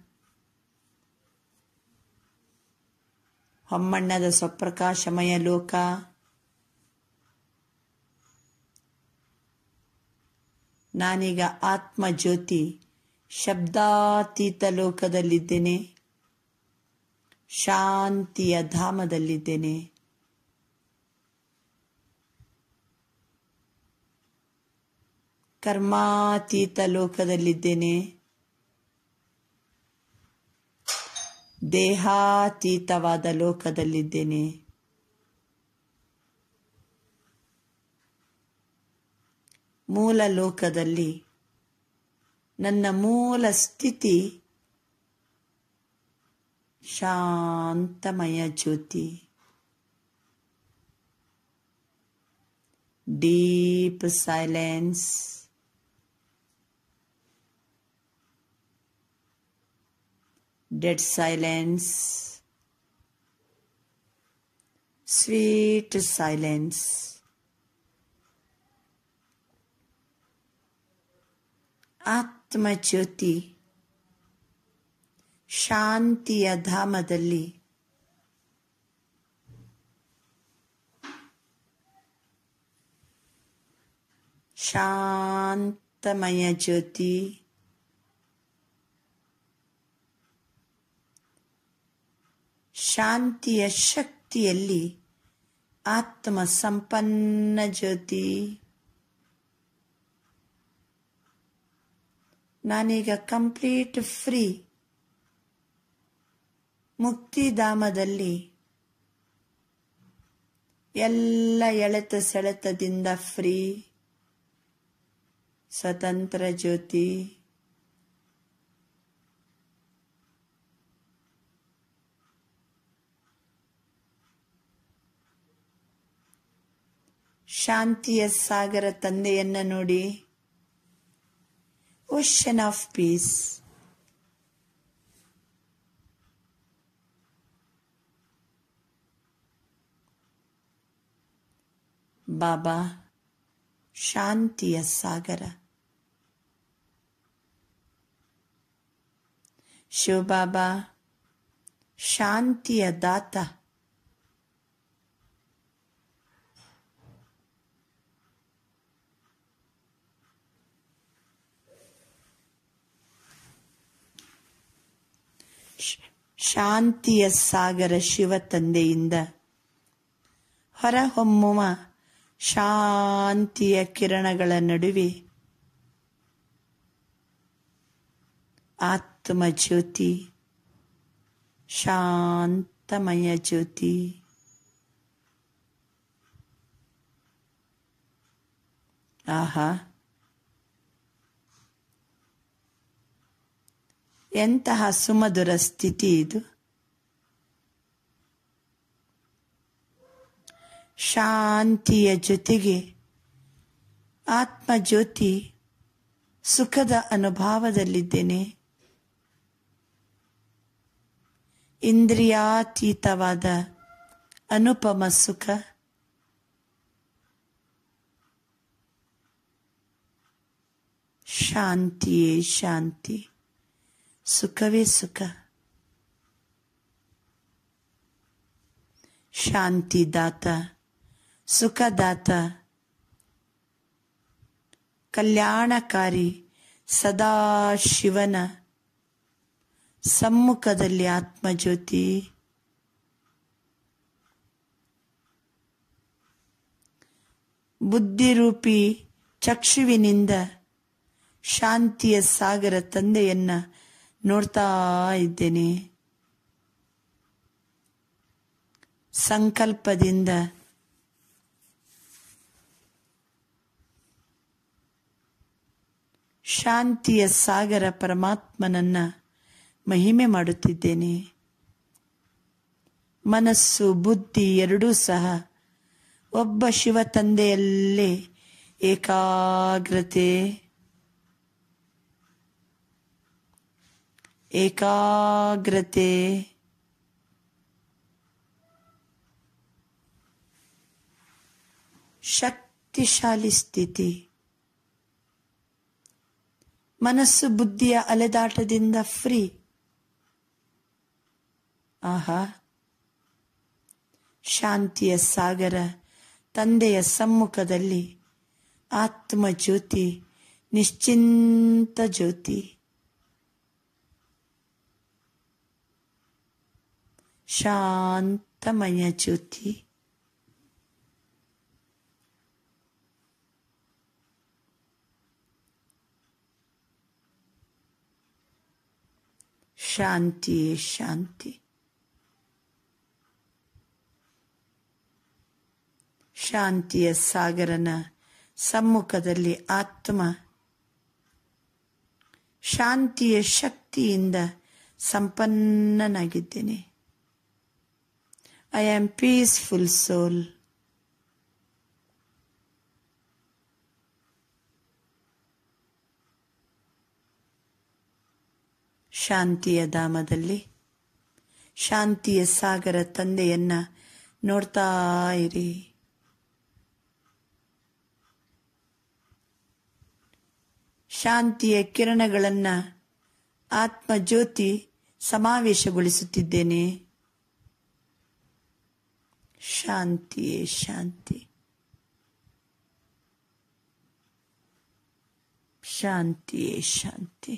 ಹೊಮ್ಮಣ್ಣದ ಸ್ವಪ್ರಕಾಶಮಯ ಲೋಕ ನಾನೀಗ ಆತ್ಮ ಜ್ಯೋತಿ ಶಬ್ದಾತೀತ ಲೋಕದಲ್ಲಿದ್ದೇನೆ ಶಾಂತಿಯ ಧಾಮದಲ್ಲಿದ್ದೇನೆ ಕರ್ಮಾತೀತ ಲೋಕದಲ್ಲಿದ್ದೇನೆ ದೇಹಾತೀತವಾದ ಲೋಕದಲ್ಲಿದ್ದೇನೆ ಮೂಲ ಲೋಕದಲ್ಲಿ ನನ್ನ ಮೂಲ ಸ್ಥಿತಿ ಶಾಂತಮಯ ಜ್ಯೋತಿ deep silence dead silence sweet silence ಆತ್ಮಜ್ಯೋತಿ ಶಾಂತಿಯ ಧಾಮದಲ್ಲಿ ಶಾಂತಮಯ ಜ್ಯೋತಿ ಶಾಂತಿಯ ಶಕ್ತಿಯಲ್ಲಿ ಆತ್ಮ ಸಂಪನ್ನ ಜ್ಯೋತಿ ನಾನೀಗ ಕಂಪ್ಲೀಟ್ ಫ್ರೀ ಮುಕ್ತಿಧಾಮದಲ್ಲಿ ಎಲ್ಲ ಎಳೆತ ಸೆಳೆತದಿಂದ ಫ್ರೀ ಸ್ವತಂತ್ರ ಜ್ಯೋತಿ ಶಾಂತಿಯ ಸಾಗರ ತಂದೆಯನ್ನ ನೋಡಿ ಓಷನ್ ಆಫ್ ಪೀಸ್ ಬಾಬಾ ಶಾಂತಿಯ ಸಾಗರ ಶಿವಬಾಬಾ ಶಾಂತಿಯ ದಾತ ಶ- ಶಾಂತಿಯ ಸಾಗರ ಶಿವ ತಂದೆಯಿಂದ ಹೊರಹೊಮ್ಮುವ ಶಾಂತಿಯ ಕಿರಣಗಳ ನಡುವೆ ಆತ್ಮ ಜ್ಯೋತಿ ಶಾಂತಮಯ ಜ್ಯೋತಿ ಆಹಾ ಎಂತಹ ಸುಮಧುರ ಸ್ಥಿತಿ ಇದು ಶಾಂತಿಯ ಜೊತೆಗೆ ಆತ್ಮಜ್ಯೋತಿ ಸುಖದ ಅನುಭವದಲ್ಲಿದ್ದೇನೆ ಇಂದ್ರಿಯಾತೀತವಾದ ಅನುಪಮ ಸುಖ ಶಾಂತಿಯೇ ಶಾಂತಿ ಸುಖವೇ ಸುಖ ಶಾಂತಿದಾತ ಸುಖದಾತ ಕಲ್ಯಾಣಕಾರಿ ಸದಾ ಶಿವನ ಸಮ್ಮುಖದಲ್ಲಿ ಆತ್ಮಜ್ಯೋತಿ ಬುದ್ಧಿರೂಪಿ ಚಕ್ಷುವಿನಿಂದ ಶಾಂತಿಯ ಸಾಗರ ತಂದೆಯನ್ನ ನೋಡ್ತಾ ಇದ್ದೇನೆ ಸಂಕಲ್ಪದಿಂದ ಶಾಂತಿಯ ಸಾಗರ ಪರಮಾತ್ಮನನ್ನ ಮಹಿಮೆ ಮಾಡುತ್ತಿದ್ದೇನೆ ಮನಸ್ಸು ಬುದ್ಧಿ ಎರಡೂ ಸಹ ಒಬ್ಬ ಶಿವ ತಂದೆಯಲ್ಲೇ ಏಕಾಗ್ರತೆ ಏಕಾಗ್ರತೆ ಶಕ್ತಿಶಾಲಿ ಸ್ಥಿತಿ ಮನಸ್ಸು ಬುದ್ಧಿಯ ಅಲೆದಾಟದಿಂದ ಫ್ರೀ ಆಹಾ ಶಾಂತಿಯ ಸಾಗರ ತಂದೆಯ ಸಮ್ಮುಖದಲ್ಲಿ ಆತ್ಮ ಜ್ಯೋತಿ ನಿಶ್ಚಿಂತ ಜ್ಯೋತಿ ಶಾಂತಮಯ ಜ್ಯೋತಿ ಶಾಂತಿ ಶಾಂತಿ ಶಾಂತಿಯ ಸಾಗರನ ಸಮ್ಮುಖದಲ್ಲಿ ಆತ್ಮ ಶಾಂತಿಯ ಶಕ್ತಿಯಿಂದ ಸಂಪನ್ನನಾಗಿದ್ದೇನೆ ಐ ಆಮ್ ಪೀಸ್ಫುಲ್ ಸೋಲ್ ಶಾಂತಿಯ ಧಾಮದಲ್ಲಿ ಶಾಂತಿಯ ಸಾಗರ ತಂದೆಯನ್ನ ನೋಡ್ತಾ ಇರಿ ಶಾಂತಿಯ ಕಿರಣಗಳನ್ನ ಆತ್ಮ ಜ್ಯೋತಿ ಸಮಾವೇಶಗೊಳಿಸುತ್ತಿದ್ದೇನೆ ಶಾಂತಿಯೇ ಶಾಂತಿ ಶಾಂತಿಯೇ ಶಾಂತಿ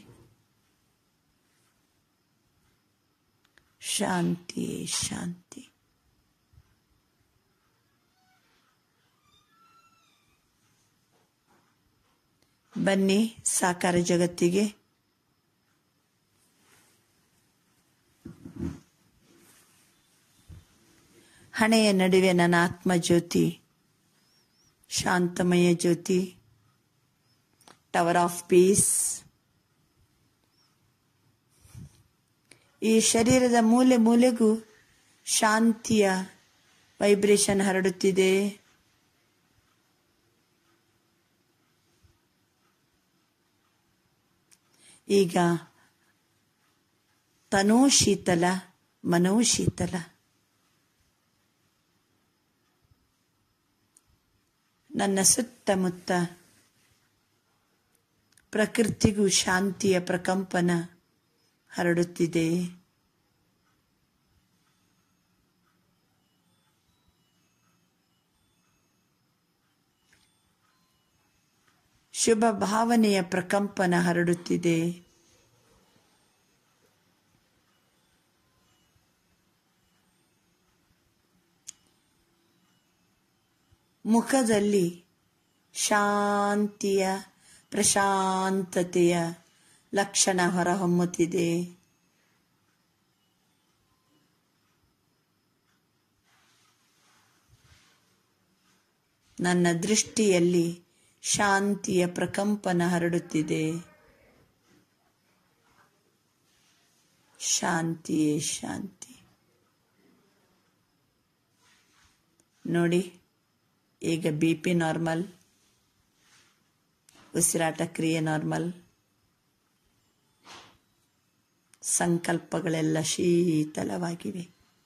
ಶಾಂತಿಯೇ ಶಾಂತಿ ಬನ್ನಿ ಸಾಕಾರ ಜಗತ್ತಿಗೆ ಹಣೆಯ ನಡುವೆ ನನ್ನ ಆತ್ಮ ಜ್ಯೋತಿ ಶಾಂತಮಯ ಜ್ಯೋತಿ ಟವರ್ ಆಫ್ ಪೀಸ್ ಈ ಶರೀರದ ಮೂಲೆ ಮೂಲೆಗೂ ಶಾಂತಿಯ ವೈಬ್ರೇಷನ್ ಹರಡುತ್ತಿದೆ ಈಗ ತನೂ ಶೀತಲ ಮನೋ ಶೀತಲ ನನ್ನ ಸುತ್ತಮುತ್ತ ಪ್ರಕೃತಿಗೂ ಶಾಂತಿಯ ಪ್ರಕಂಪನ ಹರಡುತ್ತಿದೆ ಶುಭ ಭಾವನೆಯ ಪ್ರಕಂಪನ ಹರಡುತ್ತಿದೆ ಮುಖದಲ್ಲಿ ಶಾಂತಿಯ ಪ್ರಶಾಂತತೆಯ ಲಕ್ಷಣ ಹೊರಹೊಮ್ಮುತ್ತಿದೆ ನನ್ನ ದೃಷ್ಟಿಯಲ್ಲಿ ಶಾಂತಿಯ ಪ್ರಕಂಪನ ಹರಡುತ್ತಿದೆ ಶಾಂತಿಯೇ ಶಾಂತಿ ನೋಡಿ ಈಗ ಬಿ ಪಿ ನಾರ್ಮಲ್ ಉಸಿರಾಟ ಕ್ರಿಯೆ ನಾರ್ಮಲ್ ಸಂಕಲ್ಪಗಳೆಲ್ಲ ಶೀತಲವಾಗಿವೆ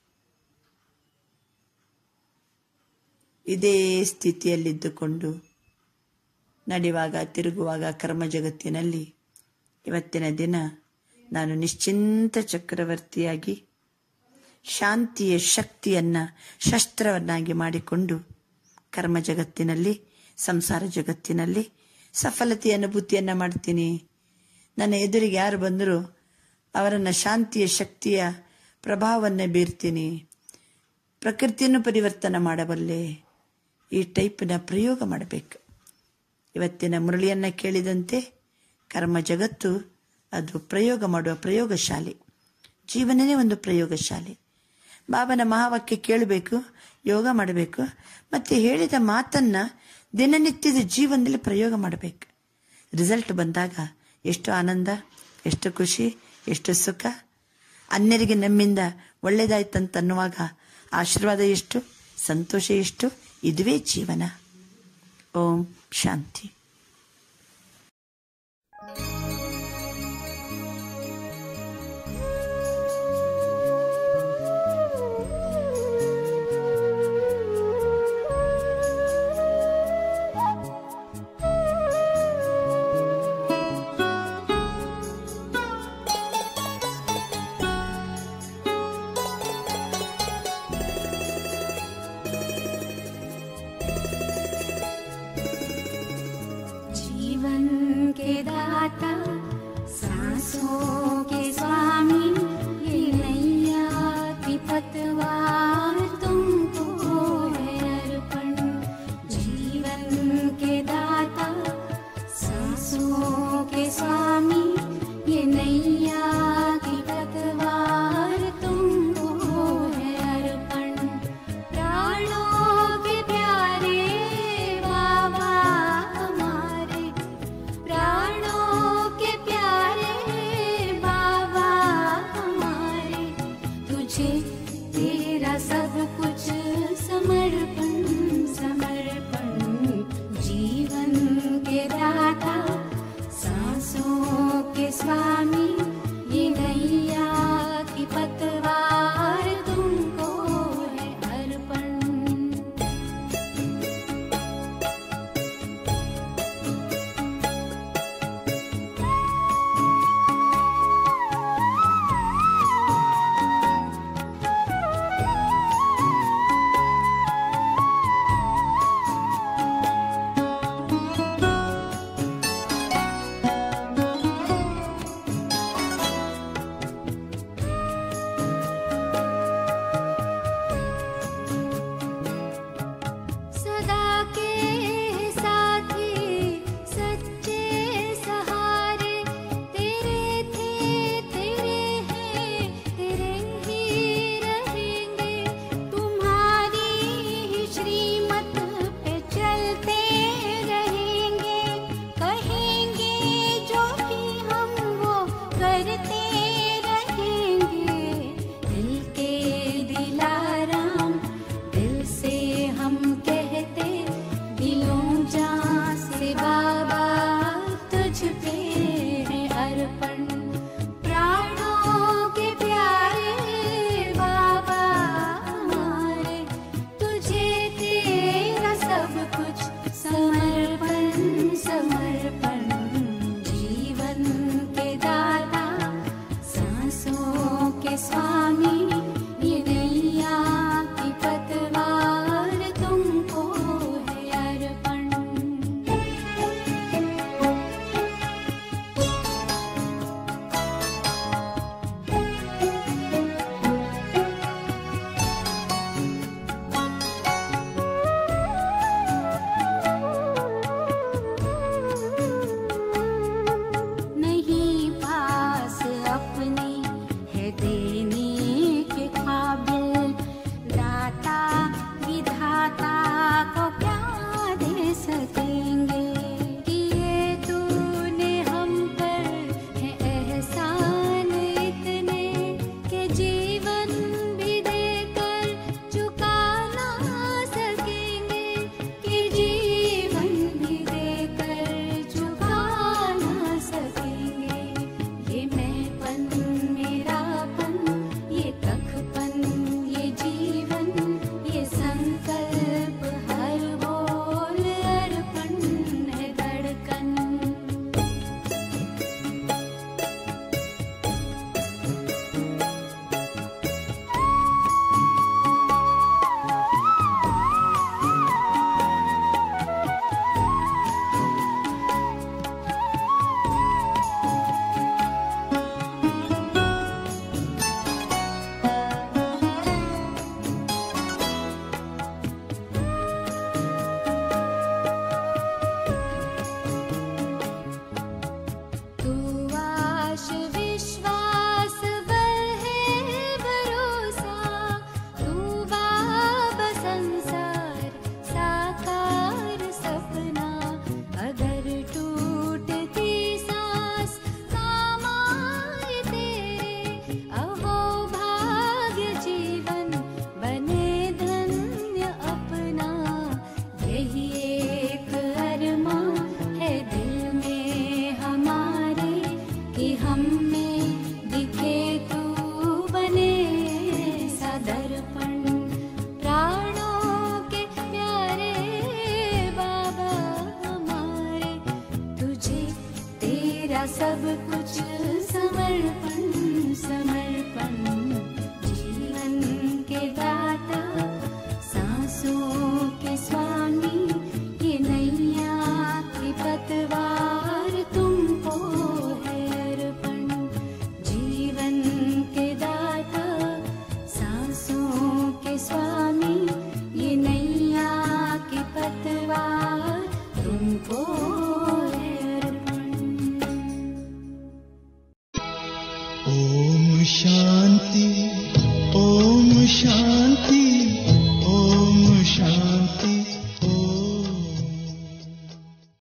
ಇದೇ ಸ್ಥಿತಿಯಲ್ಲಿದ್ದುಕೊಂಡು ನಡೆಯುವಾಗ ತಿರುಗುವಾಗ ಕರ್ಮ ಜಗತ್ತಿನಲ್ಲಿ ಇವತ್ತಿನ ದಿನ ನಾನು ನಿಶ್ಚಿಂತ ಚಕ್ರವರ್ತಿಯಾಗಿ ಶಾಂತಿಯ ಶಕ್ತಿಯನ್ನ ಶಸ್ತ್ರವನ್ನಾಗಿ ಮಾಡಿಕೊಂಡು ಕರ್ಮ ಜಗತ್ತಿನಲ್ಲಿ ಸಂಸಾರ ಜಗತ್ತಿನಲ್ಲಿ ಸಫಲತೆಯ ಅನುಭೂತಿಯನ್ನ ಮಾಡ್ತೀನಿ ನನ್ನ ಎದುರಿಗೆ ಯಾರು ಬಂದರೂ ಅವರನ್ನ ಶಾಂತಿಯ ಶಕ್ತಿಯ ಪ್ರಭಾವವನ್ನೇ ಬೀರ್ತೀನಿ ಪ್ರಕೃತಿಯನ್ನು ಪರಿವರ್ತನೆ ಮಾಡಬಲ್ಲೆ ಈ ಟೈಪಿನ ಪ್ರಯೋಗ ಮಾಡಬೇಕು ಇವತ್ತಿನ ಮುರಳಿಯನ್ನ ಕೇಳಿದಂತೆ ಕರ್ಮ ಜಗತ್ತು ಅದು ಪ್ರಯೋಗ ಮಾಡುವ ಪ್ರಯೋಗಶಾಲೆ ಜೀವನನೇ ಒಂದು ಪ್ರಯೋಗಶಾಲೆ ಬಾಬನ ಮಹಾವಾಕ್ಯ ಕೇಳಬೇಕು ಯೋಗ ಮಾಡಬೇಕು ಮತ್ತು ಹೇಳಿದ ಮಾತನ್ನ ದಿನನಿತ್ಯದ ಜೀವನದಲ್ಲಿ ಪ್ರಯೋಗ ಮಾಡಬೇಕು ರಿಸಲ್ಟ್ ಬಂದಾಗ ಎಷ್ಟು ಆನಂದ ಎಷ್ಟು ಖುಷಿ ಎಷ್ಟು ಸುಖ ಅನ್ಯರಿಗೆ ನಮ್ಮಿಂದ ಒಳ್ಳೇದಾಯ್ತಂತ ಅನ್ನುವಾಗ ಆಶೀರ್ವಾದ ಎಷ್ಟು ಸಂತೋಷ ಎಷ್ಟು ಇದುವೇ ಜೀವನ ಓಂ ಶಾಂತಿ जीवन के दाता सांसों के स्वामी ये नैया की पतवार तुमको है अर्पण जीवन के दाता सांसों के स्वामी ये नैया की पतवार तुमको है अर्पण प्राणों के प्यारे बाबा हमारे प्राणों के प्यारे बाबा हमारे तुझे तेरा सब कुछ